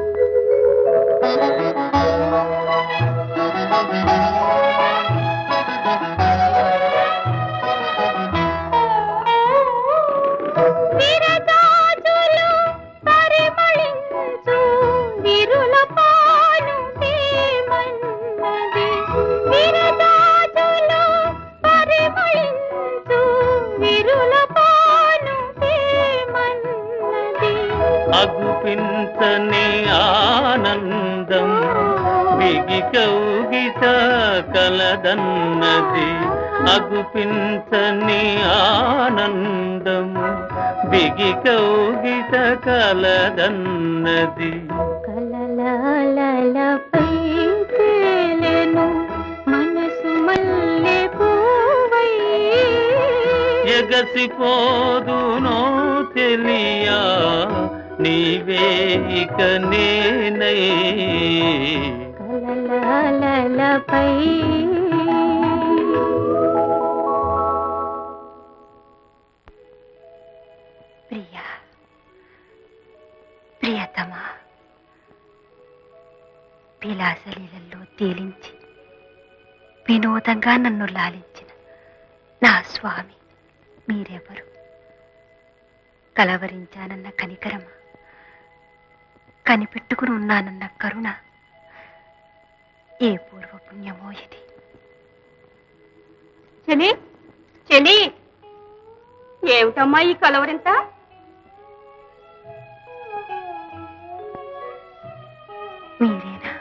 Speaker 3: విరజాజులు పరిమళించు విరుల పాను తేమన్నది విరజాజులు పరిమళించు విరుల పాను తేమన్నది
Speaker 11: అగుపించని ఆనందం బిగి కౌగిట కలదన్నది అగుపించని ఆనందము బిగి కౌగిట కలదన్నది
Speaker 3: కలలాలపై తేలెను మనసు మల్లె పూవై
Speaker 11: ఎగసిపోదునో తెలియా నీవే ఇక నేనై
Speaker 3: కలలాలపై
Speaker 16: ప్రియా ప్రియతమా విలాసలీలల్లో తేలించి వినోదంగా నన్ను లాలించిన నా స్వామి మీరెవరు కలవరించానన్న కనికరమా కనిపెట్టుకుని ఉన్నానన్న కరుణ ఏ పూర్వ పుణ్యమో ఇది
Speaker 5: చెలి చెలి ఏమిటమ్మా ఈ కలవరింత
Speaker 16: మీరేనా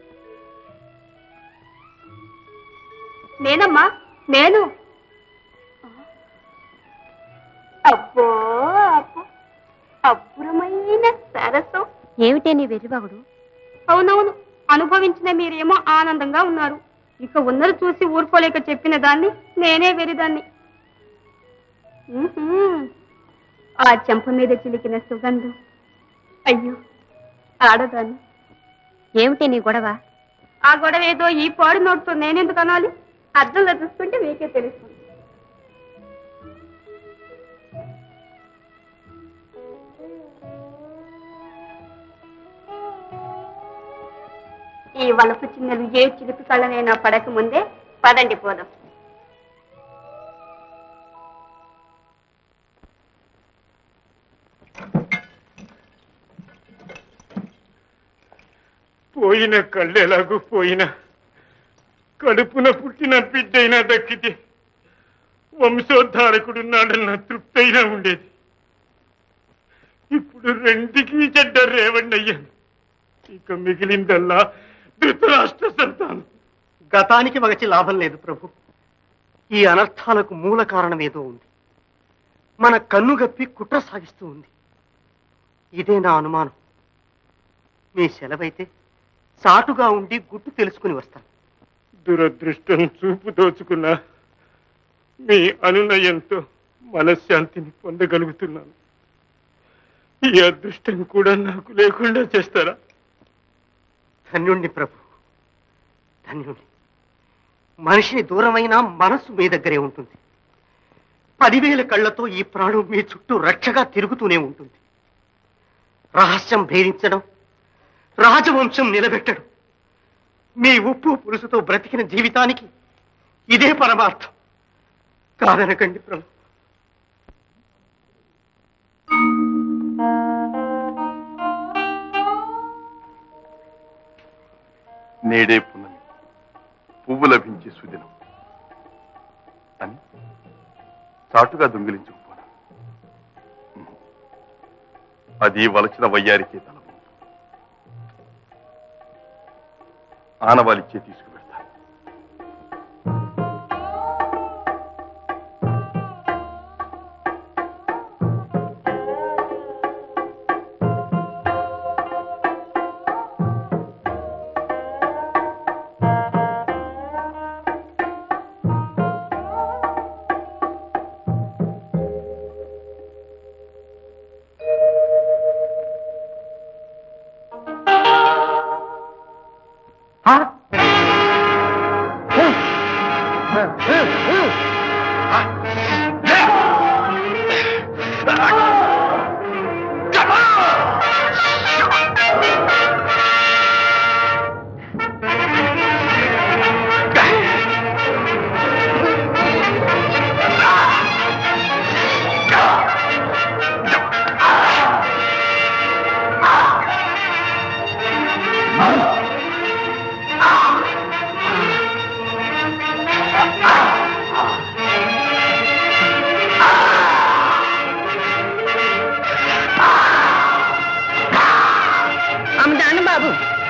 Speaker 5: నేనమ్మా నేను అబ్బో అబ్బో అబ్బురమైన సరసం
Speaker 16: ఏమిటే నీ వెర్రిబాగుడు
Speaker 5: అవునవును అనుభవించిన మీరేమో ఆనందంగా ఉన్నారు ఇక ఉన్నది చూసి ఊరుకోలేక చెప్పిన దాన్ని నేనే వెరిదాన్ని ఉహుం. ఆ చెంప మీద చిలికిన సుగంధం అయ్యో ఆడదాన్ని
Speaker 16: ఏమిటి నీ గొడవ
Speaker 5: ఆ గొడవ ఏదో ఈ పాడు నోటుతో నేనెందుకు అనాలి అర్థంలో చూసుకుంటే మీకే తెలుస్తుంది ఈ వలపు చిన్నలు ఏ చిలుపు కళ్ళనైనా పడక ముందే పదండి పోదాం
Speaker 1: పోయిన కళ్ళెలాగూ పోయినా కడుపున పుట్టిన బిడ్డైనా దక్కితే వంశోద్ధారకుడున్నాడన్న తృప్తైనా ఉండేది ఇప్పుడు రెండుకి చెడ్డ రేవండి అయ్యాను ఇక మిగిలిందల్లా ధృతరాష్ట్ర సంతానం
Speaker 4: గతానికి వగచి లాభం లేదు ప్రభు ఈ అనర్థాలకు మూల కారణం ఏదో ఉంది మన కన్ను గప్పి కుట్ర సాగిస్తూ ఉంది ఇదే నా అనుమానం మీ సెలవైతే సాటుగా ఉండి గుట్టు తెలుసుకుని వస్తాను
Speaker 1: దురదృష్టం చూపు దోచుకున్న మీ అనునయంతో మనశ్శాంతిని పొందగలుగుతున్నాను ఈ అదృష్టం కూడా నాకు లేకుండా చేస్తారా
Speaker 4: ధన్యుణ్ణి ప్రభు ధన్యుణ్ణి మనిషిని దూరమైనా మనస్సు మీ దగ్గరే ఉంటుంది పదివేల కళ్ళతో ఈ ప్రాణం మీ చుట్టూ రక్షగా తిరుగుతూనే ఉంటుంది రహస్యం భేదించడం రాజవంశం నిలబెట్టడం మీ ఉప్పు పులుసుతో బ్రతికిన జీవితానికి ఇదే పరమార్థం కాదనకండి ప్రభు
Speaker 9: నేడే పున్నమి పువ్వు లభించే సుదినం అని చాటుగా దొంగిలించుకుపోనా అది వలచిన వయ్యారికే తల ఆనవాలిచ్చే తీసుకువెళ్తా
Speaker 14: అమ్మదాను బాబు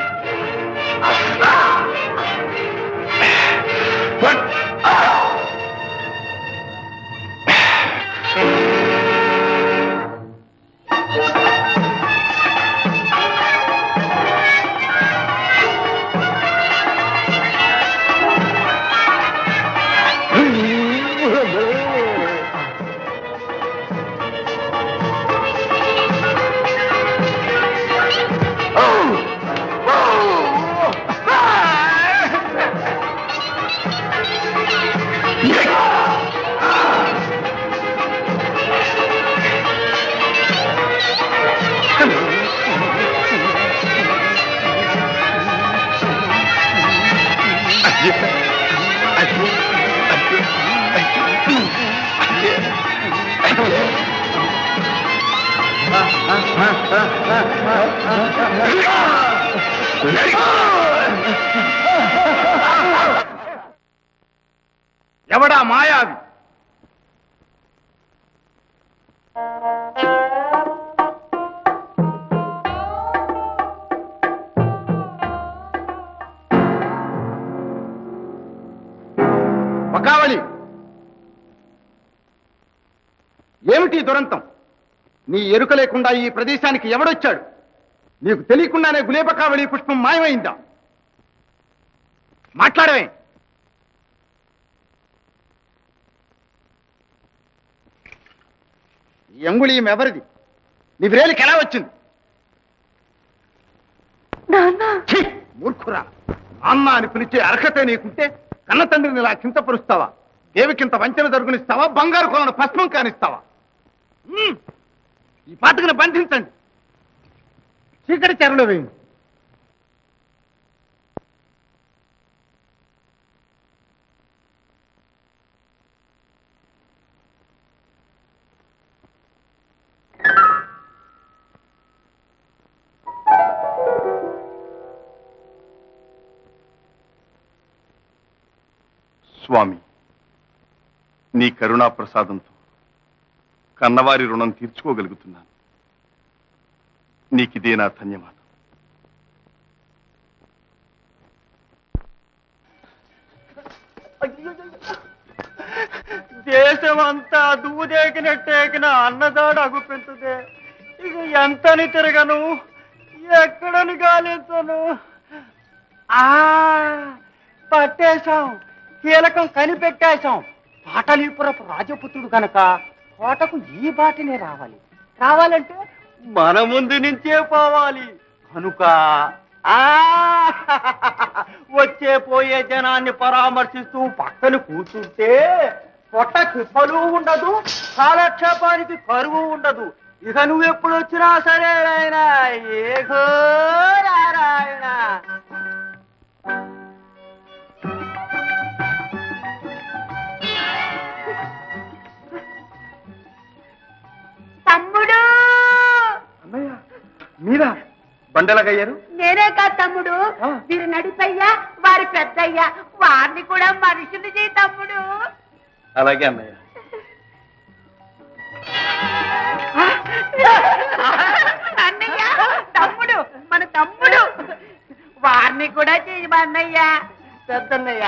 Speaker 2: ఎవడా మాయావి
Speaker 17: వకావళి ఏమిటి ఈ దురంతం నీ ఎరుక లేకుండా ఈ ప్రదేశానికి ఎవడొచ్చాడు నీకు తెలియకుండానే గులేబకావళి పుష్పం మాయమైందా మాట్లాడవే ఈ అంగుళీయం ఎవరిది నీ వ్రేలికి ఎలా వచ్చింది ఛీ, మూర్ఖురా నాన్న అని పిలిచే అర్హత నీకుంటే కన్న తండ్రిని ఇలా కింతపరుస్తావా దేవికింత వంచన జరుగునిస్తావా బంగారు కొలను భస్మం కానిస్తావా ఉమ్, ఈ పాతకుని బంధించండి చీకటి చెరలో వేయండి
Speaker 9: స్వామి నీ కరుణా ప్రసాదంతో కన్నవారి రుణం తీర్చుకోగలుగుతున్నాను నీకిదే నా ధన్యవాదం
Speaker 10: దేశమంతా దూదేకినట్టేకిన అన్నదాడు అగుపెంతుదే ఇక ఎంతని తిరగను ఎక్కడని గాలించను ఆ పట్టేశాం కీలకం కనిపెట్టేశాం పాటలీపురపు రాజపుత్రుడు గనక కోటకు ఈ బాటనే రావాలి రావాలంటే మన ముందు నుంచే పోవాలి కనుక ఆ వచ్చే పోయే జనాన్ని పరామర్శిస్తూ పక్కన కూర్చుంటే పొట్ట తిప్పలు ఉండదు కాలక్షేపానికి కరువు ఉండదు ఇక నువ్వు ఎప్పుడు వచ్చినా సరే ఆయన ఏహో నారాయణ
Speaker 14: తమ్ముడు
Speaker 6: మీరా బండలగయ్యారు
Speaker 14: నేనే కాదు తమ్ముడు వీరు నడిపయ్యా వారి పెద్దయ్యా వారిని కూడా మనుషులు చేయి తమ్ముడు
Speaker 6: అలాగే అన్నయ్య
Speaker 14: అన్నయ్య తమ్ముడు మన తమ్ముడు వారిని కూడా చేయమన్నయ్యా
Speaker 10: పెద్దన్నయ్య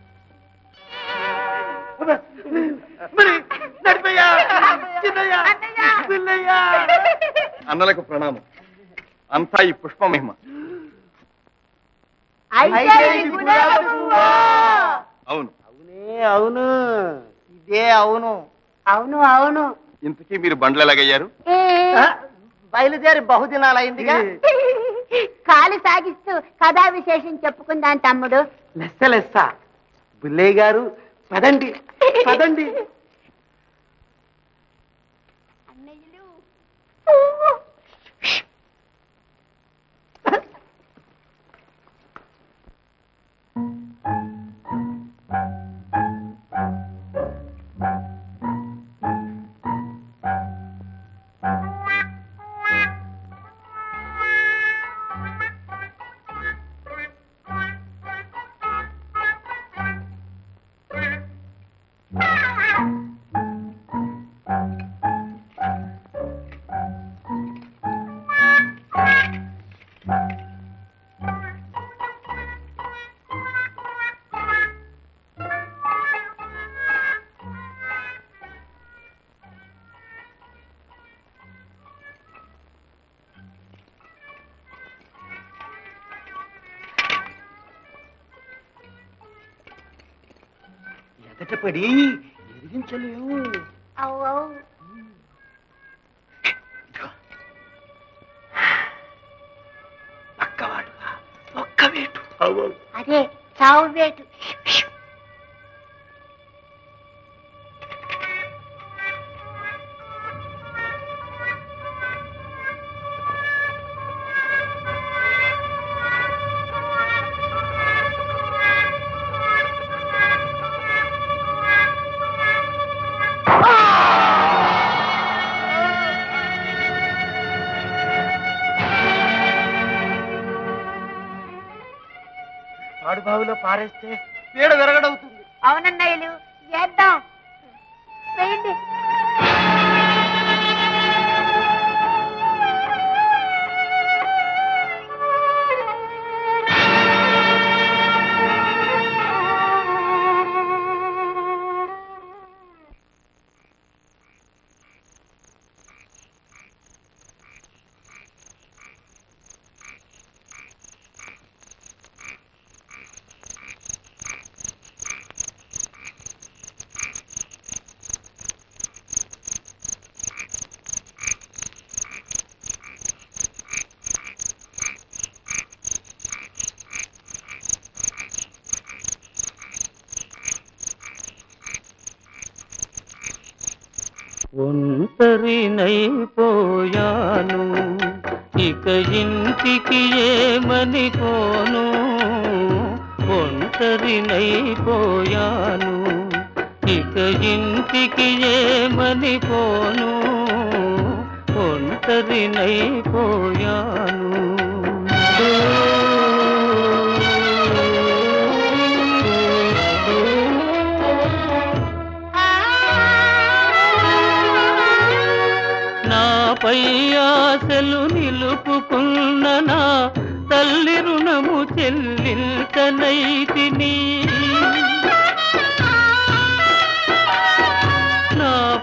Speaker 10: మరి నడిపయ్యా చిన్నయ్య పిల్లయ్య
Speaker 6: అన్నలకు ప్రణామం అంతా ఈ పుష్ప మహిమ
Speaker 14: అయితే ఇది గులాబీ పువ్వా?
Speaker 6: అవును
Speaker 10: అవునే అవును ఇదే అవును
Speaker 14: అవును అవును
Speaker 6: ఇంతకీ మీరు బండ్లు ఎలాగయ్యారు
Speaker 10: బయలుదేరి బహుదినాలైందిగా
Speaker 14: కాలు సాగిస్తూ కథా విశేషం చెప్పుకుందాం తమ్ముడు
Speaker 10: లెస్స లెస్స బుల్లయ్య గారు పదండి పదండి ఎదటపడి ఎదిగించలేము
Speaker 14: అవు అవు
Speaker 10: పక్కవాడు ఒక్క వేటు
Speaker 14: అదే చావు వేటు
Speaker 10: పాడుబావిలో పారేస్తే పీడ విరగడవుతుంది
Speaker 14: అవునన్నయ్యలు చేద్దాం వేయండి
Speaker 11: ఒంటరినైపోయాను ఇక ఇంటికి ఏమని పోను ఒంటరినైపోయాను ఇక ఇంటికి ఏమని పోను ఒంటరినైపోయాను నాపై ఆశలు నిలుపుకున్న నా తల్లి రుణము చెల్లించనైతిని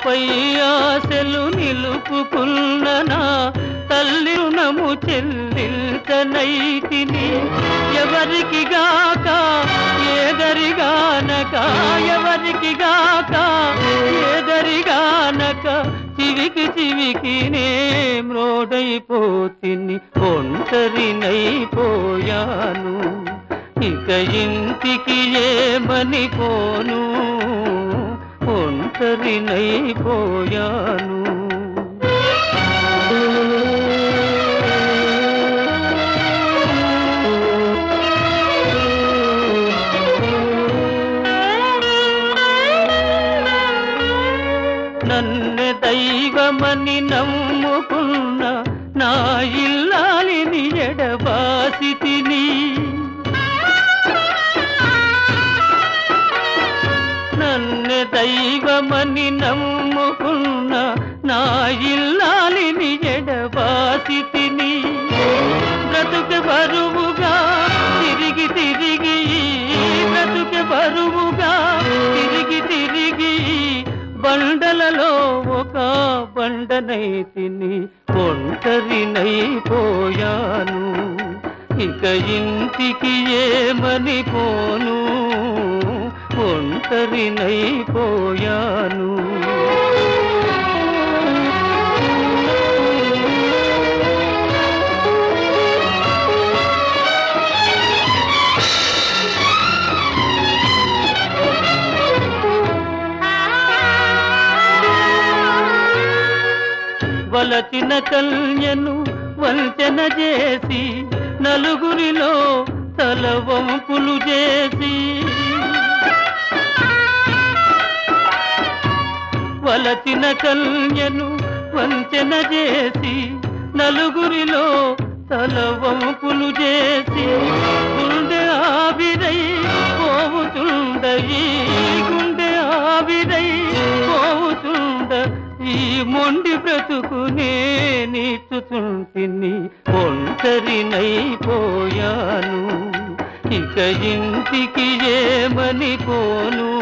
Speaker 11: నాపై ఆశలు నిలుపుకున్న నా తల్లి రుణము చెల్లించనైతిని ఎవరికి గాక ఏదరిగానక ఎవరికి గాక ఏదరిగానక చివికి చివికి నే మ్రోడైపోతిని ఒంటరినైపోయాను ఇక ఇంటికి ఏమని పోను ఒంటరినైపోయాను నన్ను దైవమని నమ్ముకున్న నా ఇల్లాలిని ఎడబాసి తిని నన్ను దైవమని నమ్ముకున్న నా ఇల్లాలిని ఎడబాసి తిని బ్రతుకు బరువుగా తిరిగి తిరిగి బ్రతుకు బరువుగా తిరిగి తిరిగి బండలలో ఒక బండనై తిని ఒంటరినైపోయాను ఇక ఇంటికి ఏమని పోను ఒంటరినైపోయాను వలచిన కన్యను వంచన చేసి నలుగురిలో తల వంపులు చేసి వలచిన కన్యను వంచన చేసి నలుగురిలో తల వంపులు చేసి గుండె ఆవిరై పోవుతుండయి గుండె ఆవిరై పోవుతుండ ఈ మొండి బ్రతుకునే నీచుతుంటిని ఒంటరినైపోయాను ఇక ఇంటికి ఏమని పోను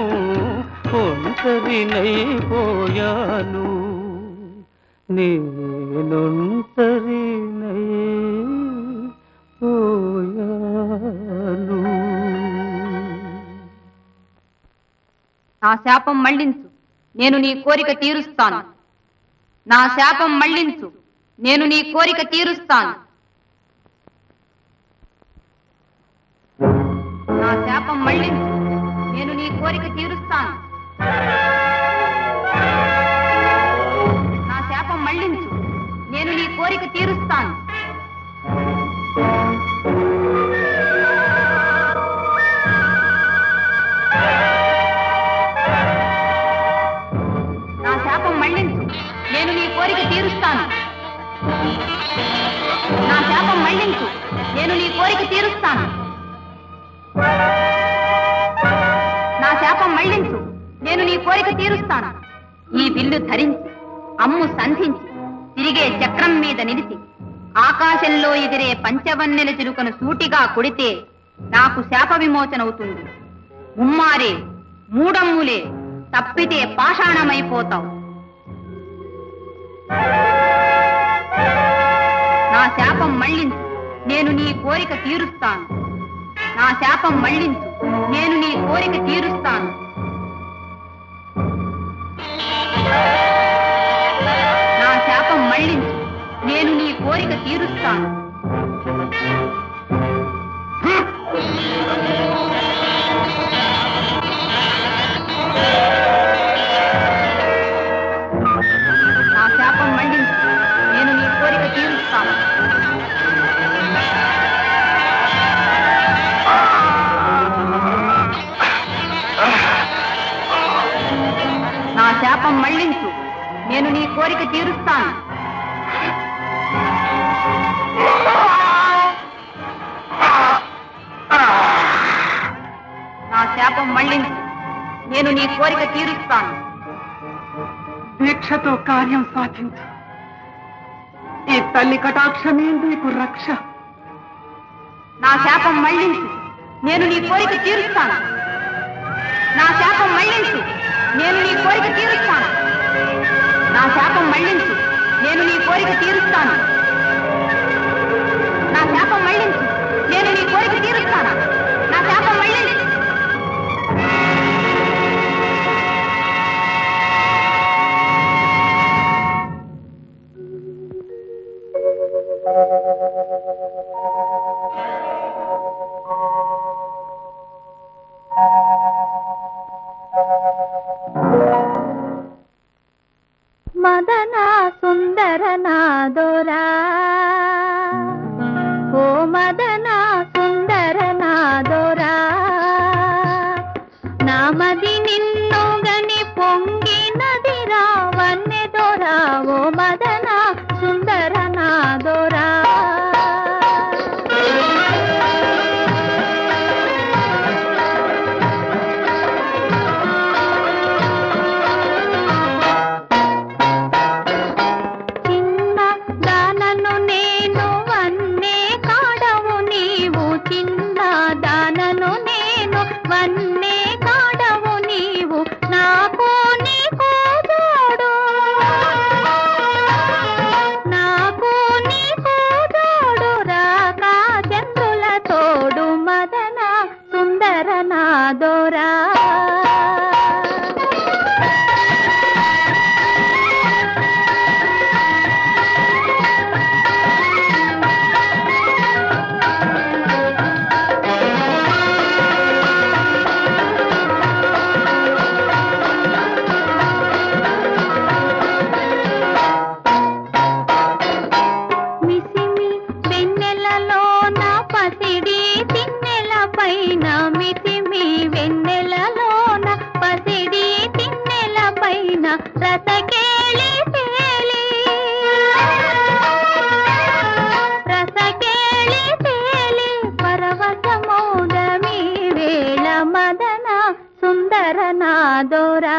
Speaker 11: ఒంటరినైపోయాను నేనొంటరినై పోయాను
Speaker 8: నా శాపం మళ్ళించు నేను నీ కోరిక తీరుస్తాను నా శాపం మళ్ళించు నేను నీ కోరిక తీరుస్తాను నా శాపం మళ్ళించు నేను నీ కోరిక తీరుస్తాను నా శాపం మళ్ళించు నేను నీ కోరిక తీరుస్తాను నా శాపం మళ్ళించు నేను నీ కోరిక తీరుస్తాను నా శాపం మళ్ళించు నేను నీ కోరిక తీరుస్తాను నా శాపం మళ్ళించు నేను నీ కోరిక తీరుస్తాను ఈ విల్లు ధరించి అమ్ము సంధించి తిరిగే చక్రం మీద నిలిచి ఆకాశంలో ఎదిరే పంచవన్నెల చిలుకను సూటిగా కొడితే నాకు శాప విమోచన అవుతుంది ముమ్మారే మూడమ్ములే తప్పితే పాషాణమైపోతావు నా శాపం మళ్ళించు నేను నీ కోరిక తీరుస్తాను నా శాపం మళ్ళించు నేను నీ కోరిక తీరుస్తాను నా శాపం మళ్ళించు నేను నీ కోరిక తీరుస్తాను నా శాపం మళ్ళించు నేను నీ కోరిక తీరుస్తాను నా శాపం మళ్ళించు నేను నీ కోరిక తీరుస్తాను నా శాపం మళ్ళించు నేను నీ కోరిక తీరుస్తాను
Speaker 5: దీక్షతో కార్యం సాధించు ఈ తల్లి కటాక్షమే నీకు రక్ష
Speaker 8: నా శాపం మళ్ళించు నేను నీ కోరిక తీరుస్తాను నా శాపం మళ్ళించు నేను నీ కోరిక తీరుస్తాను
Speaker 5: నా శాపం మళ్ళించు నేను నీ కోరిక తీరుస్తాను నా శాపం మళ్ళించు నేను నీ కోరిక తీరుస్తాను నా శాపం మళ్ళించు
Speaker 3: మదన సుందర నాదోరా ఓ మదన సుందర నాదోరా నామది నిన్ను గని పొంగినదిరా వన్నెదోరా ఓ మదన సుందర నాదోరా చిన్న దానను నేను వన్నే కాడవు నీవు చిన్న దానను నేను వన్నే కాడవు నీవు నాకు నీకు జోడు నాకు నీకు జోడు రాక చంద్రుల తోడు మదన సుందర నాదోరా మిసిమి వెన్నెలలోన పసిడి తిన్నెల పైన మిసిమి వెన్నెలలోన పసిడి తిన్నెల పైన రసకేళి తేలి రసకేళి తేలి పరవశమౌదమి వేళ మదన సుందర నాదోరా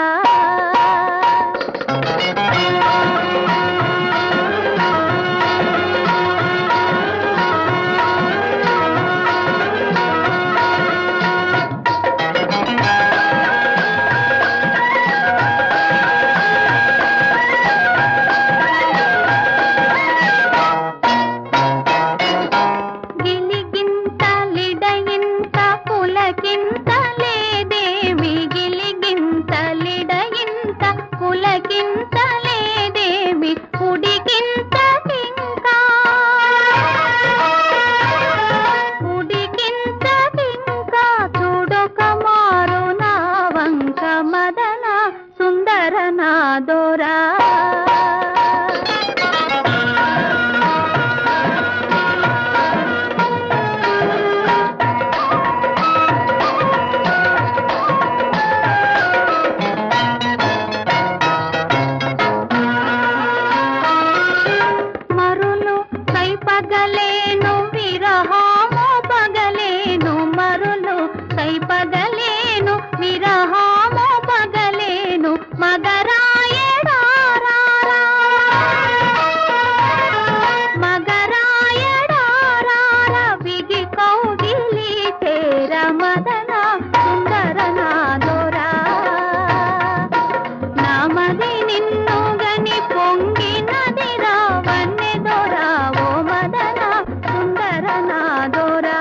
Speaker 3: గిలిగింత లిడయింత పులకింత లేదేమి గిలిగింత లిడయింత పులకింత లేదేమి ఉడికింత కింకా ఉడికింత కింకా చూడొక మారు నా వంక మదన సుందర నాదోరా మరులు కై పగలేను విరహాము పగలేను మరులు కై పగలేను విరహాము పగలేను మగరాయడారా మగరాయడారా బిగి కౌగిలి తేర మదన సుందర నాదోరా నామది నిన్ను గని పొంగినదిరా వన్నెదోరా ఓ మదన సుందర నాదోరా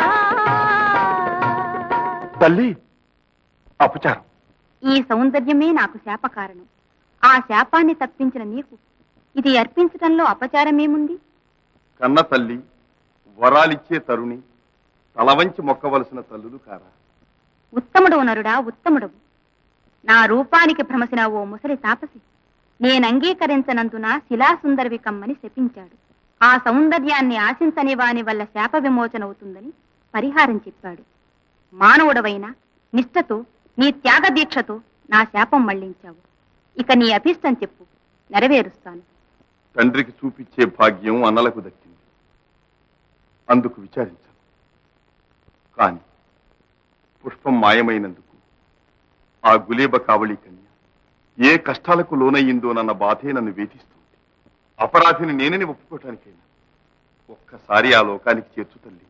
Speaker 9: తల్లి అపచారం
Speaker 16: ఈ సౌందర్యమే నాకు శాప కారణం ఆ శాపాన్ని తప్పించిన నీకు ఇది అర్పించటంలో అపచారమేముంది
Speaker 9: కన్న తల్లి వరాలిచ్చే తరుణి తలవంచి మొక్కవలసిన తల్లులు కారా
Speaker 16: ఉత్తముడవు నరుడా ఉత్తముడవు నా రూపానికి భ్రమసిన ఓ ముసలి తాపసి నేనంగీకరించనందున శిలాసుందరివి కమ్మని శపించాడు ఆ సౌందర్యాన్ని ఆశించని వాని వల్ల శాప విమోచన అవుతుందని పరిహారం చెప్పాడు మానవుడవైన నిష్ఠతో నీ త్యాగ దీక్షతో నా శాపం మళ్లించావు ఇక నీ అభిష్టం చెప్పు నెరవేరుస్తాను
Speaker 9: తండ్రికి చూపించే భాగ్యం అన్నలకు దక్కింది అందుకు విచారించాను కాని పుష్పం మాయమైనందుకు ఆ గులేబ కావళి కన్య ఏ కష్టాలకు లోనయ్యిందోనన్న బాధే నన్ను వేధిస్తుంది అపరాధిని నేనని ఒప్పుకోవటానికైనా ఒక్కసారి ఆ లోకానికి చేర్చు తల్లి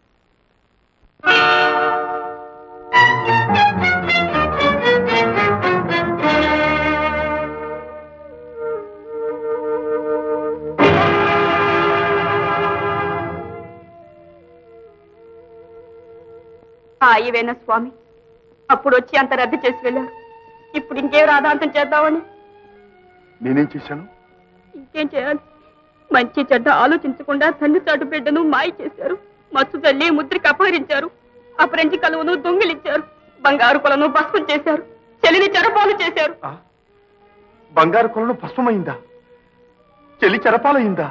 Speaker 5: అయ్యవేనా స్వామి అప్పుడు వచ్చి అంత రద్దు చేసి వెళ్ళారు ఇప్పుడు ఇంకేం రాధాంతం చేద్దామని
Speaker 9: నేనేం చేశాను
Speaker 5: ఇంకేం చేయాలి మంచి చెడ్డ ఆలోచించకుండా తండ్రి చాటు బిడ్డను మాయ చేశారు మత్తు తల్లి ముద్రికి అపహరించారు అపరించి కలువను దొంగిలించారు బంగారు కొలను భస్మం చేశారు చెల్లిని చెరపాలు చేశారు
Speaker 9: బంగారు కొలను భస్మమైందా చెల్లి చెరపాలయ్యిందా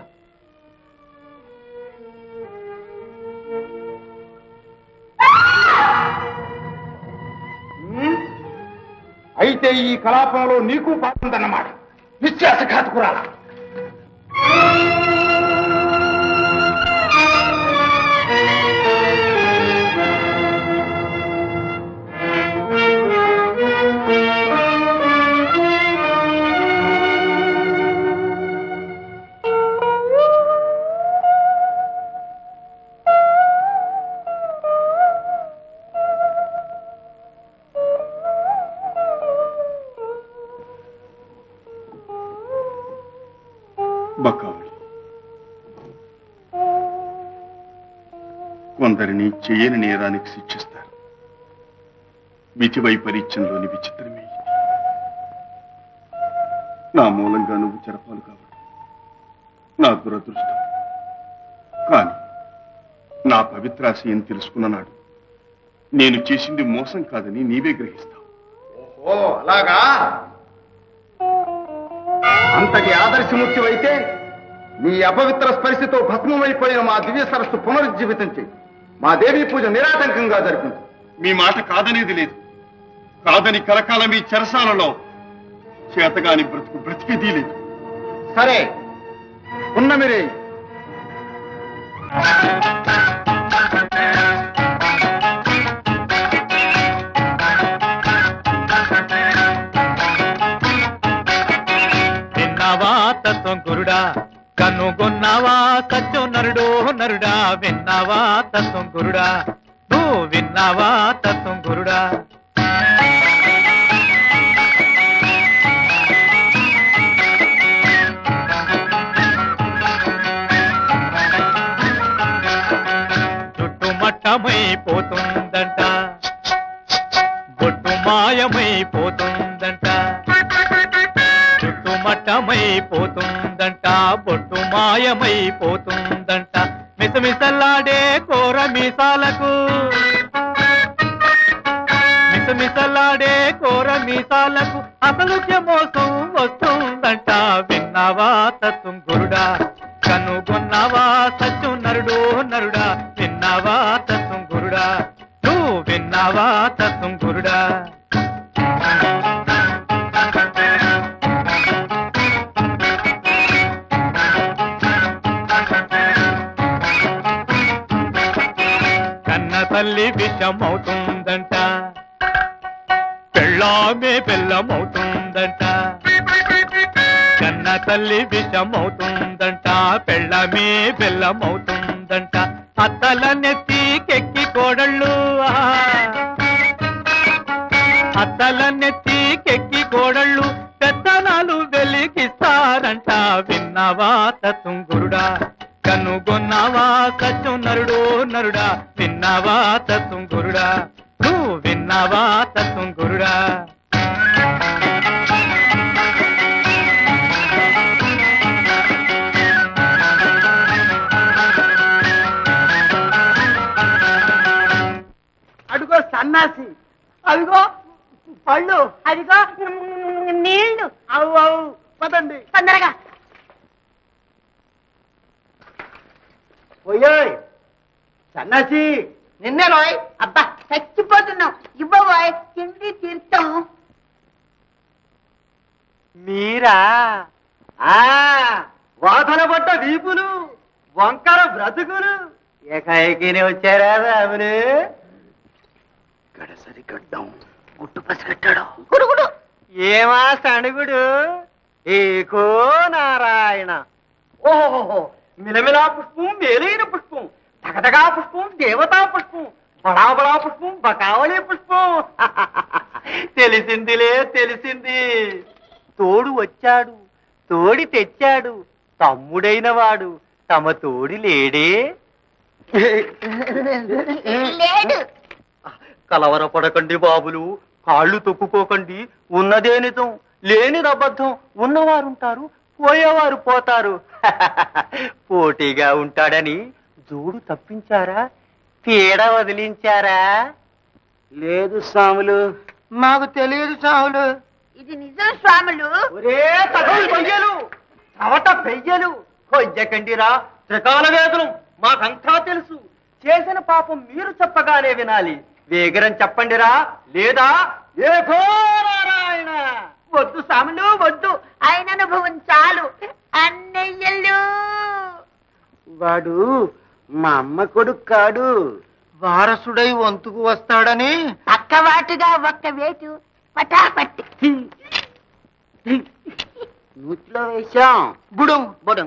Speaker 17: అయితే ఈ కలాపంలో నీకు పాల్గొందన్నమాట విశ్వాసఘాతకురాలా
Speaker 9: బకావులు కొందరిని చేయని నేరానికి శిక్షిస్తారు విధి వైపరీత్యంలోని విచిత్రమే ఇది నా మూలంగా నువ్వు చెరపాలు కావడం నా దురదృష్టం కానీ నా పవిత్రాశయం తెలుసుకున్న నాడు నేను చేసింది మోసం కాదని నీవే గ్రహిస్తావు
Speaker 17: ఓ అలాగా అంతటి ఆదర్శమూర్తివైతే నీ అపవిత్ర స్పర్శతో భస్మమైపోయిన మా దివ్య సరస్సు పునరుజ్జీవితం చేయి మా దేవీ పూజ నిరాటంకంగా జరిపించు
Speaker 9: మీ మాట కాదనేది లేదు కాదని కలకాలం మీ చెరసాలలో చేతగాని బ్రతుకు బ్రతికేదీ లేదు
Speaker 17: సరే ఉన్న మీరే
Speaker 11: విన్నావా తత్వం గురుడా కనుగొన్నావా సత్యం నరుడో నరుడా విన్నావా తత్వం గురుడా నువ్వు విన్నావా తత్వం గురుడా చుట్టుమట్టమైపోతుందంట బొట్టు మాయమైపోతుందంట చుట్టుమట్టమైపోతుందంట బొట్టు మాయమైపోతుందంట మిసమిసలాడే కోర మీసాలకు మిసమిసలాడే కోర మీసాలకు అసలు మోసం వస్తుందంట విన్నావా తత్వం గురుడా కనుగొన్నావా సత్యం నరుడు నరుడా విన్నావా తత్వం గురుడా నువ్వు విన్నావా తత్వం గురుడా కన్న తల్లి విషమవుతుందంట పెళ్ళామే బెల్లమవుతుందంట కన్న తల్లి విషమవుతుందంట పెళ్ళమే బెల్లమవుతుందంట అత్తల నెత్తికెక్కి కోడళ్ళు ఆ. అత్తల నెత్తికెక్కి కోడళ్ళు పెత్తనాలు వెలిగిస్తారంట విన్నావా తత్వం గురుడా కనుగొన్నావా సత్యం నరుడు నరుడా విన్నావా తత్వం గురుడా నువ్వు విన్నావా తత్వం గురుడా
Speaker 10: అడుగో సన్నాసి అదిగో పళ్ళు
Speaker 14: అదిగో నీళ్లు
Speaker 10: అవు అవు పదండి
Speaker 14: తొందరగా
Speaker 10: పోయోయ్ సన్నాసి
Speaker 14: నిన్నే రోయ్ అబ్బా చచ్చిపోతున్నావు ఇవ్వబోయ్ తిండి తీర్థం
Speaker 10: మీరా ఆ వాసన పడ్డ వీపులు వంకర బ్రతుకులు ఏకాఏకీనే వచ్చారా రాములు గడసరి గడ్డం గుట్టు పసిగట్టాడు
Speaker 14: గురుగుడు
Speaker 10: ఏమా సణుగుడు ఏకో నారాయణ ఓహోహో మిలమిలా పుష్పం మేలైన పుష్పం తగదగా పుష్పం దేవతా పుష్పం బడా బడా పుష్పం బకావళి పుష్పం తెలిసిందిలే తెలిసింది తోడు వచ్చాడు తోడి తెచ్చాడు తమ్ముడైన వాడు తమ తోడి లేడే
Speaker 14: లేడు
Speaker 12: కలవరపడకండి బాబులు కాళ్ళు తొక్కుకోకండి ఉన్నదే నిజం లేనిది అబద్ధం ఉన్నవారుంటారు పోయేవారు పోతారు పోటీగా ఉంటాడని జోడు తప్పించారా పీడ వదిలించారా
Speaker 10: లేదు స్వాములు
Speaker 4: మాకు తెలియదు సాములు
Speaker 14: ఇది నిజం స్వాములు
Speaker 12: ఒరే తగలు పెయ్యలు చవట పెయ్యలు కొయ్యకండిరా త్రికాల వేదనం మాకంతా తెలుసు చేసిన పాపం మీరు చెప్పగానే వినాలి వేగరం చెప్పండిరా లేదా ఏ నారాయణ
Speaker 14: వద్దు స్వాములు వద్దు ఆయన అనుభవం చాలు అన్నయ్యలు
Speaker 10: వాడు మా అమ్మ కొడుకు కాడు
Speaker 4: వారసుడై వంతుకు వస్తాడని
Speaker 14: పక్కవాటుగా ఒక్క వేటు పటాపట్టి
Speaker 10: నూతిలో వేశాం
Speaker 4: బుడం
Speaker 10: బుడం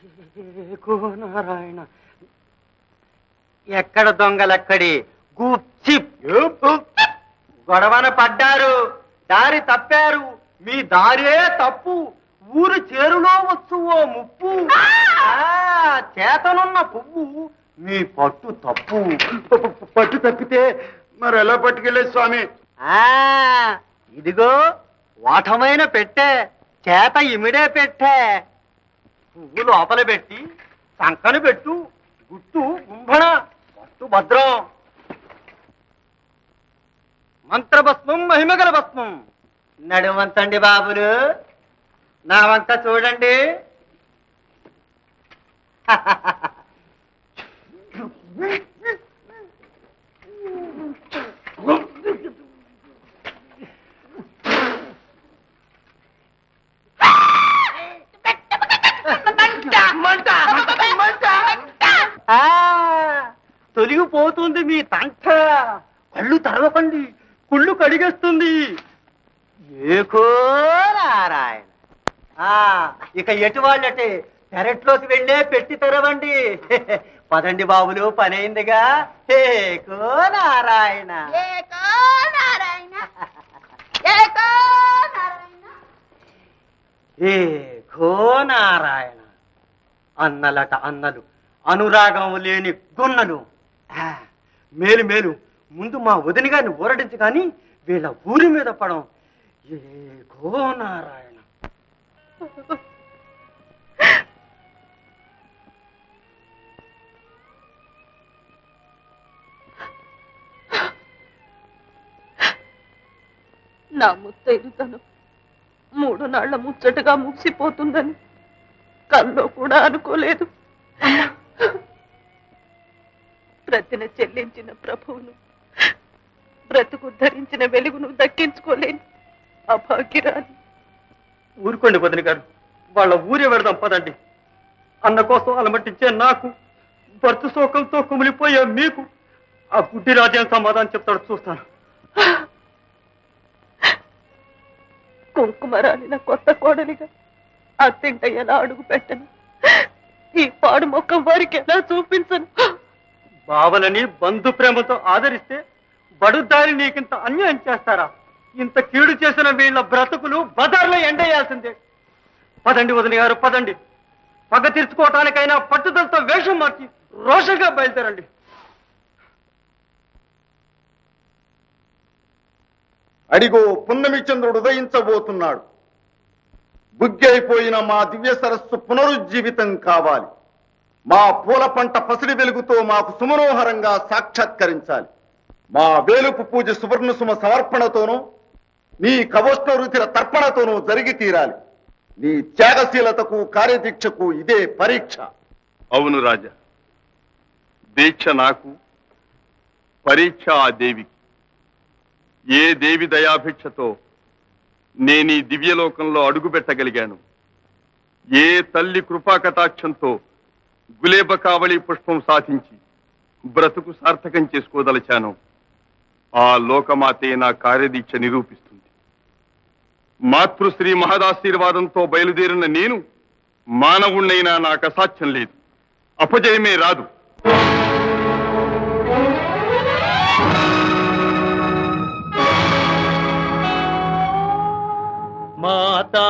Speaker 12: నారాయణ ఎక్కడ దొంగలక్కడి గుప్చి గొడవన పడ్డారు దారి తప్పారు మీ దారే తప్పు ఊరు చేరులో వచ్చు ఓ ముప్పు ఆ, చేతనున్న పువ్వు మీ పట్టు తప్పు
Speaker 9: పట్టు తప్పితే మరి ఎలా పట్టుకెళ్ళే స్వామి
Speaker 12: ఆ ఇదిగో వాటమైన పెట్టే చేత ఇమిడే పెట్టే పువ్వు లోపల పెట్టి సంకను పెట్టు గుట్టు కుంభణ పట్టు భద్రం మంత్రభస్మం మహిమగల భస్మం నడుమంతండి బాబులు నా వంక చూడండి ఆ, తొలిగిపోతుంది మీ తంట కళ్ళు తెరవకండి కుళ్ళు కడిగేస్తుంది ఏకో నారాయణ ఆ, ఇక ఎటు వాళ్ళటే పెరట్లోకి వెళ్ళే పెట్టి తెరవండి పదండి బాబులు పని అయిందిగా ఏకో నారాయణ
Speaker 14: ఏకో నారాయణ ఏకో నారాయణ
Speaker 12: ఏకో నారాయణ అన్నలట అన్నలు అనురాగం లేని గున్నలు ఆ, మేలు మేలు ముందు మా వదిన గారిని ఊరడించు కానీ వీళ్ళ ఊరి మీద పడం ఏకో నారాయణ
Speaker 13: నా ముత్తైదుతనం మూడు నాళ్ల ముచ్చటగా ముగిసిపోతుందని కల్లో కూడా అనుకోలేదు ప్రతిన చెల్లించిన ప్రభువును బ్రతుకు ధరించిన వెలుగును దక్కించుకోలేని అభాగ్యరాని
Speaker 12: ఊరుకోండి వదిన గారు వాళ్ళ ఊరే పెడదాం పదండి అన్న కోసం అలమట్టించే నాకు భర్త శోకంతో కుమిలిపోయే మీకు ఆ గుడ్డి రాజ్యం సమాధానం చెప్తాడు చూస్తాను
Speaker 13: కుంకుమ రాలిన కొత్త కోడలిగా అత్తింట ఎలా అడుగు పెట్టను ఈ పాడు మొక్కం వారికి ఎలా చూపించను
Speaker 12: బావలని బంధు ప్రేమతో ఆదరిస్తే బడుదారి నీకింత అన్యాయం చేస్తారా ఇంత కీడు చేసిన వీళ్ళ బ్రతుకులు బజార్లో ఎండేయాల్సిందే పదండి వదిన గారు పదండి పగ తీర్చుకోవటానికైనా పట్టుదలతో వేషం మార్చి రోషంగా బయలుదేరండి
Speaker 9: అడిగో పున్నమి చంద్రుడు ఉదయించబోతున్నాడు బుగ్గి అయిపోయిన మా దివ్య సరస్సు పునరుజ్జీవితం కావాలి మా పూల పంట పసిడి వెలుగుతో మాకు సుమనోహరంగా సాక్షాత్కరించాలి మా వేలుపు పూజ సువర్ణ సుమ సమర్పణతోనూ నీ కవోష్ణ రుచిర తర్పణతోనూ జరిగి తీరాలి నీ త్యాగశీలతకు కార్యదీక్షకు ఇదే పరీక్ష
Speaker 15: అవును రాజా దీక్ష నాకు పరీక్ష ఆ దేవికి ఏ దేవి దయాభిక్షతో నేను ఈ దివ్యలోకంలో అడుగుపెట్టగలిగాను ఏ తల్లి కృపాకటాక్షంతో గులేబ కావళి పుష్పం సాధించి బ్రతుకు సార్థకం చేసుకోదలిచాను ఆ లోకమాతే నా కార్యదీక్ష నిరూపిస్తుంది మాతృశ్రీ మహదాశీర్వాదంతో బయలుదేరిన నేను మానవుణ్ణైనా నాకు అసాధ్యం లేదు అపజయమే రాదు
Speaker 11: మాతా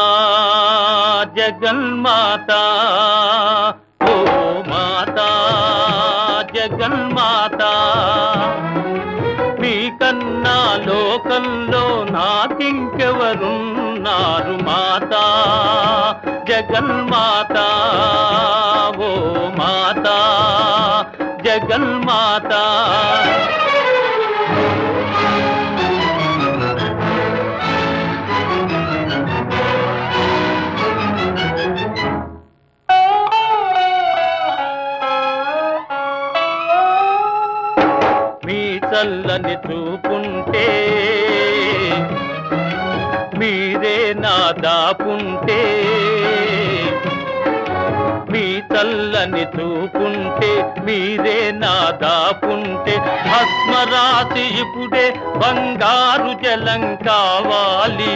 Speaker 11: జగన్మాతా ఓ మాతా జగన్మాతా మీ కన్న లోకంలో నాకింకెవరున్నారు మాత జగన్మాత ఓ మాత జగన్మాత మీ చల్లని చూపుంటే మీరే నా దాపుంటే మీ చల్లని చూపుంటే మీరే నా దాపుంటే భస్మరాశి ఇప్పుడే బంగారు జలం కావాలి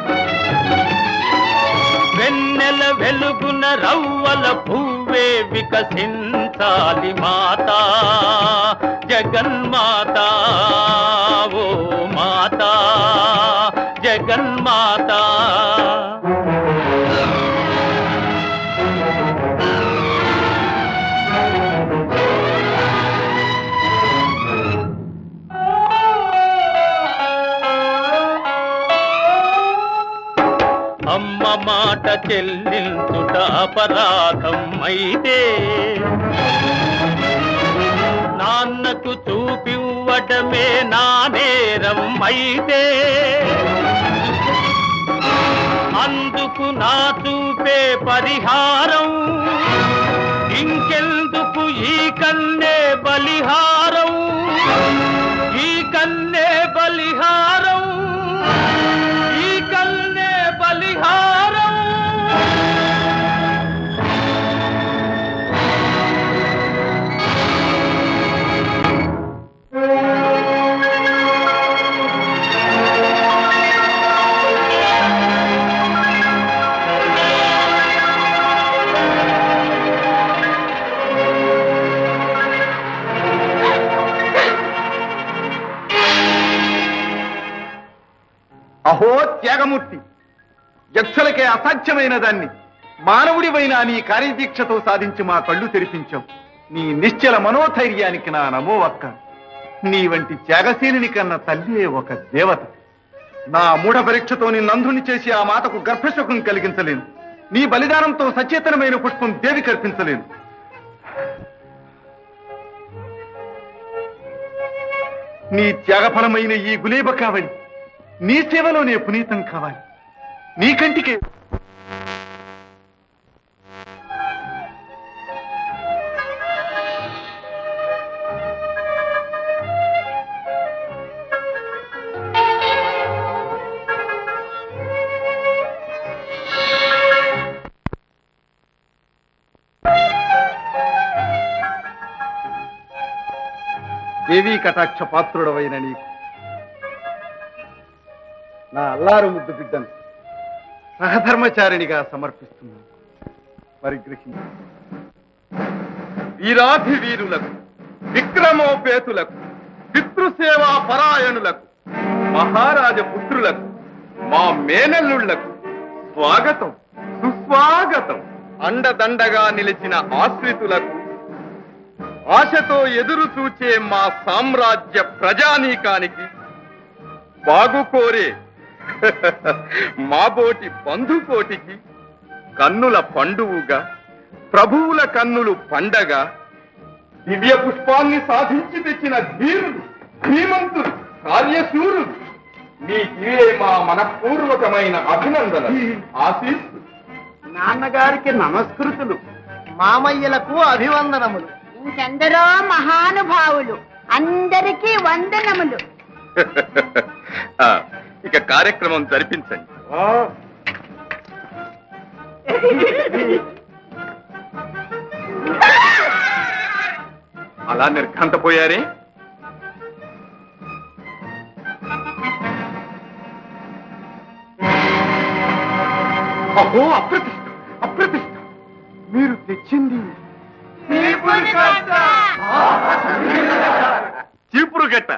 Speaker 11: వెన్నెల వెలుగున రవ్వల పువ్వే వికసించాలి మాత జగన్మాత ఓ మాత జగన్మాత అమ్మ మాట చెల్లించుట అపరాధం అయితే నాన్నకు చూపివ్వటమే నా నేరం అయితే అందుకు నా చూపే పరిహారం ఇంకెందుకు ఈ కన్నే బలిహారం ఈ కన్నే బలిహారం ఈ కన్నే బలిహారం
Speaker 17: అహో త్యాగమూర్తి యక్షులకే అసాధ్యమైన దాన్ని మానవుడివైన నీ కార్యదీక్షతో సాధించి మా కళ్ళు తెరిపించావు నీ నిశ్చల మనోధైర్యానికి నా నమో అక్క నీ వంటి త్యాగశీలిని కన్న తల్లియే ఒక దేవత నా మూఢ పరీక్షతో నిన్నంధుని చేసి ఆ మాతకు గర్భశోకం కలిగించలేను నీ బలిదానంతో సచేతనమైన పుష్పం దేవి కల్పించలేను నీ త్యాగఫలమైన ఈ గులేబ కావాలి నీ సేవలోనే పునీతం కావాలి నీ కంటికే దేవీ కటాక్ష పాత్రుడవైన నీకు నా అల్లారు ముద్దు బిడ్డను సహధర్మచారిణిగా సమర్పిస్తున్నాను పరిగ్రహించి
Speaker 9: వీరాధి వీరులకు విక్రమోపేతులకు పితృసేవా పరాయణులకు మహారాజ పుత్రులకు మా మేనల్లుళ్లకు స్వాగతం సుస్వాగతం అండదండగా నిలిచిన ఆశ్రితులకు ఆశతో ఎదురు చూచే మా సామ్రాజ్య ప్రజానీకానికి బాగు కోరే మాబోటి బంధుకోటికి కన్నుల పండువుగా ప్రభువుల కన్నులు పండగ దివ్య పుష్పాన్ని సాధించి తెచ్చిన ధీరులు ధీమంతులు కార్యశూరులు మీకివే మా మనపూర్వకమైన అభినందన ఆశీస్సు
Speaker 4: నాన్నగారికి నమస్కృతులు మామయ్యలకు అభివందనములు
Speaker 14: ఇంకెందరో మహానుభావులు అందరికీ వందనములు
Speaker 9: ఆ, ఇక కార్యక్రమం జరిపించండి అలా నిర్ఘంతపోయారే అహో అప్రతిష్ట అప్రతిష్ట మీరు తెచ్చింది చీపురు గట్ట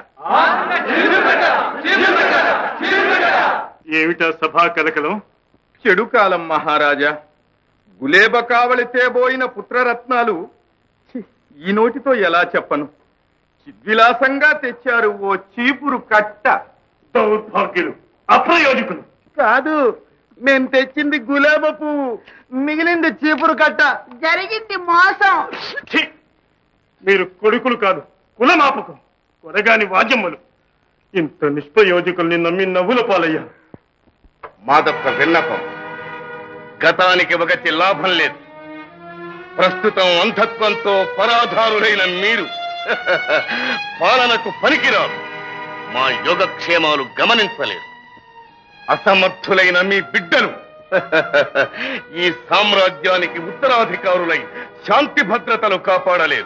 Speaker 1: ఏమిటా సభా కలకలం
Speaker 9: చెడు కాలం మహారాజా గులేబ కావలి తేబోయిన పుత్రరత్నాలు ఛీ, ఈ నోటితో ఎలా చెప్పను చిద్విలాసంగా తెచ్చారు ఓ చీపురు కట్ట
Speaker 1: దౌర్భాగ్యులు అప్రయోజకులు
Speaker 2: కాదు మేము తెచ్చింది గులాబ పువ్వు మిగిలింది చీపురు కట్ట
Speaker 14: జరిగింది మోసం
Speaker 1: ఛీ! మీరు కొడుకులు కాదు కులమాపకం కొరగాని వాద్యమ్మలు ఇంత నిష్ప్రయోజకుల్ని నమ్మి నవ్వుల పాలయ్యా
Speaker 9: మాదొక్క విన్నపం గతానికి ఒకటి లాభం లేదు ప్రస్తుతం అంధత్వంతో పరాధారులైన మీరు పాలనకు పనికిరారు మా యోగక్షేమాలు గమనించలేరు అసమర్థులైన మీ బిడ్డలు ఈ సామ్రాజ్యానికి ఉత్తరాధికారులై శాంతి భద్రతలు కాపాడలేరు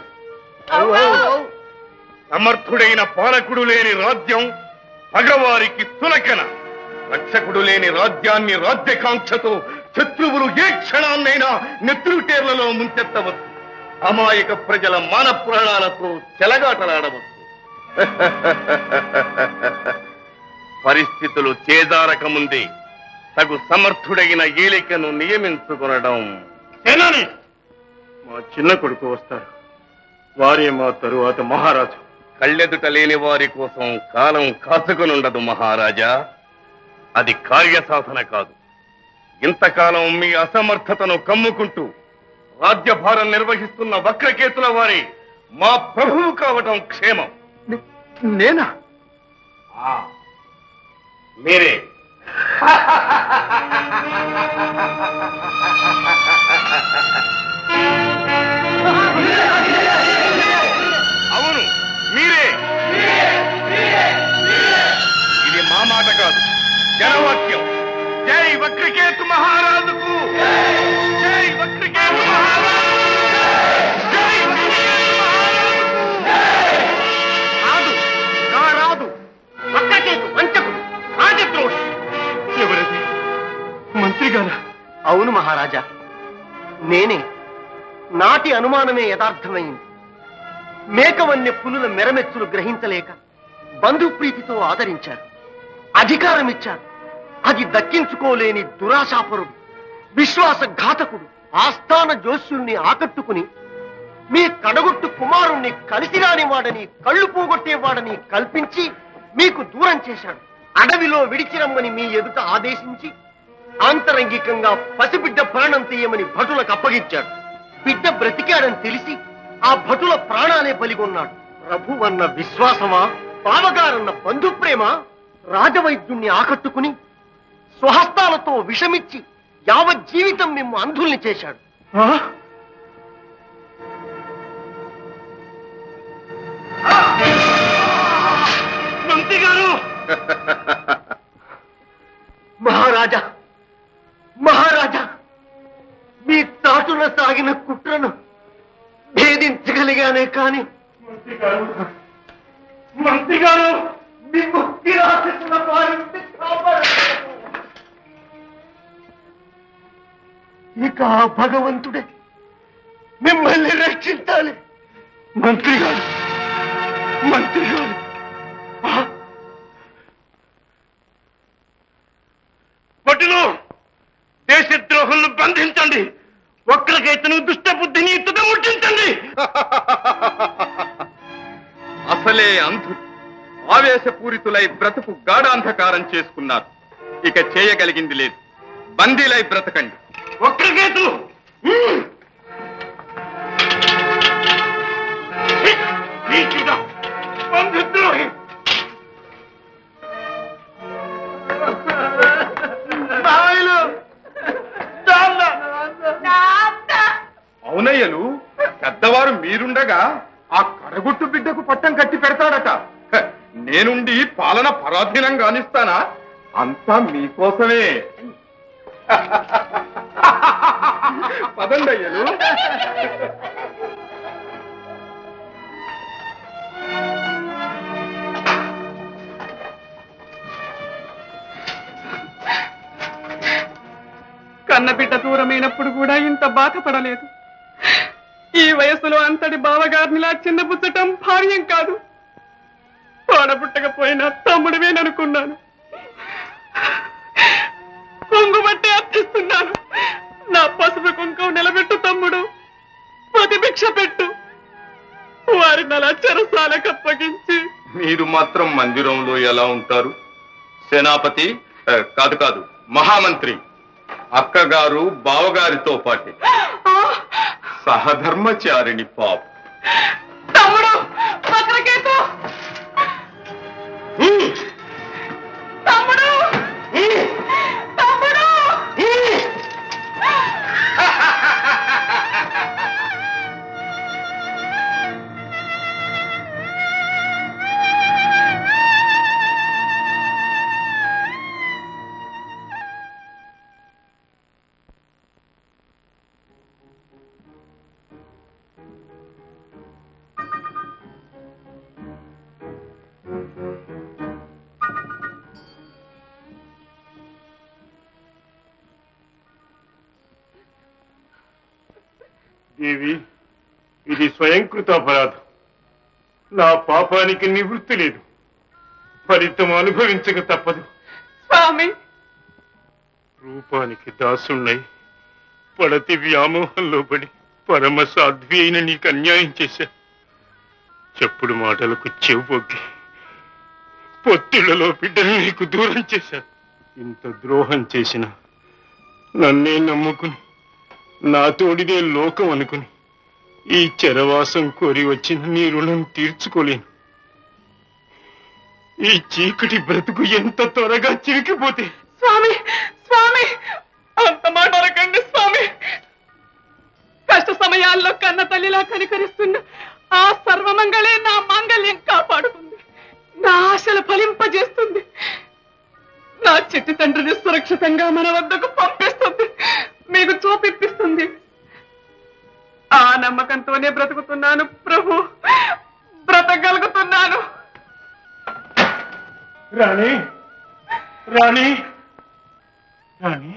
Speaker 9: సమర్థుడైన పాలకుడు లేని రాజ్యం పగవారికి తులకన రక్షకుడు లేని రాజ్యాన్ని రాజ్యకాంక్షతో శత్రువులు ఏ క్షణాన్నైనా నెత్రుటేర్లలో ముంచెత్తవచ్చు అమాయక ప్రజల మాన ప్రాణాలతో చెలగాటలాడవచ్చు పరిస్థితులు చేజారక ముందే తగు సమర్థుడైన ఏలికను నియమించుకొనడం
Speaker 1: సేనాని మా చిన్న కొడుకు వస్తారు వారే మా తరువాత మహారాజు
Speaker 9: కళ్ళెదుట లేని వారి కోసం కాలం కాచుకునుండదు మహారాజా అది కార్యసాధన కాదు ఇంతకాలం మీ అసమర్థతను కమ్ముకుంటూ రాజ్యభారం నిర్వహిస్తున్న వక్రకేతుల వారి మా ప్రభువు కావటం క్షేమం
Speaker 2: నేనా
Speaker 9: మీరే అవును మీరే ఇది మా మాట కాదు జనవాక్యం జై వక్రకేతు మహారాజుకు జై వక్రకేతు మహారాజు జై వక్రకేతు
Speaker 2: రాదు నా రాదు పక్కకేతు వంచకుడు రాజద్రోహి
Speaker 1: ఎవరది మంత్రి గారా
Speaker 12: అవును మహారాజా నేనే నాటి అనుమానమే యథార్థమైంది మేకవన్య పులుల మెరమెచ్చులు గ్రహించలేక బంధుప్రీతితో ఆదరించారు అధికారం ఇచ్చారు అది దక్కించుకోలేని దురాశాపరుడు విశ్వాసఘాతకుడు ఆస్థాన జోస్యుల్ని ఆకట్టుకుని మీ కడగొట్టు కుమారుణ్ణి కలిసిరాని వాడని కళ్ళు పోగొట్టేవాడని కల్పించి మీకు దూరం చేశాడు అడవిలో విడిచిరమ్మని మీ ఎదుట ఆదేశించి ఆంతరంగికంగా పసిబిడ్డ ప్రాణం తీయమని భటులకు అప్పగించాడు బిడ్డ బ్రతికాడని తెలిసి ఆ భటుల ప్రాణాలే బలిగొన్నాడు ప్రభు అన్న విశ్వాసమా బావగారన్న బంధుప్రేమ రాజవైద్యుణ్ణి ఆకట్టుకుని స్వహస్తాలతో విషమిచ్చి యావత్ జీవితం మేము అంధుల్ని చేశాడు
Speaker 1: మంత్రి గారు
Speaker 12: మహారాజా మహారాజా మీ తాటున సాగిన కుట్రను భేదించగలిగానే కాని
Speaker 1: మంత్రి గారు మంత్రి గారు
Speaker 12: మీకు కిరాతకుల బారి నుండి కాపాడలేదు. ఇక ఆ భగవంతుడే మిమ్మల్ని రక్షించాలి
Speaker 1: మంత్రి గారు మంత్రి గారు పట్టులు దేశద్రోహులను బంధించండి వక్రకేతను దుష్ట బుద్ధిని తుదముట్టించండి
Speaker 6: అసలే అంధులు ఆవేశపూరితులై బ్రతుకు గాఢాంధకారం చేసుకున్నారు ఇక చేయగలిగింది లేదు బందీలై బ్రతకండి
Speaker 1: వక్రకేతు హ్మ్. ఛీ! నీచుడా! బంధుద్రోహి
Speaker 2: బావిలు నాన్న
Speaker 6: అవునయ్యలు పెద్దవారు మీరుండగా ఆ కరగుట్టు బిడ్డకు పట్టం కట్టి పెడతాడట హ, నేనుండి పాలన పరాధీనం గానిస్తానా అంతా మీకోసమే పదండి అయ్యలు
Speaker 5: కన్నబిడ్డ దూరమైనప్పుడు కూడా ఇంత బాధపడలేదు ఈ వయసులో అంతటి బావగారినిలా చిన్నబుచ్చటం భార్యం కాదు తోడబుట్టకపోయినా తమ్ముడివేననుకున్నాను కొంగు బట్టి అర్థిస్తున్నాను నా పసుపు కుంకుమ నిలబెట్టు తమ్ముడు ప్రతిభిక్ష పెట్టు వారిని అలా చెరసాలకు అప్పగించి
Speaker 9: మీరు మాత్రం మందిరంలో ఎలా ఉంటారు
Speaker 15: సేనాపతి ఆ, కాదు కాదు మహామంత్రి అక్కగారు బావగారితో పాటే సహధర్మచారిణి పాప
Speaker 13: తమ్ముడు వక్రకేతు తమ్ముడు తమ్ముడు
Speaker 1: దేవి ఇది స్వయంకృత అపరాధం నా పాపానికి నివృత్తి లేదు ఫలితం అనుభవించక తప్పదు
Speaker 13: స్వామి
Speaker 1: రూపానికి దాసున్నై పడతి వ్యామోహంలో పడి పరమ సాధ్వి అయిన నీకు అన్యాయం చేశా చెప్పుడు మాటలకు చెవుపొగ్గి పొత్తిళ్లలో బిడ్డలు నీకు దూరం చేశా ఇంత ద్రోహం చేసిన నన్నే నమ్ముకుని నా తోడిదే లోకం అనుకుని ఈ చెరవాసం కోరి వచ్చిన నీ రుణం తీర్చుకోలేను ఈ చీకటి బ్రతుకు ఎంత త్వరగా చిరికిపోతే
Speaker 13: స్వామి స్వామి అంత మాట అనకండి స్వామి కష్ట సమయాల్లో కన్న తల్లిలా కనికరిస్తున్న ఆ సర్వమంగళే నా మాంగళ్యం కాపాడుతుంది నా ఆశలు ఫలింపజేస్తుంది నా చిట్టి తండ్రిని సురక్షితంగా మన వద్దకు పంపిస్తుంది మీకు చూపిప్పిస్తుంది ఆ నమ్మకంతోనే బ్రతుకుతున్నాను ప్రభు బ్రతకగలుగుతున్నాను
Speaker 1: రాణి రాణి రాణి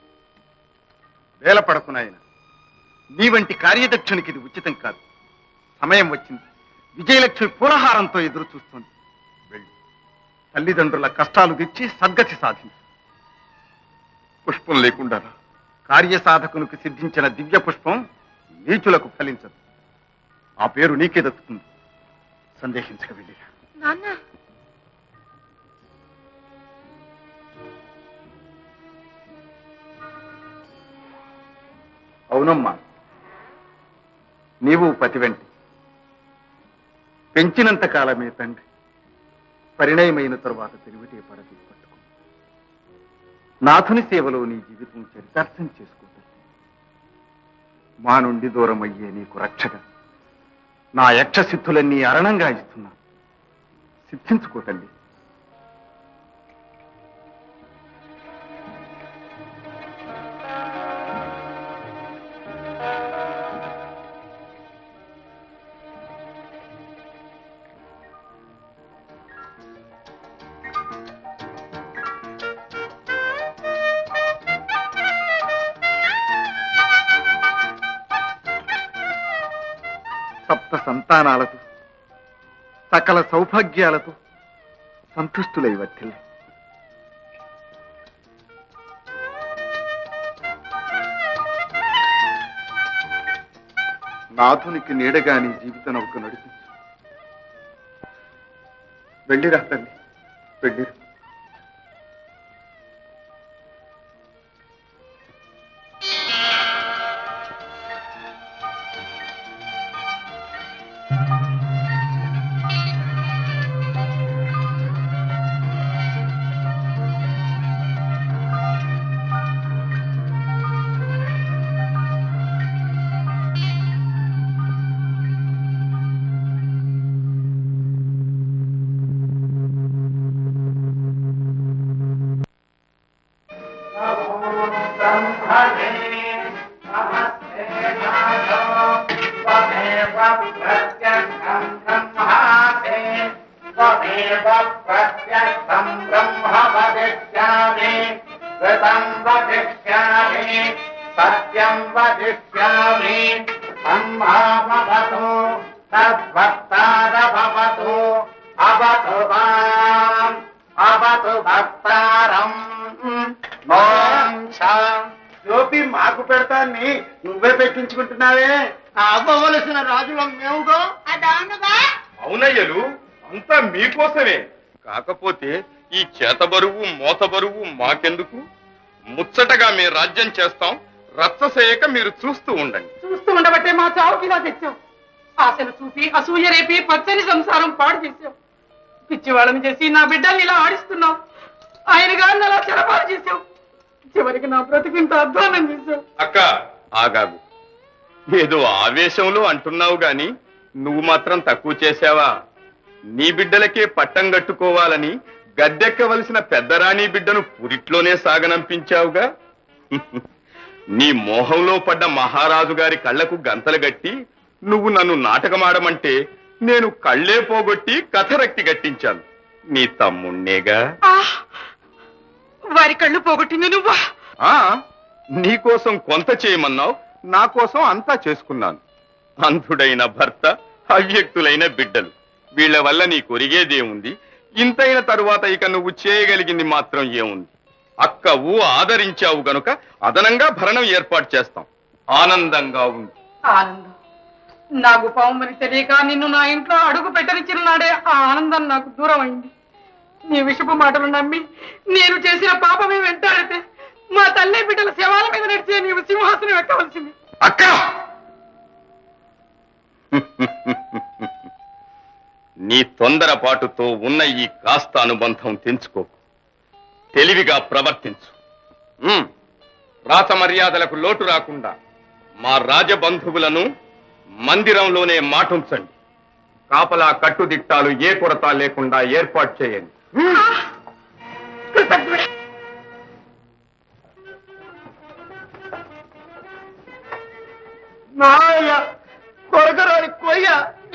Speaker 17: వేలపడకు నాయన నీ వంటి కార్యదక్షునికి ఇది ఉచితం కాదు సమయం వచ్చింది విజయలక్ష్మి పూలహారంతో ఎదురు చూస్తుంది వెళ్ళి తల్లిదండ్రుల కష్టాలు తెచ్చి సద్గతి సాధించు
Speaker 15: పుష్పం లేకుండా
Speaker 17: కార్యసాధకునికి సిద్ధించిన దివ్య పుష్పం నీచులకు ఫలించదు ఆ పేరు నీకే దక్కుతుంది సందేహించక వెళ్ళి
Speaker 8: నాన్న
Speaker 17: అవునమ్మా నీవు పతి వెంటి పెంచినంత కాలమే తండ్రి పరిణయమైన తరువాత తిరిగిటే పడతి పట్టుకో నాథుని సేవలో నీ జీవితం చరితార్థం చేసుకో మా నుండి దూరం అయ్యే నీకు రక్షగా నా యక్ష సిద్ధులన్నీ అరణంగా ఇస్తున్నా సిద్ధించుకో తల్లి సప్త సంతానాలతో సకల సౌభాగ్యాలతో సంతుష్టులై వర్తిల్లి నాథునికి నీడగా నీ జీవిత నౌక నడిపించు వెళ్ళిరా తల్లి వెళ్ళిరా
Speaker 2: సత్యం వదిష్యామి సంభావతు తద్భక్తారభవతు అవతు మాం అవతు భక్తారం
Speaker 17: జ్యోతి మాకు పెడతాన్ని నువ్వే పెట్టించుకుంటున్నావే అవ్వవలసిన రాజులం మేముగా
Speaker 14: అదవునుగా
Speaker 15: అవునయ్యలు అంతా మీకోసమే కాకపోతే ఈ చేత బరువు మోత బరువు మాకెందుకు ముచ్చటగా మీ రాజ్యం చేస్తాం రచ్చసేయక మీరు చూస్తూ ఉండండి
Speaker 5: చూస్తూ ఉండబట్టే మా చావుకి ఇలా తెచ్చావు ఆశలు చూపి అసూయ రేపి పచ్చని సంసారం పాడు చేసావు పిచ్చి వాళ్ళని చేసి నా బిడ్డల్ని ఇలా ఆడిస్తున్నావు ఆయన గారిని అలా చెరపాలు చేసావు చివరికి నా బ్రతికింత అధ్వానం చేసావు
Speaker 15: అక్క ఆగాగు ఏదో ఆవేశంలో అంటున్నావు గాని నువ్వు మాత్రం తక్కువ చేశావా నీ బిడ్డలకే పట్టం కట్టుకోవాలని గద్దెక్కవలసిన పెద్దరాణి బిడ్డను పురిట్లోనే సాగనంపించావుగా నీ మోహంలో పడ్డ మహారాజు గారి కళ్ళకు గంతలు గట్టి నువ్వు నన్ను నాటకమాడమంటే నేను కళ్ళే పోగొట్టి కథరక్తి గట్టించాను నీ తమ్ముణ్ణేగా
Speaker 5: వారి కళ్ళు పోగొట్టింది నువ్వా
Speaker 15: ఆ నీకోసం కొంత చేయమన్నావు నా కోసం అంతా చేసుకున్నాను అంధుడైన భర్త అవ్యక్తులైన బిడ్డలు వీళ్ళ వల్ల నీ కొరిగేదేముంది ఇంతైన తరువాత ఇక నువ్వు చేయగలిగింది మాత్రం ఏముంది అక్కవు ఆదరించావు గనుక అదనంగా భరణం ఏర్పాటు చేస్తాం ఆనందంగా ఉంది
Speaker 5: ఆనందం నా గుపావమని తెలియక నిన్ను నా ఇంట్లో అడుగు పెట్టనిచ్చిన నాడే ఆ ఆనందం నాకు దూరం అయింది నీ విషపు మాటలు నమ్మి నేను చేసిన పాపమే వెంటాడితే మా తల్లి బిడ్డల శవాల మీద నడిచే నీవు సింహాసనం ఎక్కవలసింది
Speaker 15: అక్క నీ తొందరపాటుతో ఉన్న ఈ కాస్త అనుబంధం తెంచుకోకు తెలివిగా ప్రవర్తించు ఉమ్, రాత మర్యాదలకు లోటు రాకుండా మా రాజబంధువులను మందిరంలోనే మాటుంచండి కాపలా కట్టుదిట్టాలు ఏ కొరత లేకుండా ఏర్పాటు చేయండి
Speaker 2: నాయ కొరకరాని కొయ్య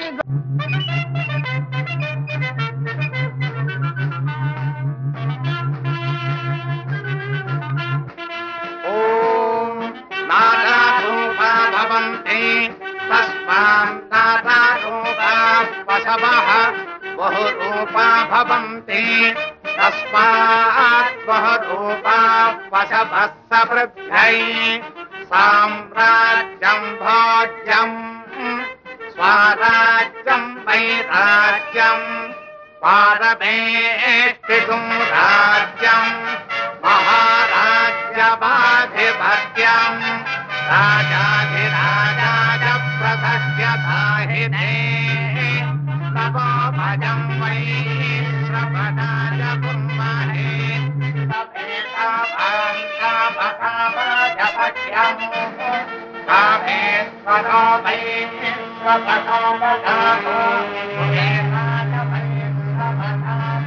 Speaker 17: నానారూపా భవంతి తస్మాన్ నానారూపా పశవః బహురూపా భవంతి తస్మాత్ బహురూపా పశవः సవృద్ధై సామ్రాజ్యం భోజ్యం స్వరాజ్యం వైరాజ్యం పారమేష్టితుం రాజ్యం మహారాజ్యమాధిపత్యం రాజాధిరాజాయ ప్రసహ్యతాహినే నమో భజం వై శ్రవణాయ కుమ్మహే సభేతాభాంకాభకాభజపక్ష్యం కామేశ్వరో వై శ్రవణోపదామో సురేశాయ వై శ్రవణాయ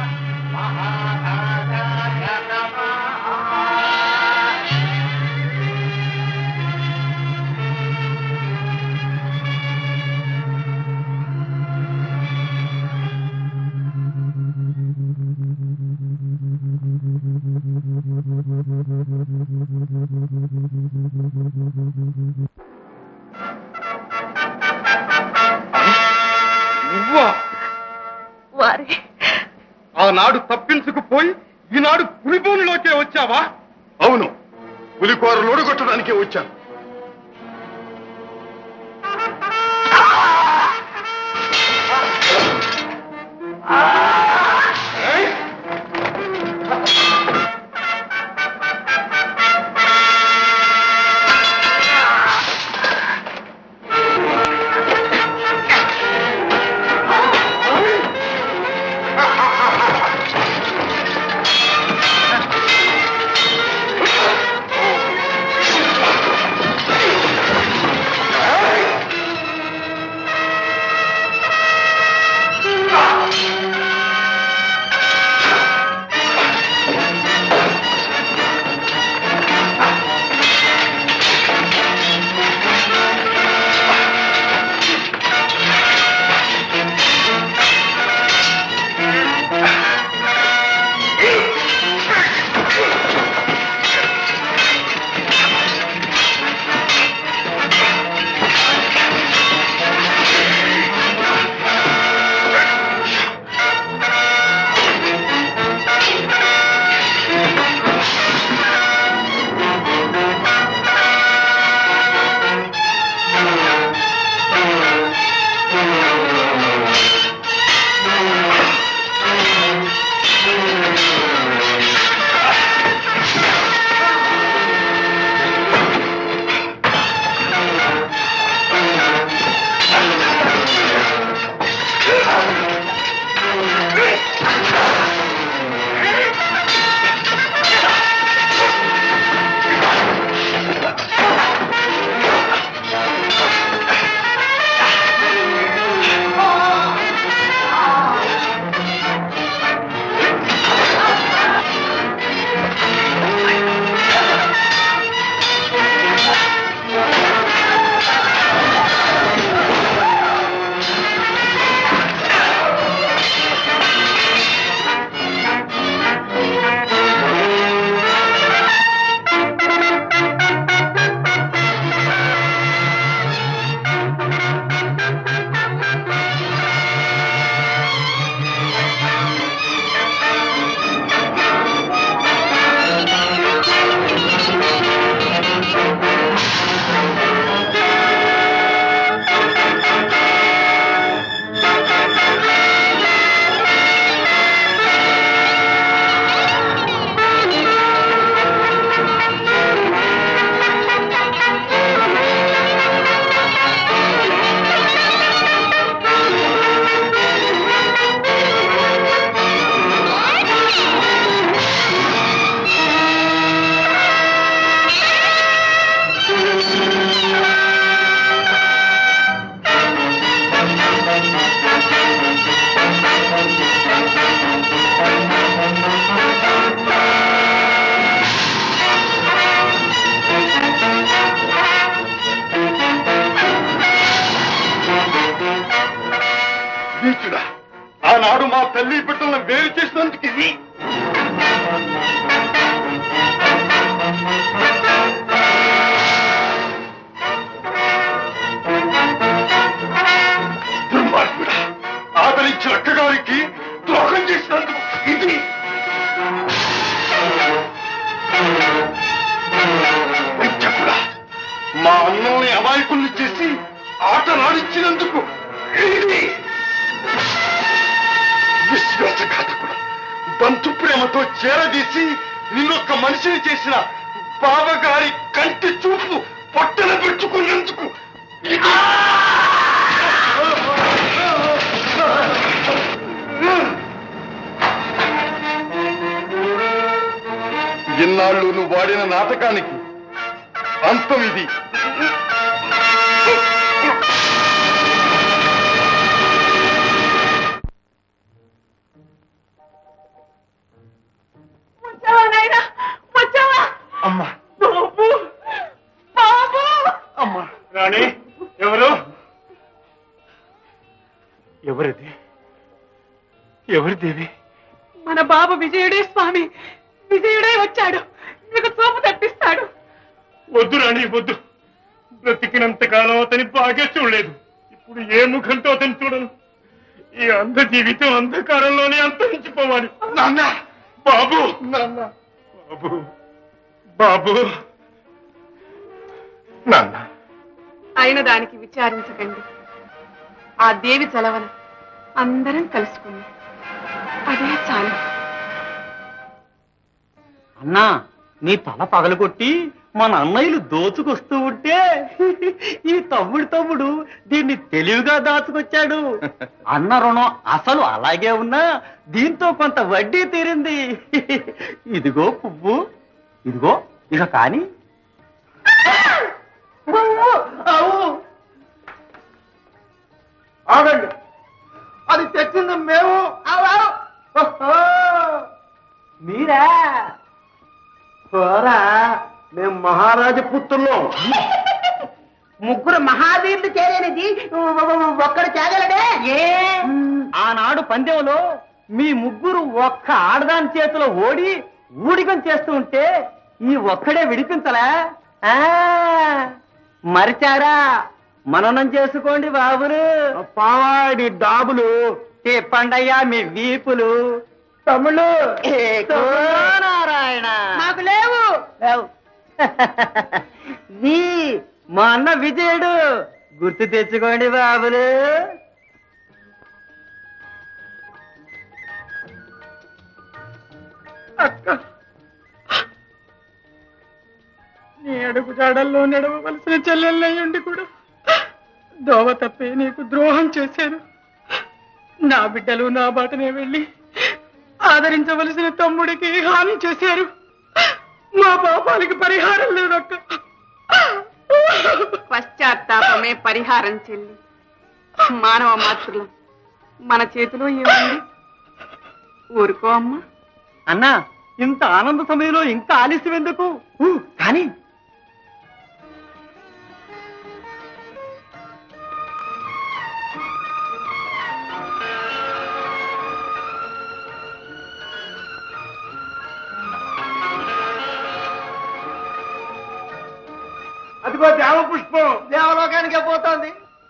Speaker 17: మహారాజాయ నమః
Speaker 15: నువ్వా
Speaker 13: వారి
Speaker 15: ఆనాడు తప్పించుకుపోయి ఈనాడు పులిబోనులోకే వచ్చావా
Speaker 9: అవును పులికోరలు ఓడగొట్టడానికే వచ్చాను
Speaker 17: ఆ
Speaker 9: పనులు చేసి ఆట నాడిచ్చినందుకు ఇది విశ్వాసఘాతకుడు బంధు ప్రేమతో చేరదీసి నిన్నొక్క మనిషిని చేసిన బావగారి కంటి చూపు పొట్టన పెట్టుకున్నందుకు ఇది ఇన్నాళ్ళు నువ్వు వాడిన నాటకానికి అంతం ఇది
Speaker 14: వచ్చావా నాయనా వచ్చావా
Speaker 9: అమ్మా
Speaker 14: బాబు బాబు
Speaker 1: అమ్మా రాణి ఎవరు ఎవరిది ఎవరి దేవి
Speaker 5: మన బాబు విజయుడే స్వామి విజయుడే వచ్చాడు మీకు చూపు తెప్పిస్తాడు
Speaker 1: వద్దు రాణి వద్దు బ్రతికినంత కాలం అతని బాగా చూడలేదు ఇప్పుడు ఏ ముఖంతో అతను చూడను ఈ అంధ జీవితం అంధకారంలోనే అంతరించిపోవాలి
Speaker 9: నాన్న
Speaker 1: బాబు
Speaker 9: నాన్న
Speaker 1: బాబు బాబు
Speaker 9: నాన్న
Speaker 5: అయిన దానికి విచారించకండి ఆ దేవి చలవన అందరం కలుసుకుందాం అదే చాలు
Speaker 10: అన్నా నీ తల పగలగొట్టి మన అన్నయ్యలు దోచుకొస్తూ ఉంటే ఈ తమ్ముడు తమ్ముడు దీన్ని తెలివిగా దాచుకొచ్చాడు అన్న రుణం అసలు అలాగే ఉన్నా దీంతో కొంత వడ్డీ తీరింది ఇదిగో పువ్వు ఇదిగో ఇక కానీ
Speaker 4: ఆగండి అది తెచ్చింది మేము ఓహో! మీరా పోరా మేము మహారాజ పుత్రులం
Speaker 10: ముగ్గురు మహావీరులు చేరేనిది ఒక్కడు చేగలడే ఏ ఆనాడు పందెంలో మీ ముగ్గురు ఒక్క ఆడదాని చేతిలో ఓడి ఊడికం చేస్తూ ఉంటే ఈ ఒక్కడే విడిపించలా ఆ, మరిచారా మననం చేసుకోండి బాబులు పావాడి డాబులు చెప్పండయ్యా మీ వీపులు తమ్ముళ్ళు నారాయణ
Speaker 14: మాకు లేవు
Speaker 10: లేవు నీ మా అన్న విజయుడు గుర్తు తెచ్చుకోండి బాబులు
Speaker 5: అక్క నీ అడుగు జాడల్లో నడవవలసిన చెల్లెళ్ళయ్యుండి కూడా దోవ తప్పే నీకు ద్రోహం చేశాను నా బిడ్డలు నా బాటనే వెళ్ళి ఆదరించవలసిన తమ్ముడికి హాని చేశారు మా పాపాలకి పరిహారం లేదక్క పశ్చాత్తాపమే పరిహారం చెల్లి మానవ మాతృలం మన చేతిలో ఏముంది ఊరుకో అమ్మా
Speaker 10: అన్నా ఇంత ఆనంద సమయంలో ఇంకా ఆలస్యం ఎందుకు ఊ, కానీ
Speaker 4: అదిగో దేవ పుష్పం దేవలోకానికే పోతోంది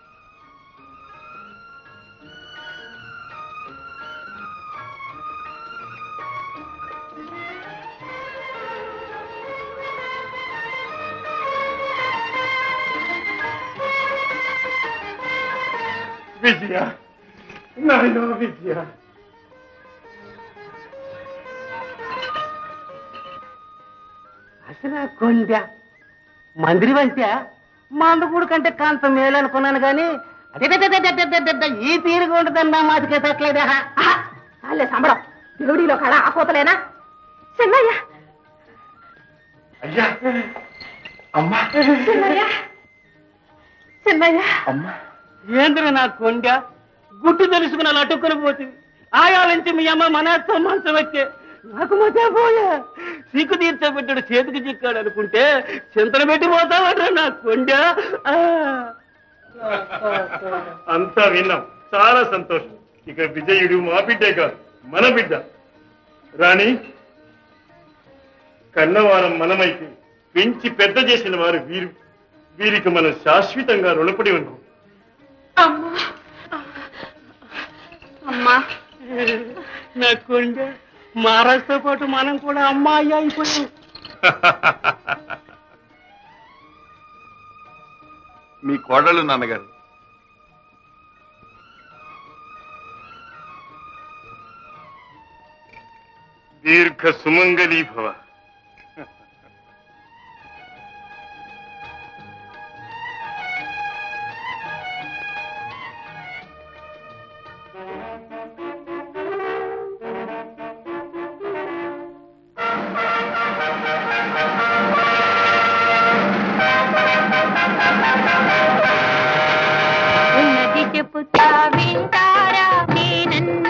Speaker 1: విజయ నాయన విజయ
Speaker 10: అసలు కొండ మందిరి వంతే మందపూడి కంటే కాంత మేలు అనుకున్నాను కానీ అదే ఈ తీరుగా ఉంటుందని నా మాటకే పెట్టలేదా
Speaker 8: చాలే సంబడం దేవుడిలో కళ ఆపోతలేనా చిన్నయ్య
Speaker 9: అయ్యా అమ్మా
Speaker 8: చిన్నయ్య చిన్నయ్య
Speaker 9: అమ్మా
Speaker 7: ఏంద్ర నా కొండ గుడ్డు తెలుసుకున్న లటుక్కుని పోతుంది ఆయా నుంచి మీ అమ్మ మనతో మంచం వచ్చే నాకు మజా పోయా సిగ్గు తీర్చబెట్టాడు చేతికి చిక్కాడు అనుకుంటే చింతన పెట్టి పోతావట్రా నా కొండ ఆ.
Speaker 1: అంతా విన్నాం చాలా సంతోషం ఇక విజయుడు మా బిడ్డే కాదు మన బిడ్డ రాణి కన్నవారం మనమైతే పెంచి పెద్ద చేసిన వారు వీరు వీరికి మనం శాశ్వతంగా రుణపడి ఉన్నాం
Speaker 5: అమ్మా అమ్మా
Speaker 7: నా కొండ మహారాజుతో పాటు మనం కూడా అమ్మాయి అయిపోయాం
Speaker 9: మీ కోడళ్ళు నాన్నగారు
Speaker 1: దీర్ఘ సుమంగళీ భవ
Speaker 3: ఉన్నది చెప్పుతా వింటారా నేనన్న